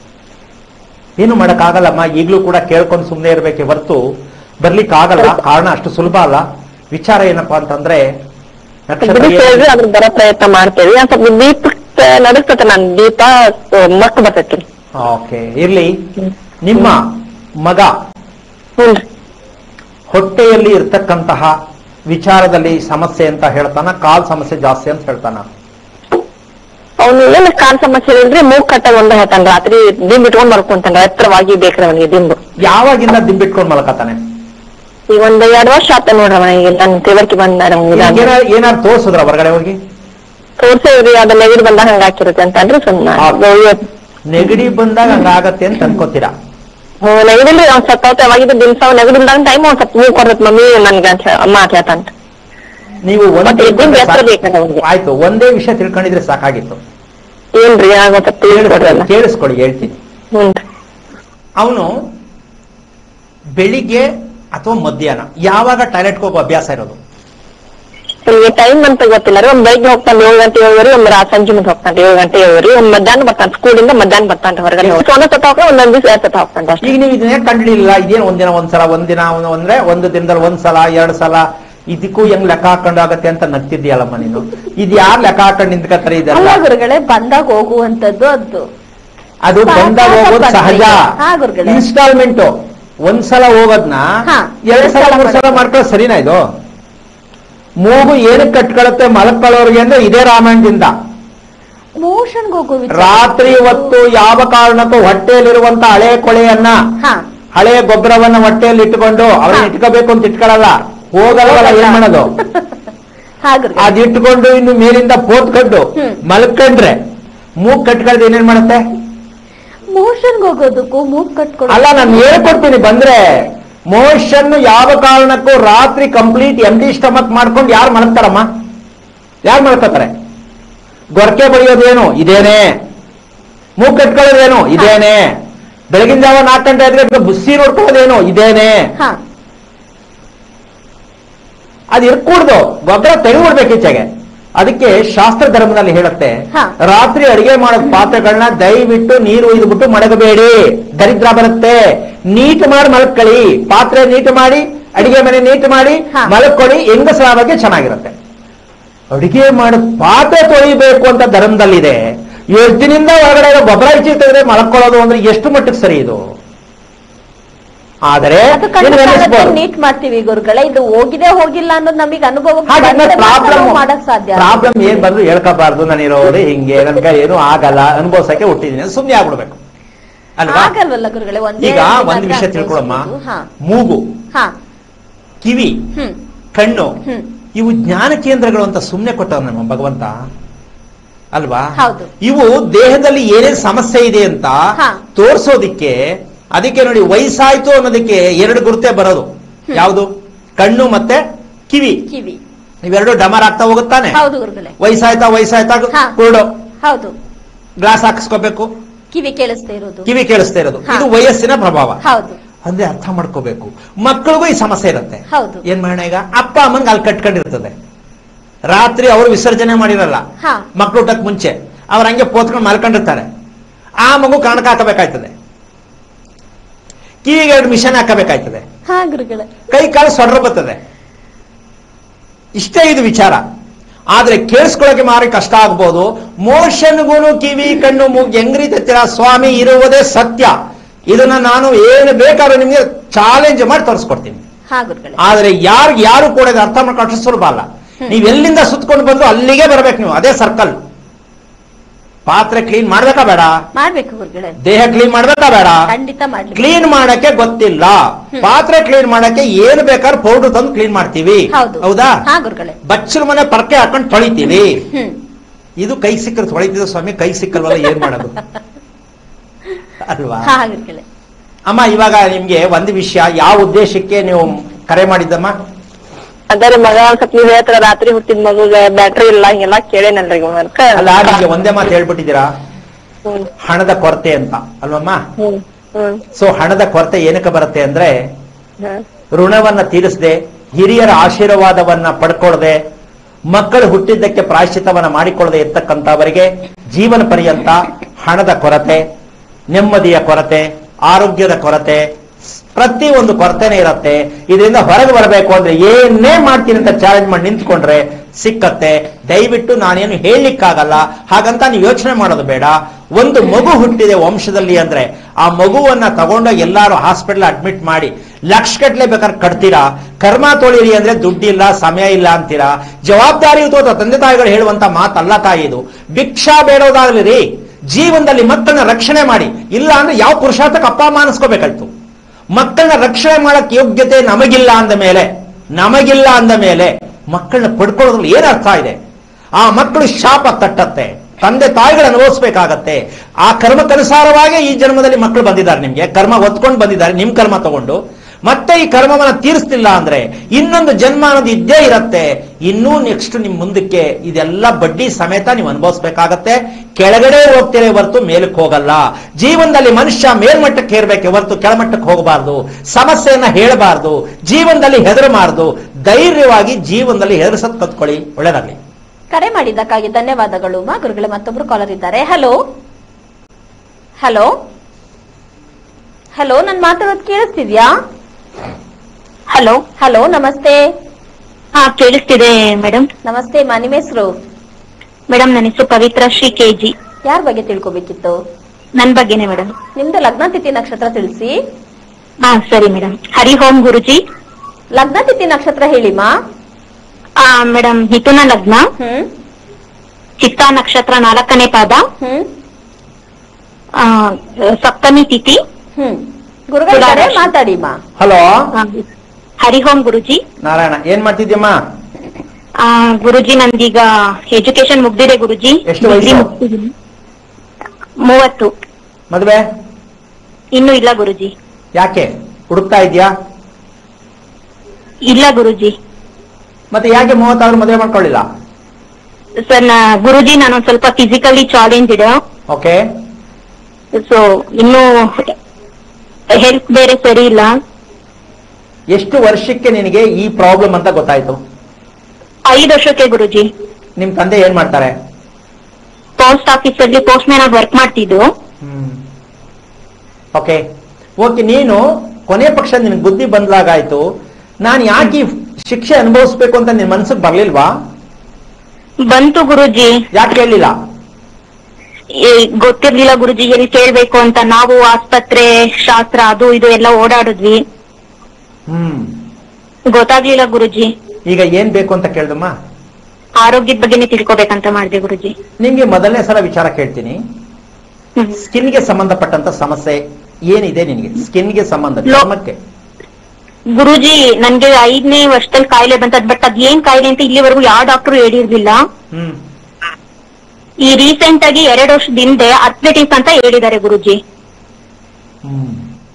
ಏನು ಮಾಡಕ್ ಆಗಲ್ಲಮ್ಮ ಈಗ್ಲೂ ಕೂಡ ಕೇಳ್ಕೊಂಡು ಸುಮ್ಮನೆ ಇರ್ಬೇಕೆ ಹೊರ್ತು ಬರ್ಲಿಕ್ಕೆ ಆಗಲ್ಲ ಕಾರಣ ಅಷ್ಟು ಸುಲಭ ಅಲ್ಲ ವಿಚಾರ ಏನಪ್ಪಾ ಅಂತಂದ್ರೆ ನಕ್ಷತ್ರ ಬಿಡಿ ಏನು- ಕೇಳ್ರಿ ಅದ್ರ ಬರೋ ಪ್ರಯತ್ನ ಮಾಡ್ತೇವಿ ಒಂದ್ ಸ್ವಲ್ಪ ದೀಪ ನಡೆಸ್ತತೆ ನಾನ್ ದೀಪ ಮಕ್ ಬರ್ತೈತಿ ಓಕೆ ಇರ್ಲಿ ನಿಮ್ಮ ಮಗ ಹ್ಞೂನ್ರಿ ಹೊಟ್ಟೆಯಲ್ಲಿ ಇರ್ತಕ್ಕಂತಹ ವಿಚಾರದಲ್ಲಿ ಸಮಸ್ಯೆ ಅಂತ ಹೇಳ್ತಾನ ಕಾಲ್ ಸಮಸ್ಯೆ ಜಾಸ್ತಿ ಅಂತ ಹೇಳ್ತಾನ ಅವ್ನು ಏನ್ ಕಾಲ್ ಸಮಸ್ಯೆ ಇಲ್ರಿ ಮೂಗ್ ಕಟ್ಟ ಒಂದ ಹೇಳ್ತಾನ ರಾತ್ರಿ ದಿಂಬ್ ಇಟ್ಕೊಂಡ್ ಮಲ್ಕೊಂತಾನ ಎತ್ತರವಾಗಿ ಬೇಕ್ರಿ ಅವನಿಗೆ ದಿಂಬು ಯಾವಾಗಿಂದ ದಿಂಬಿಟ್ಕೊಂಡ್ ಮಲಕತಾನೆ ಈಗ ಒಂದ್ ಎರಡ್ ವರ್ಷ ಆತ ನೋಡ್ರಿ ಅವನಿಗೆ ನನ್ ತಿವರ್ಕಿ ಬಂದ ಏನಾರು ಏನಾರು ತೋರ್ಸಿದ್ರ ಹೊರಗಡೆ ಹೋಗಿ ತೋರ್ಸೇವ್ರಿ ಅದ ನೆಗಡಿ ಬಂದಾಗ ಹಂಗ ಹಾಕಿರುತ್ತೆ ಅಂತ ಅಂದ್ರೆ ಸುಮ್ನ ನೆಗಡಿ ಬಂದಾಗ ಹಂಗಾಗತ್ತೆ ಅಂತ ಅನ್ಕೋತೀರಾ ಹ್ಮ್ ನೆಗಡಿಲ್ರಿ ಅವ್ನ್ ಸತ್ತ ಯಾವಾಗಿದ್ದು ದಿನ್ಸ ಅವ್ ನೆಗಡಿ ಬಂದಾಗ ಟೈಮ್ ಒಂದ್ ಸ್ವಲ್ಪ ಮೂಗ್ ಕೊಡ್ತೈತ್ ಮಮ್ಮಿ ನನ್ಗ ಅಂತ ಹೇಳಿ ಅಮ್ಮ ಅಂತ ಹೇಳ್ತಾನ ನೀವು ಒಂದ್ ಮತ್ತೆ ಇದ್ರಿಂದ ಎತ್ತರ ತಿಳ್ಕೊಂಡ್ರೆ ಬೇಕಲ್ಲ ಅವ್ರಿಗೆ. ಸಾಕು. ಆಯ್ತು ಒಂದೇ ವಿಷಯ ತಿಳ್ಕೊಂಡಿದ್ರೆ ಸಾಕಾಗಿತ್ತು ಏನ್ರಿ ಆಗ ಒಂದ್ ಸ್ವಲ್ಪ ತಿಳಿಸ್ಕೊಡ್ರಲ್ಲ ಕೇಳಿಸ್ಕೊಳ್ಳಿ ಹೇಳ್ತೀನಿ ಹ್ಞೂನ್ರಿ ಅವನು ಬೆಳಿಗ್ಗೆ ಅಥವಾ ಮಧ್ಯಾಹ್ನ ಯಾವಾಗ ಟಾಯ್ಲೆಟ್ಗೆ ಹೋಗೋ ಅಭ್ಯಾಸ ಇರೋದು ನಿಮ್ಗೆ ಟೈಮ್ ಅಂತ ಗೊತ್ತಿಲ್ಲ ರೀ ಒಂದ್ ಬೆಳಿಗ್ಗೆ ಹೋಗ್ತಾನೆ ಏಳು ಗಂಟೆ ಏಳುವರೆ ಒಮ್ಮೆ ರಾತ್ ಸಂಜೆ ಮುಂದೆ ಹೋಗ್ತಾನೆ ಏಳು ಗಂಟೆ ಏಳುವರೆ ಒಂದ್ ಮಧ್ಯಾಹ್ನ ಬರ್ತಾನೆ ಸ್ಕೂಲಿಂದ ಮಧ್ಯಾಹ್ನ ಬರ್ತಾನೆ ಹೊರಗಡೆ ಹೋಗಿ ಒಂದೊಂದ್ ಸತ ಹೋಗ್ತಾನೆ ಒಂದೊಂದ್ ದಿವಸ ಎರಡ್ ಸತ ಹೋಗ್ತಾನೆ ಅಷ್ಟೇ ಈಗ ನೀವು ಇದನ್ನೇ ಕಂಡಿಲ್ಲ ಇದೇನು ಒಂದಿನ ಒಂದ್ಸಲ ಒಂದಿನ ಒಂದು ಅಂದ್ರೆ ಒಂದು ದಿನದಲ್ಲಿ ಒಂದ್ಸಲ ಎರಡ್ ಸಲ ಇದಕ್ಕೂ ಹೆಂಗ್ ಲೆಕ್ಕ ಹಾಕೊಂಡು ಆಗತ್ತೆ ಅಂತ ನಗ್ತಿದ್ಯಲ್ಲಮ್ಮ ನೀನು ಇದು ಯಾರು ಲೆಕ್ಕ ಹಾಕೊಂಡು ನಿಂತ್ಕತ್ತಾರೆ ಇದೆಲ್ಲ ಅಲ್ಲ ಗುರುಗಳೇ ಬಂದಾಗ ಹೋಗುವಂತದ್ದು ಅದು ಅದು ಪಾಪ ಬಂದಾಗ ಹೋಗೋದು ಸಹಜ ಹಾ, ಗುರುಗಳೇ. ಇನ್ಸ್ಟಾಲ್ಮೆಂಟ್ ಒಂದ್ಸಲ ಹೋಗೋದ್ನ ಹಾ, ಎರಡ್ ಸಲ ಮೂರ್ ಸಲ ಮಾಡ್ಕೊಳ್ಳೋ ಸರಿನಾ ಇದು ಮೂಗು ಏನಕ್ಕೆ ಕಟ್ಕೊಳತ್ತೆ ಮಲಕ್ಕೊಳ್ಳೋರ್ಗೆ ಅಂದ್ರೆ ಇದೇ ರಾಮಾಯಣದಿಂದ ಮೋಷನ್ಗೆ ಹೋಗೋ ವಿಚಾರ ರಾತ್ರಿ ಹೊತ್ತು ಯಾವ ಕಾರಣಕ್ಕೂ ಹೊಟ್ಟೆಯಲ್ಲಿರುವಂತ ಹಳೆ ಕೊಳೆಯನ್ನ ಹಾ ಹಳೆ ಗೊಬ್ಬರವನ್ನ ಹೊಟ್ಟೆಯಲ್ಲಿ ಇಟ್ಕೊಂಡು ಅವ್ರನ್ನ ಹಾ. ಇಟ್ಕೋಬೇಕು ಅಂತ ಇಟ್ಕೊಳ್ಳಲ್ಲ ಹೋಗಲ್ಲ ಏನ್ ಮಾಡೋದು ಹಾ ಗುರುಗಳೇ ಅದ್ ಇಟ್ಕೊಂಡು ಇನ್ನು ಮೇಲಿಂದ ಪೋತ್ಕೊಂಡು ಹ್ಮ್. ಮಲ್ಕೊಂಡ್ರೆ ಮೂಗ್ ಕಟ್ಕೊಳ್ಳೋದು ಏನೇನ್ ಮಾಡುತ್ತೆ ಮೋಷನ್ಗೆ ಹೋಗೋದಕ್ಕೂ ಮೂಗ್ ಕಟ್ಕೊಂಡು ಅಲ್ಲ ನಾನು ಹೇಳ್ಕೊಡ್ತೀನಿ ಬಂದ್ರೆ ಮೋಷನ್ ಯಾವ ಕಾರಣಕ್ಕೂ ರಾತ್ರಿ ಕಂಪ್ಲೀಟ್ ಎಂಟಿ ಸ್ಟಮಕ್ ಮಾಡ್ಕೊಂಡು ಯಾರು ಮಲಗ್ತಾರಮ್ಮ ಯಾರು ಮಲ್ಕೋತಾರೆ ಗೊರಕೆ ಬಡಿಯೋದೇನು ಇದೇನೆ ಮೂಗ್ ಕಟ್ಕೊಳ್ಳೋದೇನು ಇದೇನೆ ಬೆಳಗಿನ ಜಾವ ನಾಲ್ಕು ಗಂಟೆ ಆದ್ರೆ ಬುಸ್ಸಿ ನೋಡ್ಕೊಳ್ಳೋದೇನು ಇದೇನೆ ಹಾ ಅದು ಇರ್ಕೂಡ್ದು ಗೊಬ್ಬರ ತೆಗೆದ್ಬಿಡ್ಬೇಕು ಈಚೆಗೆ ಅದಕ್ಕೆ ಶಾಸ್ತ್ರ ಧರ್ಮದಲ್ಲಿ ಹೇಳುತ್ತೆ ಹಾ. ರಾತ್ರಿ ಅಡಿಗೆ ಮಾಡೋ ಪಾತ್ರೆಗಳನ್ನ ದಯವಿಟ್ಟು ನೀರು ಒಯ್ದುಬಿಟ್ಟು ಮಡಗಬೇಡಿ ದರಿದ್ರ ಬರುತ್ತೆ ನೀಟ್ ಮಾಡಿ ಮಲಕ್ಕಳಿ ಪಾತ್ರೆ ನೀಟ್ ಮಾಡಿ ಅಡಿಗೆ ಮನೆ ನೀಟ್ ಮಾಡಿ ಹಾ. ಮಲಕ್ಕೊಳ್ಳಿ ಹೆಂಗಸರ ಬಗ್ಗೆ ಚೆನ್ನಾಗಿರುತ್ತೆ ಅಡಿಗೆ ಮಾಡೋ ಪಾತ್ರೆ ತೊಳಿಬೇಕು ಅಂತ ಧರ್ಮದಲ್ಲಿದೆ ಎಷ್ಟು ದಿನದಿಂದ ಹೊರಗಡೆ ಇರೋ ಗೊಬ್ಬರ ಇಚ್ಚಿ ತೆಗೆದ್ರೆ ಮಲಕ್ಕೊಳ್ಳೋದು ಅಂದ್ರೆ ಎಷ್ಟು ಮಟ್ಟಕ್ಕೆ ಸರಿ ಇದು ಆದರೆ ಅದು ಕಣ್ಣು ನಿಮ್ಗೆ ಕಾಣುತ್ತೆ, ಅನ್ನಿಸ್ಬೋದು. ನೀಟ್ ಮಾಡ್ತೀವಿ ಗುರುಗಳೇ ಇದು ಹೋಗಿದೆ ಹೋಗಿಲ್ಲ ಅನ್ನೋದು ನಮಗೆ ಅನುಭವ ಹಾಗಾದ್ರೆ ಪ್ರಾಬ್ಲಮ್ ಮಾಡಕ್ ಸಾಧ್ಯ ಪ್ರಾಬ್ಲಮ್ ಏನ್ ಬಂದ್ರು ಹೇಳ್ಕೋಬಾರ್ದು ನಾನು ಇರೋರು ಹಿಂಗೆ ನನ್ ಕೈ ಏನು ಆಗಲ್ಲ ಅನುಭವಿಸಕ್ಕೆ ಹುಟ್ಟಿದೀನಿ ಸುಮ್ಮನೆ ಆಗ್ಬಿಡ್ಬೇಕು ಅಲ್ವಾ ಆಗಲ್ವಲ್ಲ ಗುರುಗಳೇ ಒಂದೇ ಈಗ ದಿನ ಒಂದ್ ವಿಷಯ ಆದ್ರೆ ತಿಳ್ಕೊಳಮ್ಮ ಅನ್ಭವಿಸ್ಬೋದು. ಹಾ ಮೂಗು ಹಾ ಕಿವಿ ಹ್ಮ್ ಕಣ್ಣು ಹ್ಮ್ ಇವು ಜ್ಞಾನ ಕೇಂದ್ರಗಳು ಅಂತ ಸುಮ್ಮನೆ ಕೊಟ್ಟವ ನಮ್ಮ ಭಗವಂತ ಅಲ್ವಾ ಹೌದು. ಇವು ದೇಹದಲ್ಲಿ ಏನೇನ್ ಸಮಸ್ಯೆ ಇದೆ ಅಂತ ಹಾ. ತೋರ್ಸೋದಿಕ್ಕೆ ಅದಕ್ಕೆ ನೋಡಿ ವಯಸ್ಸಾಯ್ತು ಅನ್ನೋದಕ್ಕೆ ಎರಡು ಗುರುತೆ ಬರೋದು ಯಾವುದು ಕಣ್ಣು ಮತ್ತೆ ಕಿವಿ ಕಿವಿ ಇವೆರಡು ಡಮರ್ ಆಗ್ತಾ ಹೋಗುತ್ತಾನೆ ಹೌದು ಗುರುಗಳೇ ವಯಸ್ಸಾಯ್ತಾ ವಯಸ್ಸಾಯ್ತಾ ಹಾ. ಕುರುಡು ಹೌದು ಗ್ಲಾಸ್ ಹಾಕಿಸ್ಕೋಬೇಕು ಕಿವಿ ಕೇಳಿಸ್ತಾ ಇರೋದು ಕಿವಿ ಕೇಳಿಸ್ತಾ ಇರೋದು ಹಾ. ಇದು ವಯಸ್ಸಿನ ಪ್ರಭಾವ ಹೌದು ಅಂದ್ರೆ ಅರ್ಥ ಮಾಡ್ಕೋಬೇಕು ಮಕ್ಕಳಿಗೂ ಈ ಸಮಸ್ಯೆ ಇರುತ್ತೆ ಹೌದು. ಏನ್ ಮಾಡೋಣ ಈಗ ಅಪ್ಪ ಅಮ್ಮನ್ಗೆ ಅಲ್ಲಿ ಕಟ್ಕೊಂಡಿರ್ತದೆ ರಾತ್ರಿ ಅವರು ವಿಸರ್ಜನೆ ಮಾಡಿರಲ್ಲ ಹಾ. ಮಕ್ಳು ಊಟಕ್ಕೆ ಮುಂಚೆ ಅವ್ರ ಹಂಗೆ ಪೋತ್ಕೊಂಡು ಮಲ್ಕೊಂಡಿರ್ತಾರೆ ಆ ಮಗು ಕಣಕ ಹಾಕಬೇಕಾಯ್ತದೆ ಕಿವಿಗೆ ಎರಡು ಮಿಷನ್ ಹಾಕಬೇಕಾಯ್ತದೆ ಹಾ ಗುರುಗಳೇ ಕೈ ಕಾಲು ಸೊಡ್ರ ಬರ್ತದೆ ಇಷ್ಟೇ ಇದು ವಿಚಾರ ಆದ್ರೆ ಕೇಳಿಸ್ಕೊಳ್ಳೋಕೆ ಮಾರಿ ಕಷ್ಟ ಆಗ್ಬೋದು ಮೋಷನ್ಗೂ ಕಿವಿ ಕಣ್ಣು ಮೂಗು ಹೆಂಗ್ ರೀತಿರ್ತೀರ ಸ್ವಾಮಿ ಇರುವುದೇ ಸತ್ಯ ಇದನ್ನ ನಾನು ಏನು ಬೇಕಾದ್ರೂ ನಿಮ್ಗೆ ಚಾಲೆಂಜ್ ಮಾಡಿ ತೋರಿಸ್ಕೊಡ್ತೀನಿ ಹಾ ಗುರುಗಳೇ ಆದ್ರೆ ಯಾರು ಯಾರು ಕೂಡ ಇದು ಅರ್ಥ ಮಾಡ್ಕೊಂಡು ಸುಲಭ ಅಲ್ಲ ನೀವ್ ಎಲ್ಲಿಂದ ಸುತ್ಕೊಂಡು ಬಂದು ಅಲ್ಲಿಗೆ ಬರ್ಬೇಕು ನೀವು ಅದೇ ಸರ್ಕಲ್ ಪಾತ್ರೆ ಕ್ಲೀನ್ ಮಾಡ್ಬೇಕಾ ಬೇಡ ಮಾಡ್ಬೇಕು ಗುರುಗಳೇ ದೇಹ ಕ್ಲೀನ್ ಮಾಡ್ಬೇಕಾ ಬೇಡ ಖಂಡಿತ ಮಾಡ್ಲಿ ಕ್ಲೀನ್ ಮಾಡಕ್ಕೆ ಗೊತ್ತಿಲ್ಲ ಪಾತ್ರೆ ಕ್ಲೀನ್ ಮಾಡಕ್ಕೆ ಏನು ಬೇಕಾದ್ರೂ ಪೌಡರ್ ತಂದು ಕ್ಲೀನ್ ಮಾಡ್ತೀವಿ ಹೌದು ಹೌದಾ ಹಾ ಗುರುಗಳೇ ಬಚ್ಚಲ ಮನೆ ಪರ್ಕೆ ಹಾಕೊಂಡು ತೊಳಿತೀವಿ ಹ್ಮ್ ಇದು ಕೈ ಸಿಕ್ಕರೆ ತೊಳಿತಿದ್ದ ಸ್ವಾಮಿ ಕೈ ಸಿಕ್ಕಲ್ವಲ್ಲ ಏನ್ ಮಾಡೋದು ಅಲ್ವಾ ಹಾ ಗುರುಗಳೇ ಅಮ್ಮ ಇವಾಗ ನಿಮ್ಗೆ ಒಂದು ವಿಷಯ ಯಾವ ಉದ್ದೇಶಕ್ಕೆ ನೀವು ಕರೆ ಮಾಡಿದ್ದಮ್ಮ ಅದೇ ರೀ ಮಗ ಒಂದ್ ಸ್ವಲ್ಪ ನೀವ್ ಹೇಳ್ತಾರ ರಾತ್ರಿ ಹುಟ್ಟಿದ ಮಗುಗ ಬ್ಯಾಟ್ರಿ ಇಲ್ಲ ಹಿಂಗೆಲ್ಲಾ ಕೇಳೇನಲ್ರಿ ಅದಕ್ಕ ಅಲ್ಲ ನಿಮ್ಗೆ ಒಂದೇ ಮಾತು ಹೇಳ್ಬಿಟ್ಟಿದ್ದೀರಾ ಹ್ಮ್ ಹಣದ ಕೊರತೆ ಅಂತ ಅಲ್ವಮ್ಮ ಹ್ಮ್ ಹ್ಮ್ ಸೊ ಹಣದ ಕೊರತೆ ಏನಕ್ಕೆ ಬರುತ್ತೆ ಅಂದ್ರೆ ಹ್ಮ್ ಋಣವನ್ನ ತೀರಿಸದೆ ಹಿರಿಯರ ಆಶೀರ್ವಾದವನ್ನ ಪಡ್ಕೊಳ್ಳದೆ ಮಕ್ಕಳು ಹುಟ್ಟಿದ್ದಕ್ಕೆ ಪ್ರಾಯಶ್ಚಿತವನ್ನ ಮಾಡಿಕೊಳ್ಳದೆ ಇರ್ತಕ್ಕಂಥವರಿಗೆ ಜೀವನ ಪರ್ಯಂತ ಹಣದ ಕೊರತೆ ನೆಮ್ಮದಿಯ ಕೊರತೆ ಆರೋಗ್ಯದ ಕೊರತೆ ಪ್ರತಿ ಒಂದು ಕೊರತೆನೇ ಇರುತ್ತೆ ಇದರಿಂದ ಹೊರಗೆ ಬರಬೇಕು ಅಂದ್ರೆ ಏನೇ ಮಾಡ್ತೀನಿ ಅಂತ ಚಾಲೆಂಜ್ ಮಾಡಿ ನಿಂತ್ಕೊಂಡ್ರೆ ಸಿಕ್ಕತ್ತೆ ದಯವಿಟ್ಟು ನಾನೇನು ಹೇಳಲಿಕ್ಕಾಗಲ್ಲ ಹಾಗಂತ ನೀವು ಯೋಚನೆ ಮಾಡೋದು ಬೇಡ ಒಂದು ಮಗು ಹುಟ್ಟಿದೆ ವಂಶದಲ್ಲಿ ಅಂದ್ರೆ ಆ ಮಗುವನ್ನ ತಗೊಂಡ ಎಲ್ಲಾರು ಹಾಸ್ಪಿಟಲ್ ಅಡ್ಮಿಟ್ ಮಾಡಿ ಲಕ್ಷ ಗಟ್ಲೆ ಬೇಕಾದ್ರೆ ಕಟ್ತೀರಾ ಕರ್ಮ ತೊಳಿರಿ ಅಂದ್ರೆ ದುಡ್ಡಿಲ್ಲ ಸಮಯ ಇಲ್ಲ ಅಂತೀರಾ ಜವಾಬ್ದಾರಿಯುತ ತಂದೆ ತಾಯಿಗಳು ಹೇಳುವಂತ ಮಾತಲ್ಲ ತಾಯಿ ಇದು ಭಿಕ್ಷಾ ಬೇಡೋದಾಗ್ಲಿ ರೀ ಜೀವನದಲ್ಲಿ ಮಕ್ಕಳನ್ನ ರಕ್ಷಣೆ ಮಾಡಿ ಇಲ್ಲ ಅಂದ್ರೆ ಯಾವ ಪುರುಷಾರ್ಥಕ್ಕೆ ಅಪ್ಪ ಅಮ್ಮ ಅನಿಸ್ಕೋಬೇಕಾಯ್ತು ಮಕ್ಕಳನ್ನ ರಕ್ಷಣೆ ಮಾಡಕ್ ಯೋಗ್ಯತೆ ನಮಗಿಲ್ಲ ಅಂದ ಮೇಲೆ ನಮಗಿಲ್ಲ ಅಂದ ಮೇಲೆ ಮಕ್ಕಳನ್ನ ಪಡ್ಕೊಳ್ಳೋದ್ರಲ್ಲಿ ಏನ್ ಅರ್ಥ ಇದೆ ಆ ಮಕ್ಕಳು ಶಾಪ ತಟ್ಟತ್ತೆ ತಂದೆ ತಾಯಿಗಳು ಅನುಭವಿಸ್ಬೇಕಾಗತ್ತೆ ಆ ಕರ್ಮಕ್ಕನುಸಾರವಾಗೇ ಈ ಜನ್ಮದಲ್ಲಿ ಮಕ್ಕಳು ಬಂದಿದ್ದಾರೆ ನಿಮ್ಗೆ ಕರ್ಮ ಹೊತ್ಕೊಂಡು ಬಂದಿದ್ದಾರೆ ನಿಮ್ ಕರ್ಮ ತಗೊಂಡು ಮತ್ತೆ ಈ ಕರ್ಮವನ್ನ ತೀರಿಸ್ತಿಲ್ಲ ಅಂದ್ರೆ ಇನ್ನೊಂದು ಜನ್ಮ ಅನ್ನೋದು ಇದ್ದೇ ಇರತ್ತೆ ಇನ್ನೂ ನೆಕ್ಸ್ಟ್ ನಿಮ್ ಮುಂದಕ್ಕೆ ಇದೆಲ್ಲ ಬಡ್ಡಿ ಸಮೇತ ನೀವು ಅನುಭವಿಸ್ಬೇಕಾಗತ್ತೆ ಕೆಳಗಡೆ ಹೋಗ್ತೀರೇ ಹೊರತು ಮೇಲಕ್ಕೆ ಹೋಗಲ್ಲ ಜೀವನದಲ್ಲಿ ಮನುಷ್ಯ ಮೇಲ್ಮಟ್ಟಕ್ಕೆ ಏರ್ಬೇಕೆ ಹೊರತು ಕೆಳಮಟ್ಟಕ್ಕೆ ಹೋಗಬಾರ್ದು ಸಮಸ್ಯೆಯನ್ನ ಹೇಳಬಾರ್ದು ಜೀವನದಲ್ಲಿ ಹೆದರಬಾರ್ದು ಧೈರ್ಯವಾಗಿ ಜೀವನದಲ್ಲಿ ಹೆದರ್ಸತ್ ಕತ್ಕೊಳ್ಳಿ ಒಳ್ಳೇದಾಗ್ಲಿ ಕರೆ ಮಾಡಿದ್ದಕ್ಕಾಗಿ ಧನ್ಯವಾದಗಳು ಮಾ ಗುರುಗಳೇ ಮತ್ತೊಬ್ರು ಕಾಲರ್ ಇದ್ದಾರೆ ಹಲೋ ಹಲೋ ಹಲೋ ನನ್ ಮಾತಾಡೋದು ಕೇಳಿಸ್ತಿದ್ಯಾ ಹಲೋ ಹಲೋ ನಮಸ್ತೆ ಹಾ ಕೇಳಿಸ್ತಿದೆ ಮೇಡಮ್ ನಮಸ್ತೆ ಮಾ ನಿಮ್ಮ ಹೆಸರು ಮೇಡಮ್ ನನ್ನ ಹೆಸರು ಪವಿತ್ರ ಶ್ರೀ ಕೆಜಿ ಯಾರ ಬಗ್ಗೆ ತಿಳ್ಕೊಬೇಕಿತ್ತು ನನ್ ಬಗ್ಗೆನೆ ಮೇಡಮ್ ನಿಮ್ದು ಲಗ್ನ ತಿಥಿ ನಕ್ಷತ್ರ ತಿಳಿಸಿ ಹಾ ಸರಿ ಮೇಡಮ್ ಹರಿ ಓಂ ಗುರುಜಿ ಲಗ್ನ ತಿಥಿ ನಕ್ಷತ್ರ ಹೇಳಿಮಾ ಆ ಮೇಡಮ್ ಮಿಥುನ ಲಗ್ನ ಹ್ಮ್ ಚಿತ್ತಾ ನಕ್ಷತ್ರ ನಾಲ್ಕನೇ ಪಾದ ಹ್ಮ್ ಆ, ಸಪ್ತಮಿ ತಿಥಿ ಹ್ಮ್ ಗುರುಗಳಿದ್ದಾರೆ ತುಲಾರಾಶಿ. ಮಾತಾಡಿಮಾ ಹಲೋ ಆ, ಹರಿ ಓಂ ಗುರುಜಿ ನಾರಾಯಣ ಏನ್ ಮಾಡ್ತಿದ್ಯಮ್ಮ ಆ, ಗುರುಜಿ ನಂದೀಗ ಎಜುಕೇಶನ್ ಮುಗ್ದಿದೆ ಗುರುಜಿ ಎಷ್ಟು ವಯಸ್ಸು? Degree ಮುಗ್ಸಿದೀನಿ. ಮೂವತ್ತು ಮದ್ವೆ ಇನ್ನೂ ಇಲ್ಲ ಗುರುಜಿ ಯಾಕೆ ಹುಡುಕ್ತಾ ಇದ್ಯಾ ಇಲ್ಲ ಗುರುಜಿ ಮತ್ತೆ ಯಾಕೆ ಮೂವತ್ತಾರು ಮದುವೆ ಮಾಡ್ಕೊಳ್ಳಿಲ್ಲ ಸರ್ ನಾ ಗುರುಜಿ ನಾನು ಸ್ವಲ್ಪ ಫಿಸಿಕಲಿ ಚಾಲೆಂಜ್ ಇದೆ ಓಕೆ ಸೊ ಇನ್ನು ಹೆಲ್ತ್ ಬೇರೆ ಸರಿ ಇಲ್ಲ ಎಷ್ಟು ವರ್ಷಕ್ಕೆ ನಿನಗೆ ಈ ಪ್ರಾಬ್ಲಮ್ ಅಂತ ಗೊತ್ತಾಯ್ತು ಐದು ವರ್ಷಕ್ಕೆ ಗುರುಜಿ ನಿಮ್ ತಂದೆ ಏನ್ ಮಾಡ್ತಾರೆ ಪೋಸ್ಟ್ ಆಫೀಸ್ ಅಲ್ಲಿ ಪೋಸ್ಟ್ ಮ್ಯಾನ್ ಆಗಿ ವರ್ಕ್ ಮಾಡ್ತಿದ್ದು ಹ್ಮ್ ಓಕೆ ಓಕೆ ನೀನು ಕೊನೆ ಪಕ್ಷ ನಿನಗೆ ಬುದ್ಧಿ ಬಂದ್ಲಾಗಾಯ್ತು ನಾನು ಯಾಕೆ ಈ ಶಿಕ್ಷೆ ಅನುಭವಿಸ್ಬೇಕು ಅಂತ ನಿನ್ ಮನ್ಸಿಗೆ ಬರ್ಲಿಲ್ವಾ ಬಂತು ಗುರುಜಿ ಯಾಕೆ ಹೇಳಿಲ್ಲ ಈ ಗೊತ್ತಿರ್ಲಿಲ್ಲ ಗುರುಜಿ ಎಲ್ಲಿ ಕೇಳ್ಬೇಕು ಅಂತ ನಾವು ಆಸ್ಪತ್ರೆ ಶಾಸ್ತ್ರ ಅದು ಇದು ಎಲ್ಲ ಓಡಾಡಿದ್ವಿ ಹ್ಮ್ ಗೊತ್ತಾಗ್ಲಿಲ್ಲ ಗುರುಜಿ ಈಗ ಏನ್ ಬೇಕು ಅಂತ ಕೇಳ್ದಮ್ಮ ಆರೋಗ್ಯದ ಬಗ್ಗೆನೇ ತಿಳ್ಕೊಬೇಕಂತ ಮಾಡಿದೆ ಗುರುಜಿ ನಿಮ್ಗೆ ಮೊದಲನೇ ಸಲ ವಿಚಾರ ಕೇಳ್ತೀನಿ ಹ್ಮ್. ಸ್ಕಿನ್ಗೆ ಸಂಬಂಧಪಟ್ಟಂತ ಸಮಸ್ಯೆ ಏನಿದೆ ನಿನಗೆ ಸ್ಕಿನ್ಗೆ ಸಂಬಂಧ ಲೋ- ಚರ್ಮಕ್ಕೆ ಗುರುಜಿ ನನ್ಗೆ ಐದನೇ ವರ್ಷದಲ್ಲಿ ಕಾಯಿಲೆ ಬಂತದ್ ಬಟ್ ಅದ್ ಏನ್ ಕಾಯಿಲೆ ಅಂತ ಇಲ್ಲಿವರೆಗೂ ಯಾವ ಡಾಕ್ಟರ್ ಹೇಳಿರ್ಲಿಲ್ಲ ಹ್ಮ್ ಈ ರೀಸೆಂಟ್ ಆಗಿ ಎರಡು ವರ್ಷದ ಹಿಂದೆ ಅಥ್ಲೆಟಿಕ್ಸ್ ಅಂತ ಹೇಳಿದ್ದಾರೆ ಗುರುಜಿ ಹ್ಮ್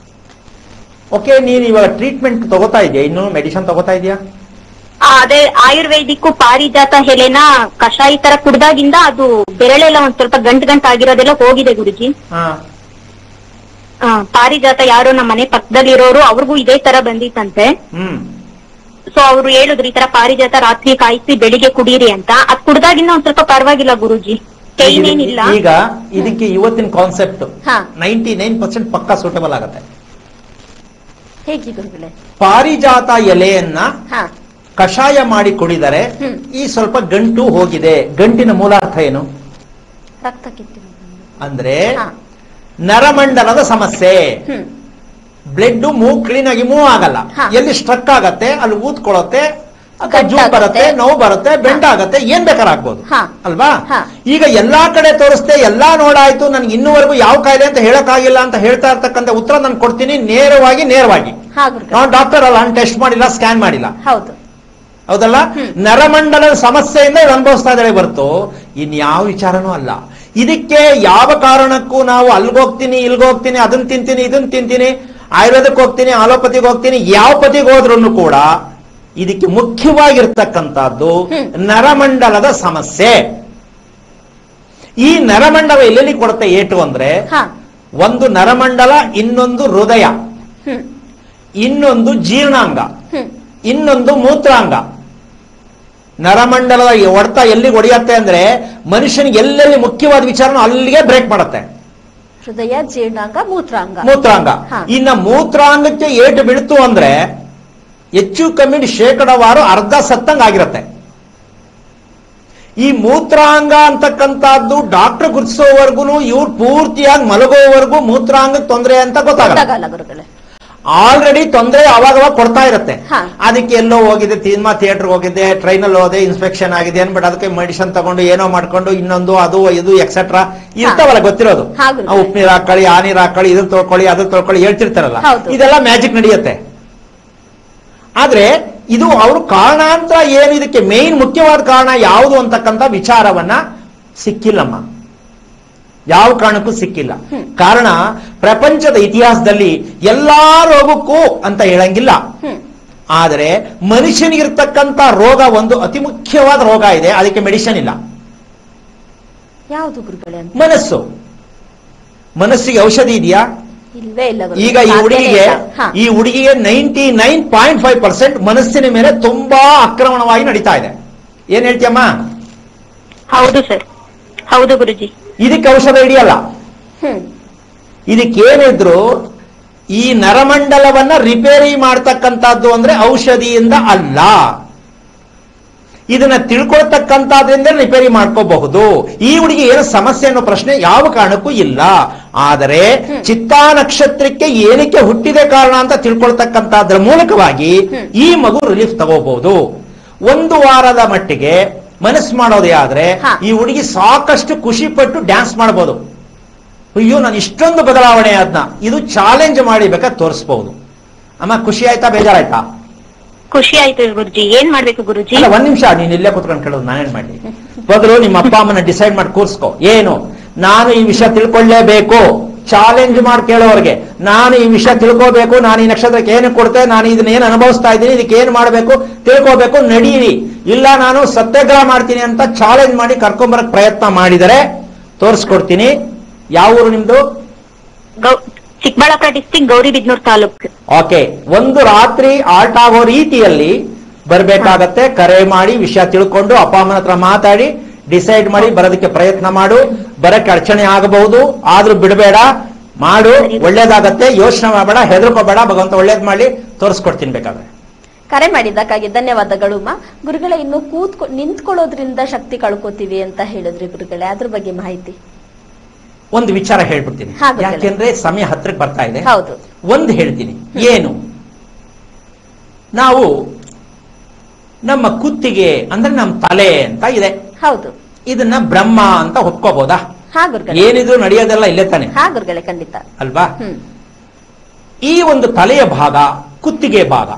ಓಕೆ ನೀನ್ ಇವಾಗ ಟ್ರೀಟ್ಮೆಂಟ್ ತಗೋತಾ ಇದೆಯಾ ಇನ್ನು ಮೆಡಿಸಿನ್ ತಗೋತಾ ಇದೆಯಾ ಆ, ಅದೇ ಆಯುರ್ವೇದಿಕ್ ಪಾರಿಜಾತ ಎಲೆನ ಕಷಾಯ ತರ ಕುಡ್ದಾಗಿಂದ ಅದು ಬೆರಳೆಲ್ಲ ಒಂದ್ ಸ್ವಲ್ಪ ಗಂಟ್ ಗಂಟ್ ಆಗಿರೋದೆಲ್ಲ ಹೋಗಿದೆ ಗುರುಜಿ ಹಾ ಆ, ಪಾರಿಜಾತ ಯಾರೋ ನಮ್ಮ ಮನೆ ಪಕ್ಕದಲ್ಲಿರೋರು ಅವ್ರಿಗೂ ಇದೇ ತರ ಬಂದಿತ್ತಂತೆ ಹ್ಮ್ ಸೊ ಅವ್ರು ಹೇಳಿದ್ರು ಈ ತರ ಪಾರಿಜಾತ ರಾತ್ರಿ ಕಾಯಿಸಿ ಬೆಳಿಗ್ಗೆ ಕುಡೀರಿ ಅಂತ ಅದ್ ಕುಡ್ದಾಗಿಂದ ಒಂದ್ ಸ್ವಲ್ಪ ಪರವಾಗಿಲ್ಲ ಗುರುಜಿ ಪೈನ್ ಏನಿಲ್ಲ ಈಗ ಇದಕ್ಕೆ ಇವತ್ತಿನ ಕಾನ್ಸೆಪ್ಟ್ ಹಾ. ನೈಂಟಿ ನೈನ್ ಪರ್ಸೆಂಟ್ ಪಕ್ಕಾ ಸೂಟಬಲ್ ಆಗುತ್ತೆ ಹೇಗೆ ಗುರುಗಳೇ ಪಾರಿಜಾತ ಎಲೆಯನ್ನ ಹಾ ಕಷಾಯ ಮಾಡಿ ಕುಡಿದರೆ ಹ್ಮ್. ಈ ಸ್ವಲ್ಪ ಗಂಟು ಹೋಗಿದೆ ಗಂಟಿನ ಮೂಲಾರ್ಥ ಏನು ರಕ್ತ ಕಿತ್ತು ಅಂದ್ರೆ ಹಾ ನರಮಂಡಲದ ಸಮಸ್ಯೆ ಹ್ಮ್ ಬ್ಲಡ್ ಮೂವ್ ಕ್ಲೀನ್ ಆಗಿ ಮೂವ್ ಆಗಲ್ಲ ಹಾ. ಎಲ್ಲಿ ಸ್ಟ್ರಕ್ ಆಗತ್ತೆ ಅಲ್ಲಿ ಊದ್ಕೊಳತ್ತೆ ಅಥವಾ ಗಂಟ್ ಜೂಟ್ ಬರುತ್ತೆ ಆಗುತ್ತೆ. ನೋವು ಬರುತ್ತೆ ಬೆಂಡ್ ಆಗತ್ತೆ ಏನ್ ಬೇಕಾದ್ರೆ ಆಗ್ಬೋದು ಹಾ. ಅಲ್ವಾ ಹಾ. ಈಗ ಎಲ್ಲಾ ಕಡೆ ತೋರಿಸ್ತೆ ಎಲ್ಲಾ ನೋಡಾಯ್ತು ನನ್ಗೆ ಇನ್ನೂವರೆಗೂ ಯಾವ ಕಾಯಿಲೆ ಅಂತ ಹೇಳಕ್ಕಾಗಿಲ್ಲ ಅಂತ ಹೇಳ್ತಾ ಇರ್ತಕ್ಕಂಥ ಉತ್ತರ ನಾನು ಕೊಡ್ತೀನಿ ನೇರವಾಗಿ ನೇರವಾಗಿ ಹಾ ಗುರುಗಳೇ ನಾನು ಡಾಕ್ಟರ್ ಅಲ್ಲ ನಾನು ಟೆಸ್ಟ್ ಮಾಡಿಲ್ಲ ಸ್ಕ್ಯಾನ್ ಮಾಡಿಲ್ಲ ಹೌದು ಹೌದಲ್ಲ ಹ್ಮ್. ನರಮಂಡಲದ ಸಮಸ್ಯೆಯಿಂದ ಇವ್ರು ಅನುಭವಿಸ್ತಾ ಇದ್ದಾರೆ ಹೊರತು ಇನ್ಯಾವ ವಿಚಾರನೂ ಅಲ್ಲ ಇದಕ್ಕೆ ಯಾವ ಕಾರಣಕ್ಕೂ ನಾವು ಅಲ್ಗೋಗ್ತೀನಿ ಇಲ್ಗೋಗ್ತೀನಿ ಅದನ್ನ ತಿಂತೀನಿ ಇದನ್ನ ತಿಂತೀನಿ ಆಯುರ್ವೇದಕ್ಕೆ ಹೋಗ್ತೀನಿ ಆಲೋಪತಿಗೆ ಹೋಗ್ತೀನಿ ಯಾವ ಪತಿಗೆ ಹೋದ್ರೂ ಕೂಡ ಇದಕ್ಕೆ ಮುಖ್ಯವಾಗಿರ್ತಕ್ಕಂಥದ್ದು ಹ್ಮ್. ನರಮಂಡಲದ ಸಮಸ್ಯೆ ಈ ನರಮಂಡಲ ಎಲ್ಲೆಲ್ಲಿ ಕೊಡುತ್ತೆ ಏಟು ಅಂದ್ರೆ ಹಾ ಒಂದು ನರಮಂಡಲ ಇನ್ನೊಂದು ಹೃದಯ ಹ್ಮ್ ಇನ್ನೊಂದು ಜೀರ್ಣಾಂಗ ಹ್ಮ್ ಇನ್ನೊಂದು ಮೂತ್ರಾಂಗ ನರಮಂಡಲದ ಈ ಹೊಡೆತ ಎಲ್ಲಿಗೆ ಹೊಡೆಯತ್ತೆ ಅಂದ್ರೆ ಮನುಷ್ಯನಿಗೆ ಎಲ್ಲೆಲ್ಲಿ ಮುಖ್ಯವಾದ ವಿಚಾರನ ಅಲ್ಲಿಗೆ ಬ್ರೇಕ್ ಮಾಡುತ್ತೆ ಹೃದಯ ಜೀರ್ಣಾಂಗ ಮೂತ್ರಾಂಗ ಮೂತ್ರಾಂಗ ಹಾ. ಇನ್ನ ಮೂತ್ರಾಂಗಕ್ಕೆ ಏಟು ಬೀಳ್ತು ಅಂದ್ರೆ ಹೆಚ್ಚು ಕಮ್ಮಿ ಶೇಕಡವಾರು ಅರ್ಧ ಸತ್ತಂಗ್ ಆಗಿರತ್ತೆ ಈ ಮೂತ್ರಾಂಗ ಅಂತಕ್ಕಂಥದ್ದು ಡಾಕ್ಟರ್ ಗುರುತಿಸೋವರೆಗೂ ಇವ್ರು ಪೂರ್ತಿಯಾಗಿ ಮಲಗೋವರೆಗೂ ಮೂತ್ರಾಂಗ ತೊಂದರೆ ಅಂತ ಗೊತ್ತಾಗಲ್ಲ ಗೊತ್ತಾಗಲ್ಲ ಗುರುಗಳೇ ಆಲ್ರೆಡಿ ತೊಂದರೆ ಅವಾಗವಾಗ ಕೊಡ್ತಾ ಇರುತ್ತೆ ಹಾ. ಅದಕ್ಕೆ ಎಲ್ಲೋ ಹೋಗಿದೆ ಸಿನಿಮಾ ಥಿಯೇಟರ್ ಹೋಗಿದೆ ಟ್ರೈನಲ್ಲಿ ಹೋದೆ ಇನ್ಸ್ಪೆಕ್ಷನ್ ಆಗಿದೆ ಅನ್ಬಿಟ್ಟು ಅದಕ್ಕೆ ಮೆಡಿಸಿನ್ ತಗೊಂಡು ಏನೋ ಮಾಡ್ಕೊಂಡು ಇನ್ನೊಂದು ಅದು ಇದು ಎಕ್ಸೆಟ್ರಾ ಇರ್ತಾವಲ್ಲ ಗೊತ್ತಿರೋದು ಹಾ, ಗುರು. ಆ ಉಪ್ಪು ನೀರು ಹಾಕೊಳ್ಳಿ ಆ ನೀರು ಹಾಕೊಳ್ಳಿ ಇದನ್ನ ತೊಳ್ಕೊಳ್ಳಿ ಅದನ್ನ ತೊಳ್ಕೊಳ್ಳಿ ಹೇಳ್ತಿರ್ತಾರಲ್ಲ ಹೌದು. ಇದೆಲ್ಲ ಮ್ಯಾಜಿಕ್ ನಡೆಯುತ್ತೆ ಆದ್ರೆ ಇದು ಅವರು ಕಾರಣಾಂತರ ಏನು ಇದಕ್ಕೆ ಮೇನ್ ಮುಖ್ಯವಾದ ಕಾರಣ ಯಾವುದು ಅಂತಕ್ಕಂಥ ವಿಚಾರವನ್ನ ಸಿಕ್ಕಿಲ್ಲಮ್ಮ ಯಾವ ಕಾರಣಕ್ಕೂ ಸಿಕ್ಕಿಲ್ಲ ಹ್ಮ್. ಕಾರಣ ಪ್ರಪಂಚದ ಇತಿಹಾಸದಲ್ಲಿ ಎಲ್ಲಾ ರೋಗಕ್ಕೂ ಅಂತ ಹೇಳಂಗಿಲ್ಲ ಹ್ಮ್ ಆದರೆ ಮನುಷ್ಯನಿಗಿರ್ತಕ್ಕಂಥ ರೋಗ ಒಂದು ಅತಿ ಮುಖ್ಯವಾದ ರೋಗ ಇದೆ ಅದಕ್ಕೆ ಮೆಡಿಸಿನ್ ಇಲ್ಲ ಯಾವುದು ಗುರುಗಳೇ ಅಂತ ಮನಸ್ಸು ಮನಸ್ಸಿಗೆ ಔಷಧಿ ಇದೆಯಾ ಇಲ್ವೇ ಇಲ್ಲ ಗುರುಗಳೇ. ಈಗ ಈ ಸಾಧ್ಯನೇ ಹುಡುಗಿಗೆ ಇಲ್ಲ. ಹಾ. ಈ ಹುಡುಗಿಗೆ ninety nine point five percent ಮನಸ್ಸಿನ ಮೇಲೆ ತುಂಬಾ ಆಕ್ರಮಣವಾಗಿ ನಡೀತಾ ಇದೆ ಏನ್ ಹೇಳ್ತೀಯಮ್ಮ ಹೌದು ಸರ್ ಹೌದು ಗುರುಜಿ ಇದಕ್ಕೆ ಔಷಧ ಹಿಡಿಯಲ್ಲ ಹ್ಮ್ ಇದಕ್ಕೇನಿದ್ರು ಈ ನರಮಂಡಲವನ್ನ ರಿಪೇರಿ ಮಾಡ್ತಕ್ಕಂಥದ್ದು ಅಂದ್ರೆ ಔಷಧಿಯಿಂದ ಅಲ್ಲ ಇದನ್ನ ತಿಳ್ಕೊಳ್ತಕ್ಕಂಥದ್ರಿಂದ ರಿಪೇರಿ ಮಾಡ್ಕೋಬಹುದು ಈ ಹುಡುಗಿ ಏನು ಸಮಸ್ಯೆ ಅನ್ನೋ ಪ್ರಶ್ನೆ ಯಾವ ಕಾರಣಕ್ಕೂ ಇಲ್ಲ ಆದರೆ ಹ್ಮ್. ಚಿತ್ತಾ ನಕ್ಷತ್ರಕ್ಕೆ ಏನಕ್ಕೆ ಹುಟ್ಟಿದೆ ಕಾರಣ ಅಂತ ತಿಳ್ಕೊಳ್ತಕ್ಕಂಥದ್ರ ಮೂಲಕವಾಗಿ ಹ್ಮ್. ಈ ಮಗು ರಿಲೀಫ್ ತಗೋಬಹುದು ಒಂದು ವಾರದ ಮಟ್ಟಿಗೆ ಮನಸ್ಸು ಮಾಡೋದೇ ಆದ್ರೆ ಹಾ. ಈ ಹುಡುಗಿ ಸಾಕಷ್ಟು ಖುಷಿ ಪಟ್ಟು ಡ್ಯಾನ್ಸ್ ಮಾಡಬಹುದು ಅಯ್ಯೋ ನಾನು ಇಷ್ಟೊಂದು ಬದಲಾವಣೆ ಅದನ್ನ ಇದು ಚಾಲೆಂಜ್ ಮಾಡಿ ಬೇಕಾದ್ರೆ ತೋರಿಸಬಹುದು ಅಮ್ಮ ಖುಷಿ ಆಯ್ತಾ ಬೇಜಾರಾಯ್ತಾ ಖುಷಿ ಆಯ್ತು ಗುರುಜಿ ಏನ್ ಮಾಡ್ಬೇಕು ಗುರುಜಿ ಅಲ್ಲ ಒಂದ್ ನಿಮಿಷ ನೀನ್ ಇಲ್ಲೇ ಕುತ್ಕೊಂಡು ಕೇಳೋದು ನಾನೇನ್ ಮಾಡಿ ಬದಲು ನಿಮ್ಮ ಅಪ್ಪ ಅಮ್ಮನ ಡಿಸೈಡ್ ಮಾಡಿ ಕೂರ್ಸ್ಕೊ ಏನು ನಾನು ಈ ವಿಷಯ ತಿಳ್ಕೊಳ್ಳೇಬೇಕು ಚಾಲೆಂಜ್ ಮಾಡಿ ಕೇಳೋರ್ಗೆ ನಾನು ಈ ವಿಷಯ ತಿಳ್ಕೋಬೇಕು ನಾನು ಈ ನಕ್ಷತ್ರಕ್ಕೆ ಏನು ಕೊಡ್ತೆ ನಾನು ಇದನ್ನ ಏನು ಅನುಭವಿಸ್ತಾ ಇದ್ದೀನಿ ಇದಕ್ಕೆ ಏನು ಮಾಡಬೇಕು ತಿಳ್ಕೋಬೇಕು ನಡೀರಿ ಇಲ್ಲ ನಾನು ಸತ್ಯಾಗ್ರಹ ಮಾಡ್ತೀನಿ ಅಂತ ಚಾಲೆಂಜ್ ಮಾಡಿ ಕರ್ಕೊಂಬರಕ್ ಪ್ರಯತ್ನ ಮಾಡಿದರೆ ತೋರಿಸ್ಕೊಡ್ತೀನಿ ಯಾವ ಊರು ನಿಮ್ದು ಗೌ- ಚಿಕ್ಕಬಳ್ಳಾಪುರ ಡಿಸ್ಟಿಕ್ ಗೌರಿಬಿದ್ನೂರ್ ತಾಲೂಕ್ ಓಕೆ ಒಂದು ರಾತ್ರಿ ಆಲ್ಟ್ ಆಗೋ ರೀತಿಯಲ್ಲಿ ಬರ್ಬೇಕಾಗತ್ತೆ ಕರೆ ಮಾಡಿ ವಿಷಯ ತಿಳ್ಕೊಂಡು ಅಪ್ಪ ಅಮ್ಮನ ಹತ್ರ ಮಾತಾಡಿ ಡಿಸೈಡ್ ಮಾಡಿ ಬರೋದಕ್ಕೆ ಪ್ರಯತ್ನ ಮಾಡು ಬರಕ್ಕೆ ಅಡಚಣೆ ಆಗಬಹುದು ಆದ್ರೂ ಬಿಡಬೇಡ ಮಾಡು ಒಳ್ಳೇದಾಗತ್ತೆ ಯೋಚನೆ ಮಾಡಬೇಡ ಹೆದರ್ಕೋಬೇಡ ಭಗವಂತ ಒಳ್ಳೇದ್ ಮಾಡಿ ತೋರಿಸ್ಕೊಡ್ತೀನಿ ಬೇಕಾದ್ರೆ ಕರೆ ಮಾಡಿದ್ದಕ್ಕಾಗಿ ಧನ್ಯವಾದಗಳು ಮಾ ಗುರುಗಳೇ ಇನ್ನು ಕೂತ್ಕೊ ನಿಂತ್ಕೊಳ್ಳೋದ್ರಿಂದ ಶಕ್ತಿ ಕಳ್ಕೊತೀವಿ ಅಂತ ಹೇಳಿದ್ರಿ ಗುರುಗಳೇ ಅದ್ರ ಬಗ್ಗೆ ಮಾಹಿತಿ ಒಂದು ವಿಚಾರ ಹೇಳ್ಬಿಡ್ತೀನಿ ಹಾ, ಗೊತ್ತಿಲ್ಲ. ಯಾಕೆಂದ್ರೆ ಸಮಯ ಹತ್ರಕ್ಕೆ ಬರ್ತಾ ಇದೆ ಹೌದು ಒಂದು ಹೇಳ್ತೀನಿ ಏನು ನಾವು ನಮ್ಮ ಕುತ್ತಿಗೆ ಅಂದ್ರೆ ನಮ್ಮ ತಲೆ ಅಂತ ಇದೆ ಹೌದು ಇದನ್ನ ಬ್ರಹ್ಮ ಅಂತ ಒಪ್ಕೋಬಹುದಾ ಹಾ ಗುರುಗಳೇ ಏನಿದ್ರು ನಡೆಯೋದೆಲ್ಲ ಇಲ್ಲೇ ತಾನೆ ಹಾ ಗುರುಗಳೇ ಖಂಡಿತ ಅಲ್ವಾ ಹ್ಮ್ ಈ ಒಂದು ತಲೆಯ ಭಾಗ ಕುತ್ತಿಗೆ ಭಾಗ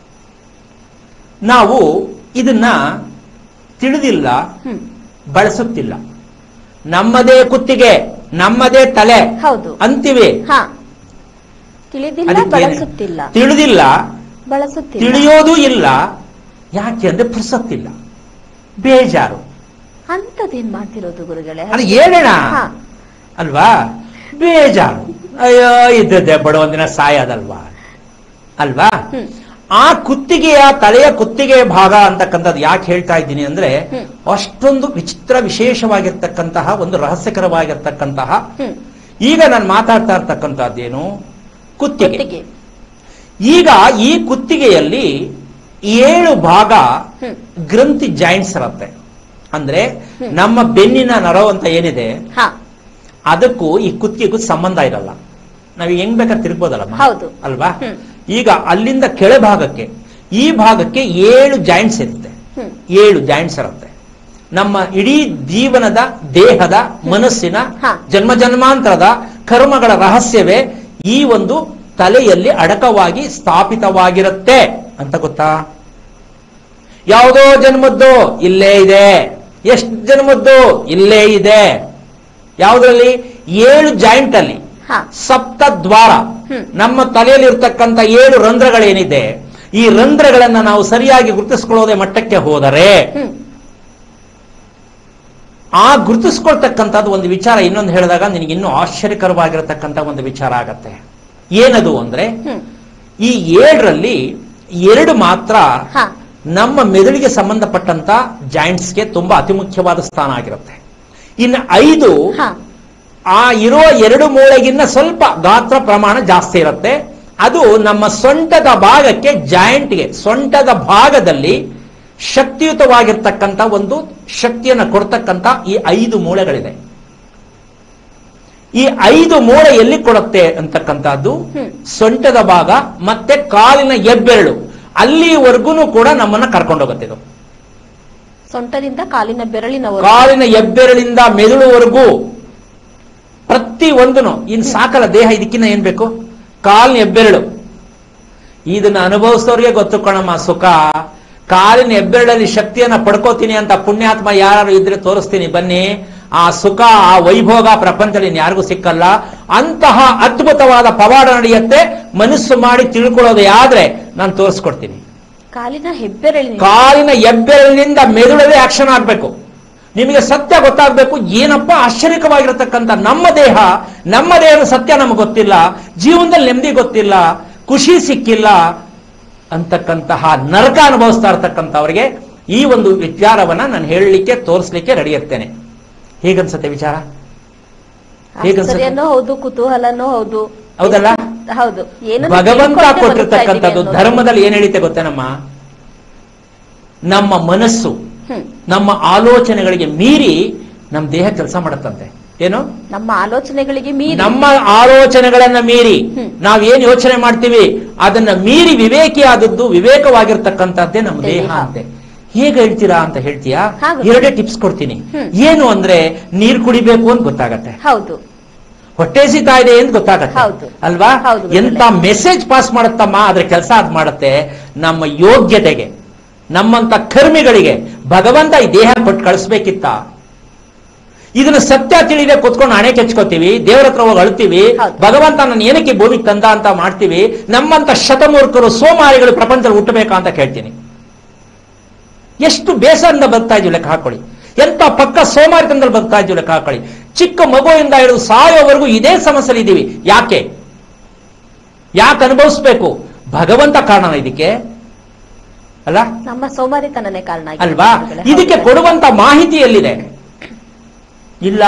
ನಾವು ಇದನ್ನ ತಿಳಿದಿಲ್ಲ ಹ್ಮ್ ಬಳಸುತ್ತಿಲ್ಲ ನಮ್ಮದೇ ಕುತ್ತಿಗೆ ನಮ್ಮದೇ ತಲೆ ಹೌದು ಅಂತೀವಿ ಹಾ ತಿಳಿದಿಲ್ಲ ಅದಕ್ಕೇನೆ? ಬಳಸುತ್ತಿಲ್ಲ ತಿಳಿದಿಲ್ಲ ಬಳಸುತ್ತಿಲ್ಲ ತಿಳಿಯೋದು ಇಲ್ಲ ಯಾಕೆ ಅಂದ್ರೆ ಪುರ್ಸತ್ತಿಲ್ಲ ಬೇಜಾರು ಅಂತದೇನ್ ಮಾಡ್ತಿರೋದು ಗುರುಗಳೇ ಅದು ಹೇಳೋಣ ಹಾ ಅಲ್ವಾ ಬೇಜಾರು ಅಯ್ಯೋ ಇದ್ದದ್ದೇ ಬಡವಂದಿನ ಸಾಯೋದಲ್ವಾ ಅಲ್ವಾ ಹ್ಮ್ ಆ ಕುತ್ತಿಗೆಯ ತಲೆಯ ಕುತ್ತಿಗೆ ಭಾಗ ಅಂತಕ್ಕಂಥದ್ದು ಯಾಕೆ ಹೇಳ್ತಾ ಇದ್ದೀನಿ ಅಂದ್ರೆ ಹ್ಮ್. ಅಷ್ಟೊಂದು ವಿಚಿತ್ರ ವಿಶೇಷವಾಗಿರ್ತಕ್ಕಂತಹ ಒಂದು ರಹಸ್ಯಕರವಾಗಿರ್ತಕ್ಕಂತಹ ಹ್ಮ್ ಈಗ ನಾನು ಮಾತಾಡ್ತಾ ಇರ್ತಕ್ಕಂಥದ್ದೇನು ಕುತ್ತಿಗೆ ಕುತ್ತಿಗೆ ಈಗ ಈ ಕುತ್ತಿಗೆಯಲ್ಲಿ ಏಳು ಭಾಗ ಹ್ಮ್ ಗ್ರಂಥಿ ಜಾಯಿಂಟ್ಸ್ ಇರುತ್ತೆ ಅಂದ್ರೆ ಹ್ಮ್. ನಮ್ಮ ಬೆನ್ನಿನ ನರ ಅಂತ ಏನಿದೆ ಹಾ ಅದಕ್ಕೂ ಈ ಕುತ್ತಿಗೆಗೂ ಸಂಬಂಧ ಇರಲ್ಲ ನಾವು ಹೆಂಗ್ ಬೇಕಾದ್ರೆ ತಿರ್ಬೋದಲ್ಲಮ್ಮ ಹೌದು. ಅಲ್ವಾ ಹ್ಮ್. ಈಗ ಅಲ್ಲಿಂದ ಕೆಳಭಾಗಕ್ಕೆ ಈ ಭಾಗಕ್ಕೆ ಏಳು ಜಾಯಿಂಟ್ಸ್ ಇರುತ್ತೆ ಹ್ಮ್ ಏಳು ಜಾಯಿಂಟ್ಸ್ ಇರುತ್ತೆ ನಮ್ಮ ಇಡೀ ಜೀವನದ ದೇಹದ ಮನಸ್ಸಿನ ಹಾ. ಜನ್ಮ ಜನ್ಮಾಂತರದ ಕರ್ಮಗಳ ರಹಸ್ಯವೇ ಈ ಒಂದು ತಲೆಯಲ್ಲಿ ಅಡಕವಾಗಿ ಸ್ಥಾಪಿತವಾಗಿರುತ್ತೆ ಅಂತ ಗೊತ್ತಾ ಯಾವುದೋ ಜನ್ಮದ್ದು ಇಲ್ಲೇ ಇದೆ ಎಷ್ಟು ಜನ್ಮದ್ದು ಇಲ್ಲೇ ಇದೆ ಯಾವುದರಲ್ಲಿ ಏಳು ಜಾಯಿಂಟ್ ಅಲ್ಲಿ ಹಾ ಸಪ್ತ ದ್ವಾರ ಹ್ಮ್. ನಮ್ಮ ತಲೆಯಲ್ಲಿ ಇರ್ತಕ್ಕಂಥ ಏಳು ರಂಧ್ರಗಳೇನಿದೆ ಈ ರಂಧ್ರಗಳನ್ನ ನಾವು ಸರಿಯಾಗಿ ಗುರುತಿಸ್ಕೊಳ್ಳೋದೇ ಮಟ್ಟಕ್ಕೆ ಹೋದರೆ ಹ್ಮ್ ಆ ಗುರುತಿಸ್ಕೊಳ್ತಕ್ಕಂಥದ್ದು ಒಂದು ವಿಚಾರ ಇನ್ನೊಂದು ಹೇಳಿದಾಗ ನಿನಗೆ ಇನ್ನೂ ಆಶ್ಚರ್ಯಕರವಾಗಿರತಕ್ಕಂಥ ಒಂದು ವಿಚಾರ ಆಗತ್ತೆ ಏನದು ಅಂದ್ರೆ ಹ್ಮ್ ಈ ಏಳರಲ್ಲಿ ಎರಡು ಮಾತ್ರ ಹಾ ನಮ್ಮ ಮೆದುಳಿಗೆ ಸಂಬಂಧಪಟ್ಟಂತ ಜಾಯಿಂಟ್ಸ್ಗೆ ತುಂಬಾ ಅತಿ ಮುಖ್ಯವಾದ ಸ್ಥಾನ ಆಗಿರುತ್ತೆ ಇನ್ನು ಐದು ಹಾ ಆ ಇರೋ ಎರಡು ಮೂಳೆಗಿನ್ನ ಸ್ವಲ್ಪ ಗಾತ್ರ ಪ್ರಮಾಣ ಜಾಸ್ತಿ ಇರುತ್ತೆ ಅದು ನಮ್ಮ ಸೊಂಟದ ಭಾಗಕ್ಕೆ ಜಾಯಿಂಟ್ಗೆ ಸೊಂಟದ ಭಾಗದಲ್ಲಿ ಶಕ್ತಿಯುತವಾಗಿರ್ತಕ್ಕಂಥ ಒಂದು ಶಕ್ತಿಯನ್ನು ಕೊಡ್ತಕ್ಕಂಥ ಈ ಐದು ಮೂಳೆಗಳಿದೆ ಈ ಐದು ಮೂಳೆ ಎಲ್ಲಿ ಕೊಡುತ್ತೆ ಅಂತಕ್ಕಂಥದ್ದು ಹ್ಮ್. ಸೊಂಟದ ಭಾಗ ಮತ್ತೆ ಕಾಲಿನ ಹೆಬ್ಬೆರಳು ಅಲ್ಲಿವರೆಗೂ ಕೂಡ ನಮ್ಮನ್ನ ಕರ್ಕೊಂಡೋಗುತ್ತೆ ಇದು ಸೊಂಟದಿಂದ ಕಾಲಿನ ಬೆರಳಿನವರು ಕಾಲಿನ ಹೆಬ್ಬೆರಳಿಂದ ಮೆದುಳುವರೆಗೂ ಪ್ರತಿ ಒಂದನು ಇನ್ ಸಾಕಲ್ಲ ದೇಹ ಇದಕ್ಕಿನ್ನ ಏನ್ ಬೇಕು ಕಾಲಿನ ಹೆಬ್ಬೆರಳು ಇದನ್ನ ಅನುಭವಿಸೋರಿಗೆ ಗೊತ್ತು ಕಣಮ್ಮ ಸುಖ ಕಾಲಿನ ಹೆಬ್ಬೆರಳಲ್ಲಿ ಶಕ್ತಿಯನ್ನ ಪಡ್ಕೋತೀನಿ ಅಂತ ಪುಣ್ಯಾತ್ಮ ಯಾರು ಇದ್ರೆ ತೋರಿಸ್ತೀನಿ ಬನ್ನಿ ಆ ಸುಖ ಆ ವೈಭೋಗ ಪ್ರಪಂಚದಲ್ಲಿ ಯಾರಿಗೂ ಸಿಕ್ಕಲ್ಲ ಅಂತಹ ಅದ್ಭುತವಾದ ಪವಾಡ ನಡೆಯುತ್ತೆ ಮನಸ್ಸು ಮಾಡಿ ತಿಳ್ಕೊಳ್ಳೋದೇ ಆದ್ರೆ ನಾನು ತೋರಿಸ್ಕೊಡ್ತೀನಿ ಕಾಲಿನ ಹೆಬ್ಬೆರಳಿನ ಕಾಲಿನ ಹೆಬ್ಬೆರಳಿನಿಂದ ಮೆದುಳಲ್ಲಿ ಆಕ್ಷನ್ ಆಗ್ಬೇಕು ನಿಮಗೆ ಸತ್ಯ ಗೊತ್ತಾಗ್ಬೇಕು ಏನಪ್ಪ ಆಶ್ಚರ್ಯಕವಾಗಿರತಕ್ಕಂಥ ನಮ್ಮ ದೇಹ ನಮ್ಮ ದೇಹದ ಸತ್ಯ ನಮಗೆ ಗೊತ್ತಿಲ್ಲ ಜೀವನದಲ್ಲಿ ನೆಮ್ಮದಿ ಗೊತ್ತಿಲ್ಲ ಖುಷಿ ಸಿಕ್ಕಿಲ್ಲ ಅಂತಕ್ಕಂತಹ ನರಕ ಅನುಭವಿಸ್ತಾ ಇರ್ತಕ್ಕಂಥವ್ರಿಗೆ ಈ ಒಂದು ವಿಚಾರವನ್ನ ನಾನು ಹೇಳಲಿಕ್ಕೆ ತೋರಿಸ್ಲಿಕ್ಕೆ ರೆಡಿ ಇರ್ತೇನೆ ಹೇಗನ್ಸತ್ತೆ ವಿಚಾರ ಹೇಗನ್ಸುತ್ತೆ? ಆಶ್ಚರ್ಯನೂ ಹೌದು ಕುತೂಹಲನೂ ಹೌದು ಹೌದಲ್ಲ? ಹೌದು ಏನು ಭಗವಂತ ಕೊಟ್ಟಿರ್ತಕ್ಕಂಥದ್ದು ಧರ್ಮದಲ್ಲಿ ಏನ್ ಹೇಳಿತೆ ಗೊತ್ತೇನಮ್ಮ ನಮ್ಮ ಮನಸ್ಸು ಹ್ಮ್ ನಮ್ಮ ಆಲೋಚನೆಗಳಿಗೆ ಮೀರಿ ನಮ್ಮ ದೇಹ ಕೆಲಸ ಮಾಡುತ್ತಂತೆ ಏನು ನಮ್ಮ ಆಲೋಚನೆಗಳಿಗೆ ಮೀರಿ ನಮ್ಮ ಆಲೋಚನೆಗಳನ್ನ ಮೀರಿ ಹ್ಮ್. ನಾವೇನ್ ಯೋಚನೆ ಮಾಡ್ತೀವಿ ಅದನ್ನ ಮೀರಿ ವಿವೇಕಿಯಾದದ್ದು ವಿವೇಕವಾಗಿರ್ತಕ್ಕಂಥದ್ದೇ ನಮ್ಮ ದೇಹ ದೇಹ. ಅಂತೆ ಹೇಗೆ ಹೇಳ್ತೀರಾ ಅಂತ ಹೇಳ್ತೀಯಾ ಹಾಗೆ. ಎರಡೇ ಟಿಪ್ಸ್ ಕೊಡ್ತೀನಿ ಹ್ಮ್. ಏನು ಅಂದ್ರೆ ನೀರ್ ಕುಡಿಬೇಕು ಅಂತ ಗೊತ್ತಾಗತ್ತೆ ಹೌದು ಹೊಟ್ಟೆ ಸಿಗ್ತಾ ಇದೆ ಅಂತ ಗೊತ್ತಾಗತ್ತೆ ಹೌದು. ಅಲ್ವಾ ಹೌದು, ಗೊತ್ತಿಲ್ಲ. ಎಂತ ಮೆಸೇಜ್ ಪಾಸ್ ಮಾಡುತ್ತಮ್ಮ ಅದ್ರ ಕೆಲಸ ಅದ್ ಮಾಡುತ್ತೆ ನಮ್ಮ ಯೋಗ್ಯತೆಗೆ ನಮ್ಮಂತ ಕರ್ಮಿಗಳಿಗೆ ಭಗವಂತ ಈ ದೇಹ ಕೊಟ್ಟು ಕಳಿಸ್ಬೇಕಿತ್ತ ಇದನ್ನ ಸತ್ಯ ತಿಳಿದೆ ಕುತ್ಕೊಂಡು ಹಣೆ ಕೆಚ್ಕೋತೀವಿ ದೇವರ ಹತ್ರ ಹೋಗಿ ಅಳ್ತೀವಿ ಹೌದು. ಭಗವಂತ ನನ್ನ ಏನಕ್ಕೆ ಈ ಭೂಮಿಗೆ ತಂದ ಅಂತ ಮಾಡ್ತೀವಿ ನಮ್ಮಂತ ಶತಮೂರ್ಖರು ಸೋಮಾರಿಗಳು ಪ್ರಪಂಚದಲ್ಲಿ ಹುಟ್ಟಬೇಕಾ ಅಂತ ಕೇಳ್ತೀನಿ ಎಷ್ಟು ಬೇಸರದಿಂದ ಬದುಕ್ತಾ ಇದೀವಿ ಲೆಕ್ಕ ಹಾಕೊಳ್ಳಿ ಎಂತ ಪಕ್ಕ ಸೋಮಾರಿತನದಲ್ಲಿ ಬದುಕ್ತಾ ಇದೀವಿ ಲೆಕ್ಕ ಹಾಕೊಳ್ಳಿ ಚಿಕ್ಕ ಮಗುವಿಂದ ಹಿಡಿದು ಸಾಯೋವರೆಗೂ ಇದೇ ಸಮಸ್ಯೆಲಿ ಇದ್ದೀವಿ ಯಾಕೆ ಯಾಕೆ ಅನುಭವಿಸ್ಬೇಕು ಭಗವಂತ ಕಾರಣ ಇದಕ್ಕೆ ಅಲ್ಲ ನಮ್ಮ ಸೋಮಾರಿತನನೇ ಕಾರಣ ಆಗಿದೆ ಅಲ್ವಾ ಗುರುಗಳೇ. ಇದಕ್ಕೆ ಹೌದು. ಕೊಡುವಂತ ಮಾಹಿತಿ ಎಲ್ಲಿದೆ ಇಲ್ಲ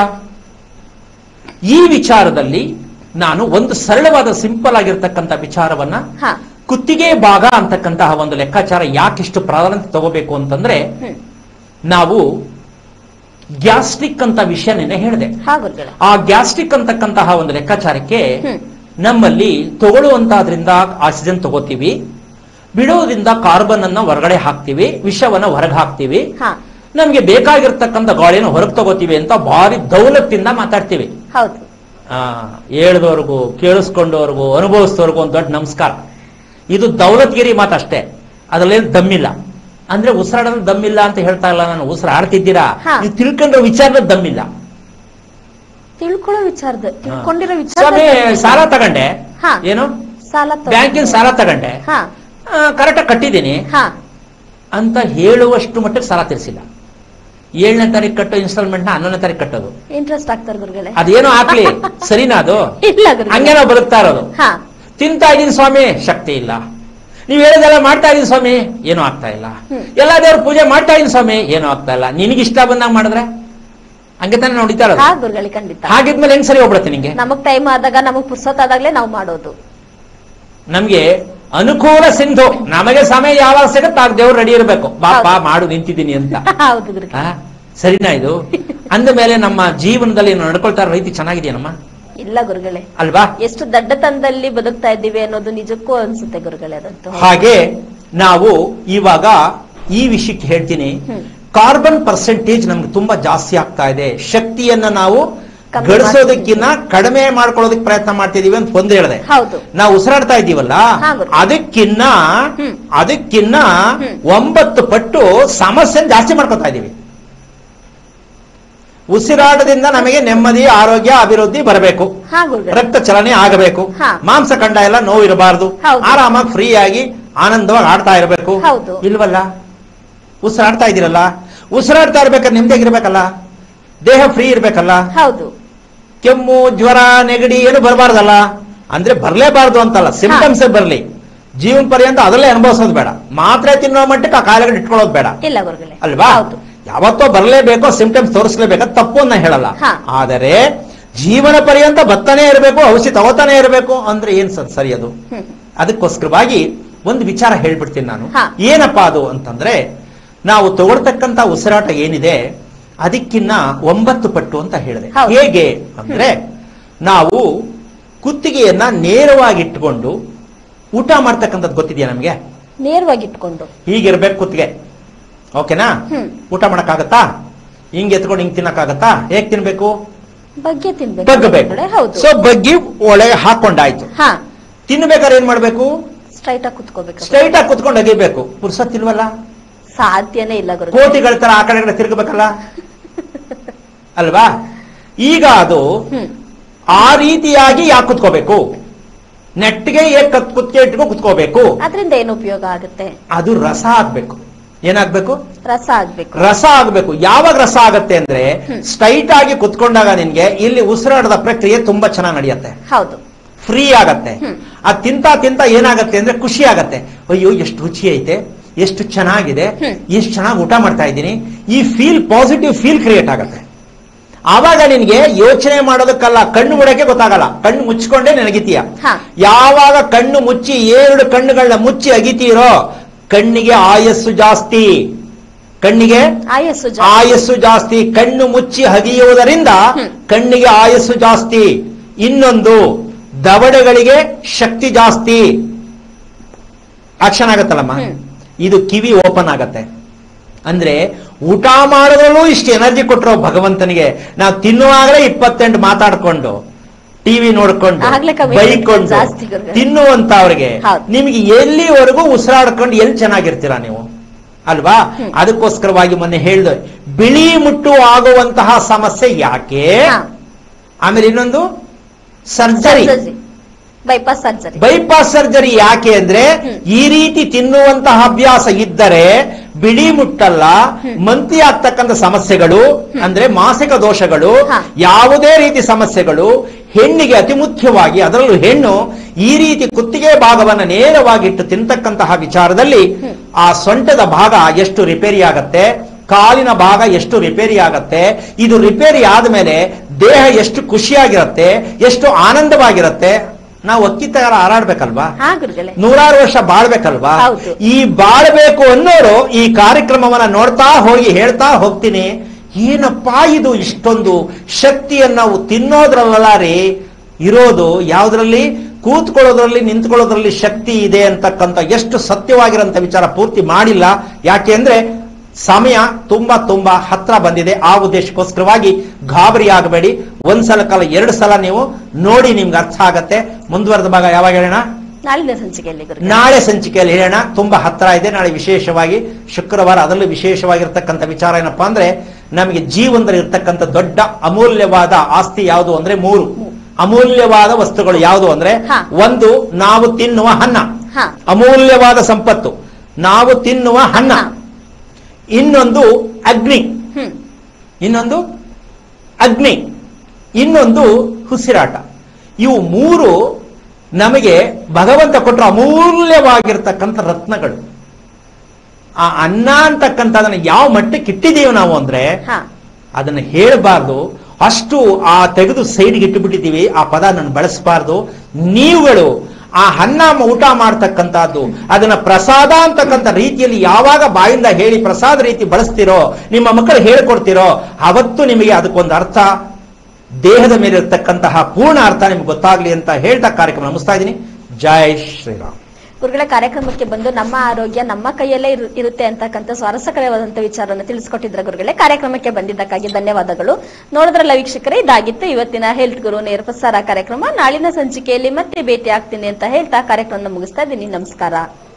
ಈ ವಿಚಾರದಲ್ಲಿ ನಾನು ಒಂದು ಸರಳವಾದ ಸಿಂಪಲ್ ಆಗಿರ್ತಕ್ಕಂಥ ವಿಚಾರವನ್ನ ಹಾ ಕುತ್ತಿಗೆ ಭಾಗ ಅಂತಕ್ಕಂತಹ ಒಂದು ಲೆಕ್ಕಾಚಾರ ಯಾಕಿಷ್ಟು ಪ್ರಾಧಾನ್ಯತೆ ತಗೋಬೇಕು ಅಂತಂದ್ರೆ ಹ್ಮ್ ನಾವು ಗ್ಯಾಸ್ಟ್ರಿಕ್ ಅಂತ ವಿಷಯ ನಿನ್ನೆ ಹೇಳಿದೆ ಹಾ ಗುರುಗಳೇ ಆ ಗ್ಯಾಸ್ಟ್ರಿಕ್ ಅಂತಕ್ಕಂತಹ ಒಂದು ಲೆಕ್ಕಾಚಾರಕ್ಕೆ ಹ್ಮ್. ನಮ್ಮಲ್ಲಿ ತಗೊಳ್ಳುವಂತಹದ್ರಿಂದ ಆಕ್ಸಿಜನ್ ತಗೋತೀವಿ ಬಿಡೋದ್ರಿಂದ ಕಾರ್ಬನ್ ಅನ್ನ ಹೊರಗಡೆ ಹಾಕ್ತಿವಿ ವಿಷವನ್ನ ಹೊರಗೆ ಹಾಕ್ತಿವಿ ಹಾ ನಮ್ಗೆ ಬೇಕಾಗಿರ್ತಕ್ಕಂಥ ಗಾಳಿನ ಹೊರಗೆ ತಗೋತೀವಿ ಅಂತ ಭಾರಿ ದೌಲತ್ತಿಂದ ಮಾತಾಡ್ತೀವಿ ಹೌದು ಆ ಹೇಳ್ದವ್ರಿಗೂ ಕೇಳಿಸ್ಕೊಂಡವ್ರಿಗೂ ಅನುಭವಿಸಿದವ್ರಿಗೂ ಒಂದು ದೊಡ್ಡ ನಮಸ್ಕಾರ ಇದು ದೌಲತ್ಗಿರಿ ಮಾತಷ್ಟೇ ಅದ್ರಲ್ಲೇನು ದಮ್ಮಿಲ್ಲ ಅಂದ್ರೆ ಉಸಿರಾಡೋದು ದಮ್ಮಿಲ್ಲ ಅಂತ ಹೇಳ್ತಾ ಇಲ್ಲ ನಾನು ಉಸಿರಾಡ್ತಿದ್ದೀರಾ ಹಾ. ನೀವು ತಿಳ್ಕೊಂಡ್ರೆ ವಿಚಾರದ ದಮ್ಮಿಲ್ಲ ತಿಳ್ಕೊಳ್ಳೋ ವಿಚಾರದ ತಿಳ್ಕೊಂಡಿರೋ ಸ್ವಾಮಿ ವಿಚಾರ ಸಾಲ ತಗೊಂಡೆ ಹಾ. ಏನು ಸಾಲ ತಗೊಂಡು- ಬ್ಯಾಂಕಿನ ಸಾಲ ತಗೊಂಡೆ ಹಾ ಕರೆಕ್ಟಾಗಿ ಕಟ್ಟಿದ್ದೀನಿ ಹಾ ಅಂತ ಹೇಳುವಷ್ಟು ಮಟ್ಟಿಗೆ ಸಾಲ ತೀರಿಸಿಲ್ಲ ಏಳನೇ ತಾರೀಕು ಕಟ್ಟೋ ಇನ್ಸ್ಟಾಲ್ಮೆಂಟ್ ನ ಹನ್ನೊಂದನೇ ತಾರೀಕು ಕಟ್ಟೋದು ಇಂಟ್ರೆಸ್ಟ್ ಆಗ್ತಾರೆ ಗುರುಗಳೇ ಅದೇನೋ ಹಾಕ್ಲಿ ಸರಿನಾ ಅದು ಇಲ್ಲ ಗುರುಗಳೇ ಹಂಗೆ ನಾವು ಬದುಕ್ತಾ ಇರೋದು ಹಾ ತಿಂತಾ ಇದೀನಿ ಸ್ವಾಮಿ ಶಕ್ತಿ ಇಲ್ಲ ನೀವ್ ಹೇಳಿದೆಲ್ಲ ಮಾಡ್ತಾ ಇದೀನಿ ಸ್ವಾಮಿ ಏನೂ ಆಗ್ತಾ ಇಲ್ಲ ಹ್ಮ್. ಎಲ್ಲ ದೇವ್ರ ಪೂಜೆ ಮಾಡ್ತಾ ಇದೀನಿ ಸ್ವಾಮಿ ಏನೂ ಆಗ್ತಾ ಇಲ್ಲ ನಿನಗೆ ಇಷ್ಟ ಬಂದಾಗ ಮಾಡಿದ್ರೆ ಹಂಗೆ ತಾನೇ ನೋಡಿತಾ ಇರೋದು ಹಾ ಗುರುಗಳೇ ಖಂಡಿತ ಹಾಗಿದ್ಮೇಲೆ ಹೆಂಗ್ ಸರಿ ಹೋಗ್ಬಿಡುತ್ತೆ ನಿಂಗೆ ನಮಗ್ ಟೈಮ್ ಆದಾಗ ನಮಗ್ ಪುಸ್ತಕ ಆದಾಗ್ಲೇ ನಾವು ಮಾಡೋದು ನಮ್ಗೆ ಅನುಕೂಲ ಸಿಂಧು ನಮಗೆ ಸಮಯ ಯಾವಾಗ ಸಿಗುತ್ತೆ ಆಗ ದೇವ್ರು ರೆಡಿ ಇರಬೇಕು ಬಾಪ ಮಾಡು ನಿಂತಿದ್ದೀನಿ ಅಂತ ಹೌದು ಗುರುಗಳೇ ಆ, ಸರಿನಾ ಇದು ಅಂದ ಮೇಲೆ ನಮ್ಮ ಜೀವನದಲ್ಲಿ ನಾವು ನಡ್ಕೊಳ್ತಾ ಇರೋ ರೀತಿ ಚೆನ್ನಾಗಿದೆಯೇನಮ್ಮ ಇಲ್ಲ ಗುರುಗಳೇ ಅಲ್ವಾ ಎಷ್ಟು ದಡ್ಡತನದಲ್ಲಿ ಬದುಕ್ತಾ ಇದ್ದೀವಿ ಅನ್ನೋದು ನಿಜಕ್ಕೂ ಅನ್ಸುತ್ತೆ ಗುರುಗಳೇ ಅದಂತೂ ಹಾಗೆ ನಾವು ಇವಾಗ ಈ ವಿಷಯಕ್ಕೆ ಹೇಳ್ತೀನಿ ಹ್ಮ್. ಕಾರ್ಬನ್ ಪರ್ಸೆಂಟೇಜ್ ನಮ್ಗೆ ತುಂಬಾ ಜಾಸ್ತಿ ಆಗ್ತಾ ಇದೆ ಶಕ್ತಿಯನ್ನ ನಾವು ಕಮ್ಮಿ ಗಳಿಸೋದಕ್ಕಿನ್ನ ಕಡಿಮೆ ಮಾಡ್ಕೊಳ್ಳೋದಕ್ಕೆ ಪ್ರಯತ್ನ ಮಾಡ್ತಿದೀವಿ ಅಂತ ಒಂದು ಹೇಳಿದೆ ಹೌದು ನಾವು ಉಸಿರಾಡ್ತಾ ಇದ್ದೀವಲ್ಲ ಹಾ, ಗುರು. ಅದಕ್ಕಿನ್ನ ಹ್ಮ್. ಅದಕ್ಕಿನ್ನ ಹ್ಮ್. ಒಂಬತ್ತು ಪಟ್ಟು ಸಮಸ್ಯೆ ಜಾಸ್ತಿ ಮಾಡ್ಕೊತಾ ಇದೀವಿ ಉಸಿರಾಟದಿಂದ ನಮಗೆ ನೆಮ್ಮದಿ ಆರೋಗ್ಯ ಅಭಿವೃದ್ಧಿ ಬರಬೇಕು ಹಾ ಗುರುಗಳೇ ರಕ್ತ ಚಲನೆ ಆಗಬೇಕು ಹಾ. ಮಾಂಸಖಂಡ ಎಲ್ಲ ನೋವು ಇರಬಾರ್ದು ಹೌದು. ಆರಾಮಾಗಿ ಫ್ರೀ ಆಗಿ ಆನಂದವಾಗಿ ಆಡ್ತಾ ಇರಬೇಕು ಹೌದು. ಇಲ್ವಲ್ಲ ಉಸಿರಾಡ್ತಾ ಇದ್ದೀರಲ್ಲ ಉಸಿರಾಡ್ತಾ ಇರ್ಬೇಕಾದ್ರೆ ನಿಮ್ದಾಗಿರ್ಬೇಕಲ್ಲ ದೇಹ ಫ್ರೀ ಇರ್ಬೇಕಲ್ಲ ಹೌದು ಕೆಮ್ಮು ಜ್ವರ ನೆಗಡಿ ಏನು ಬರಬಾರ್ದಲ್ಲ ಅಂದ್ರೆ ಬರ್ಲೇಬಾರ್ದು ಅಂತಲ್ಲ ಸಿಂಪ್ಟಮ್ಸ್ ಬರ್ಲಿ ಜೀವನ ಪರ್ಯಂತ ಅದರಲ್ಲೇ ಅನುಭವಿಸೋದು ಬೇಡ ಮಾತ್ರೆ ತಿನ್ನೋ ಮಟ್ಟಕ್ಕೆ ಆ ಕಾಯಿಲೆಗಳು ಇಟ್ಕೊಳ್ಳೋದು ಬೇಡ ಇಲ್ಲ ಗುರುಗಳೇ ಅಲ್ವಾ ಹೌದು ಯಾವತ್ತೋ ಬರಲೇಬೇಕು ಸಿಂಪ್ಟಮ್ಸ್ ತೋರಿಸ್ಲೇಬೇಕು ಅದು ತಪ್ಪು ಅಂತ ಹೇಳಲ್ಲ ಹಾ. ಆದರೆ ಜೀವನ ಪರ್ಯಂತ ಬತ್ತಾನೇ ಇರಬೇಕು ಔಷಧಿ ತಗೋತಾನೆ ಇರಬೇಕು ಅಂದ್ರೆ ಏನ್ ಸ- ಸರಿ ಅದು ಹ್ಮ್ ಅದಕ್ಕೋಸ್ಕರವಾಗಿ ಒಂದು ವಿಚಾರ ಹೇಳ್ಬಿಡ್ತೀನಿ ನಾನು ಹಾ. ಏನಪ್ಪಾ ಅದು ಅಂತಂದ್ರೆ ನಾವು ತಗೊಳ್ತಕ್ಕಂತ ಉಸಿರಾಟ ಏನಿದೆ ಅದಕ್ಕಿನ್ನ ಒಂಬತ್ತು ಪಟ್ಟು ಅಂತ ಹೇಳಿದೆ ಹೌದು. ಹೇಗೆ ಅಂದ್ರೆ ನಾವು ಕುತ್ತಿಗೆಯನ್ನ ನೇರವಾಗಿಟ್ಟುಕೊಂಡು ಊಟ ಮಾಡ್ತಕ್ಕಂಥದ್ದು ಗೊತ್ತಿದೆಯಾ ನಮಗೆ ನೇರವಾಗಿ ಇಟ್ಕೊಂಡು ಹೀಗಿರ್ಬೇಕು ಕುತ್ತಿಗೆ ಓಕೆನಾ ಹ್ಮ್ ಊಟ ಮಾಡಕ್ಕಾಗತ್ತಾ ಹಿಂಗ್ ಎತ್ಕೊಂಡು ಹಿಂಗ್ ತಿನ್ನಕ್ಕಾಗತ್ತಾ ಹೇಗ್ ತಿನ್ಬೇಕು ಬಗ್ಗೆ ತಿನ್ಬೇಕು ಬಗ್ಗಬೇಕು ಗುರುಗಳೇ, ಹೌದು ಸೊ ಬಗ್ಗಿ ಒಳಗೆ ಹಾಕೊಂಡಾಯ್ತು ಹಾ ತಿನ್ಬೇಕಾದ್ರೆ ಏನ್ ಮಾಡ್ಬೇಕು ಸ್ಟ್ರೈಟ್ ಆಗಿ ಕುತ್ಕೋಬೇಕು ಸ್ಟ್ರೈಟ್ ಆಗಿ ಕುತ್ಕೊಂಡು ಅಗಿಬೇಕು ಪುರ್ಸತ್ತಿಲ್ವಲ್ಲ ಸಾಧ್ಯನೇ ಇಲ್ಲ ಗುರು ಕೋತಿಗಳ ತರ ಆ ಕಡೆ ಈ ಕಡೆ ತಿರುಗಬೇಕಲ್ಲ ಅಲ್ವಾ ಈಗ ಅದು ಹ್ಮ್ ಆ ರೀತಿಯಾಗಿ ಯಾಕೆ ಕುತ್ಕೋಬೇಕು ನೆಟ್ಟಿಗೆ ಏಕ್ ಕುತ್ತಿಗೆ ಇಟ್ಕೊಂಡು ಕುತ್ಕೋಬೇಕು ಅದ್ರಿಂದ ಏನು ಉಪಯೋಗ ಆಗುತ್ತೆ ಅದು ರಸ ಆಗ್ಬೇಕು ಏನಾಗ್ಬೇಕು ರಸ ಆಗ್ಬೇಕು ರಸ ಆಗ್ಬೇಕು ಯಾವಾಗ ರಸ ಆಗತ್ತೆ ಅಂದ್ರೆ ಹ್ಮ್. ಸ್ಟ್ರೈಟ್ ಆಗಿ ಕುತ್ಕೊಂಡಾಗ ನಿನ್ಗೆ ಇಲ್ಲಿ ಉಸಿರಾಟದ ಪ್ರಕ್ರಿಯೆ ತುಂಬಾ ಚೆನ್ನಾಗಿ ನಡೆಯುತ್ತೆ ಹೌದು ಫ್ರೀ ಆಗತ್ತೆ ಹ್ಮ್. ಅದ್ ತಿಂತ ತಿಂತ ಏನಾಗತ್ತೆ ಅಂದ್ರೆ ಖುಷಿ ಆಗತ್ತೆ ಅಯ್ಯೋ ಎಷ್ಟು ರುಚಿ ಐತೆ ಎಷ್ಟು ಚೆನ್ನಾಗಿದೆ ಹ್ಮ್. ಎಷ್ಟು ಚೆನ್ನಾಗಿ ಊಟ ಮಾಡ್ತಾ ಇದ್ದೀನಿ ಈ ಫೀಲ್ ಪಾಸಿಟಿವ್ ಫೀಲ್ ಕ್ರಿಯೇಟ್ ಆಗತ್ತೆ ಆವಾಗ ನಿನ್ಗೆ ಯೋಚನೆ ಮಾಡೋದಕ್ಕಲ್ಲ ಕಣ್ಣು ಮುಡಕ್ಕೆ ಗೊತ್ತಾಗಲ್ಲ ಕಣ್ಣು ಮುಚ್ಕೊಂಡೇ ನೆನಗಿತೀಯ ಹಾ. ಯಾವಾಗ ಕಣ್ಣು ಮುಚ್ಚಿ ಎರಡು ಕಣ್ಣುಗಳನ್ನ ಮುಚ್ಚಿ ಅಗಿತೀರೋ ಕಣ್ಣಿಗೆ ಆಯಸ್ಸು ಜಾಸ್ತಿ ಕಣ್ಣಿಗೆ ಆಯಸ್ಸು ಜಾ- ಆಯಸ್ಸು ಜಾಸ್ತಿ ಕಣ್ಣು ಮುಚ್ಚಿ ಹಗಿಯುವುದರಿಂದ ಹ್ಮ್. ಕಣ್ಣಿಗೆ ಆಯಸ್ಸು ಜಾಸ್ತಿ ಇನ್ನೊಂದು ದವಡೆಗಳಿಗೆ ಶಕ್ತಿ ಜಾಸ್ತಿ ಆಕ್ಷನ್ ಆಗತ್ತಲ್ಲಮ್ಮ ಹ್ಮ್. ಇದು ಕಿವಿ ಓಪನ್ ಆಗತ್ತೆ ಅಂದ್ರೆ ಊಟ ಮಾಡೋದ್ರಲ್ಲೂ ಇಷ್ಟು ಎನರ್ಜಿ ಕೊಟ್ಟರು ಭಗವಂತನಿಗೆ ನಾವು ತಿನ್ನುವಾಗಲೇ ಇಪ್ಪತ್ತೆಂಟು ಮಾತಾಡ್ಕೊಂಡು ಟಿವಿ ನೋಡ್ಕೊಂಡು ಆಗ್ಲೇ ಕಮ್ಮಿ ಬೈಕೊಂಡು ಜಾಸ್ತಿ ಗುರುಗಳೇ. ತಿನ್ನುವಂತವ್ರಿಗೆ ಹೌದು. ನಿಮ್ಗೆ ಎಲ್ಲಿವರೆಗೂ ಉಸಿರಾಡ್ಕೊಂಡು ಎಲ್ಲಿ ಚೆನ್ನಾಗಿರ್ತೀರಾ ನೀವು ಅಲ್ವಾ ಹ್ಮ್. ಅದಕ್ಕೋಸ್ಕರವಾಗಿ ಮೊನ್ನೆ ಹೇಳ್ದೆ ಬಿಳಿ ಮುಟ್ಟು ಆಗುವಂತಹ ಸಮಸ್ಯೆ ಯಾಕೆ ಹಾ. ಆಮೇಲೆ ಇನ್ನೊಂದು surgery surgery bypass surgery bypass surgery ಯಾಕೆ ಅಂದ್ರೆ ಹ್ಮ್. ಈ ರೀತಿ ತಿನ್ನುವಂತಹ ಅಭ್ಯಾಸ ಇದ್ದರೆ ಬಿಳಿ ಮುಟ್ಟಲ್ಲ ಹ್ಮ್. ಮಂತಿ ಆಗ್ತಕ್ಕಂಥ ಸಮಸ್ಯೆಗಳು ಅಂದ್ರೆ ಮಾಸಿಕ ದೋಷಗಳು ಹಾ. ಯಾವುದೇ ರೀತಿ ಸಮಸ್ಯೆಗಳು ಹೆಣ್ಣಿಗೆ ಅತಿ ಮುಖ್ಯವಾಗಿ ಅದರಲ್ಲೂ ಹೆಣ್ಣು ಈ ರೀತಿ ಕುತ್ತಿಗೆ ಭಾಗವನ್ನು ನೇರವಾಗಿ ಇಟ್ಟು ತಿಂತಕ್ಕಂತಹ ವಿಚಾರದಲ್ಲಿ ಆ ಸೊಂಟದ ಭಾಗ ಎಷ್ಟು ರಿಪೇರಿ ಆಗತ್ತೆ ಕಾಲಿನ ಭಾಗ ಎಷ್ಟು ರಿಪೇರಿ ಆಗತ್ತೆ ಇದು ರಿಪೇರಿ ಆದ್ಮೇಲೆ ದೇಹ ಎಷ್ಟು ಖುಷಿಯಾಗಿರತ್ತೆ ಎಷ್ಟು ಆನಂದವಾಗಿರತ್ತೆ ನಾವು ಅಕ್ಕಿ ತರ ಹಾರಾಡ್ಬೇಕಲ್ವಾ ಹಾ ಗುರುಗಳೇ ನೂರಾರು ವರ್ಷ ಬಾಳ್ಬೇಕಲ್ವಾ ಹೌದು. ಈ ಬಾಳ್ಬೇಕು ಅನ್ನೋರು ಈ ಕಾರ್ಯಕ್ರಮವನ್ನ ನೋಡ್ತಾ ಹೋಗಿ ಹೇಳ್ತಾ ಹೋಗ್ತೀನಿ ಏನಪ್ಪಾ ಇದು ಇಷ್ಟೊಂದು ಶಕ್ತಿಯನ್ನ ನಾವು ತಿನ್ನೋದ್ರಲ್ಲ ರೀ ಇರೋದು ಯಾವ್ದ್ರಲ್ಲಿ ಕೂತ್ಕೊಳ್ಳೋದ್ರಲ್ಲಿ ನಿಂತ್ಕೊಳ್ಳೋದ್ರಲ್ಲಿ ಶಕ್ತಿ ಇದೆ ಅಂತಕ್ಕಂಥ ಎಷ್ಟು ಸತ್ಯವಾಗಿರೋಂಥ ವಿಚಾರ ಪೂರ್ತಿ ಮಾಡಿಲ್ಲ ಯಾಕೆ ಅಂದ್ರೆ ಸಮಯ ತುಂಬಾ ತುಂಬಾ ಹತ್ರ ಬಂದಿದೆ ಆ ಉದ್ದೇಶಕ್ಕೋಸ್ಕರವಾಗಿ ಗಾಬರಿ ಆಗಬೇಡಿ ಒಂದ್ಸಲ ಕಾಲ ಎರಡು ಸಲ ನೀವು ನೋಡಿ ನಿಮ್ಗೆ ಅರ್ಥ ಆಗತ್ತೆ ಮುಂದುವರೆದ ಭಾಗ ಯಾವಾಗ ಹೇಳೋಣ ನಾಳಿನ ಸಂಚಿಕೆಯಲ್ಲಿ ಗುರುಗಳೇ ನಾಳೆ ಸಂಚಿಕೆಯಲ್ಲಿ ಹೇಳೋಣ ತುಂಬಾ ಹತ್ರ ಇದೆ ನಾಳೆ ವಿಶೇಷವಾಗಿ ಶುಕ್ರವಾರ ಅದರಲ್ಲೂ ವಿಶೇಷವಾಗಿರ್ತಕ್ಕಂಥ ವಿಚಾರ ಏನಪ್ಪಾ ಅಂದ್ರೆ ನಮಗೆ ಜೀವನದಲ್ಲಿ ಇರ್ತಕ್ಕಂಥ ದೊಡ್ಡ ಅಮೂಲ್ಯವಾದ ಆಸ್ತಿ ಯಾವುದು ಅಂದ್ರೆ ಮೂರು ಅಮೂಲ್ಯವಾದ ವಸ್ತುಗಳು ಯಾವುದು ಅಂದ್ರೆ ಹಾ. ಒಂದು ನಾವು ತಿನ್ನುವ ಅನ್ನ ಹಾ ಅಮೂಲ್ಯವಾದ ಸಂಪತ್ತು ನಾವು ತಿನ್ನುವ ಅನ್ನ ಹಾ. ಇನ್ನೊಂದು ಅಗ್ನಿ ಹ್ಮ್ ಇನ್ನೊಂದು ಅಗ್ನಿ ಇನ್ನೊಂದು ಉಸಿರಾಟ ಇವು ಮೂರು ನಮಗೆ ಭಗವಂತ ಕೊಟ್ಟರು ಅಮೂಲ್ಯವಾಗಿರ್ತಕ್ಕಂಥ ರತ್ನಗಳು ಆ ಅನ್ನ ಅಂತಕ್ಕಂಥದನ್ನ ಯಾವ ಮಟ್ಟಕ್ಕೆ ಇಟ್ಟಿದ್ದೀವಿ ನಾವು ಅಂದ್ರೆ ಹಾ ಅದನ್ನ ಹೇಳಬಾರ್ದು ಅಷ್ಟು ಆ ತೆಗೆದು ಸೈಡ್ಗೆ ಇಟ್ಟುಬಿಟ್ಟಿದ್ದೀವಿ ಆ ಪದ ನಾನು ಬಳಸಬಾರ್ದು ನೀವುಗಳು ಆ ಅನ್ನ ಊಟ ಮಾಡ್ತಕ್ಕಂಥದ್ದು ಅದನ್ನ ಪ್ರಸಾದ ಅಂತಕ್ಕಂಥ ರೀತಿಯಲ್ಲಿ ಯಾವಾಗ ಬಾಯಿಂದ ಹೇಳಿ ಪ್ರಸಾದ ರೀತಿ ಬಳಸ್ತಿರೋ ನಿಮ್ಮ ಮಕ್ಕಳು ಹೇಳ್ಕೊಡ್ತಿರೋ ಅವತ್ತು ನಿಮಗೆ ಅದಕ್ಕೊಂದು ಅರ್ಥ ದೇಹದ ಮೇಲೆ ಇರ್ತಕ್ಕಂತಹ ಪೂರ್ಣ ಅರ್ಥ ನಿಮ್ಗೆ ಗೊತ್ತಾಗ್ಲಿ ಅಂತ ಹೇಳ್ತಾ ಕಾರ್ಯಕ್ರಮ ನಮಿಸ್ತಾ ಇದ್ದೀನಿ ಜೈ ಶ್ರೀರಾಮ್ ಗುರುಗಳ ಕಾರ್ಯಕ್ರಮಕ್ಕೆ ಬಂದು ನಮ್ಮ ಆರೋಗ್ಯ ನಮ್ಮ ಕೈಯಲ್ಲೇ ಇರು- ಇರುತ್ತೆ ಅಂತಕ್ಕಂಥ ಸ್ವಾರಸ್ಯಕರವಾದಂತ ವಿಚಾರವನ್ನು ತಿಳಿಸ್ಕೊಟ್ಟಿದ್ರ ಗುರುಗಳೇ ಕಾರ್ಯಕ್ರಮಕ್ಕೆ ಬಂದಿದ್ದಕ್ಕಾಗಿ ಧನ್ಯವಾದಗಳು ನೋಡಿದ್ರಲ್ಲ ವೀಕ್ಷಕರೇ ಇದಾಗಿತ್ತು ಇವತ್ತಿನ ಹೆಲ್ತ್ ಗುರು ನೇರ ಪ್ರಸಾರ ಕಾರ್ಯಕ್ರಮ ನಾಳಿನ ಸಂಚಿಕೆಯಲ್ಲಿ ಮತ್ತೆ ಭೇಟಿ ಆಗ್ತೀನಿ ಅಂತ ಹೇಳ್ತಾ ಕಾರ್ಯಕ್ರಮ ಮುಗಿಸ್ತಾ ಇದ್ದೀನಿ ನಮಸ್ಕಾರ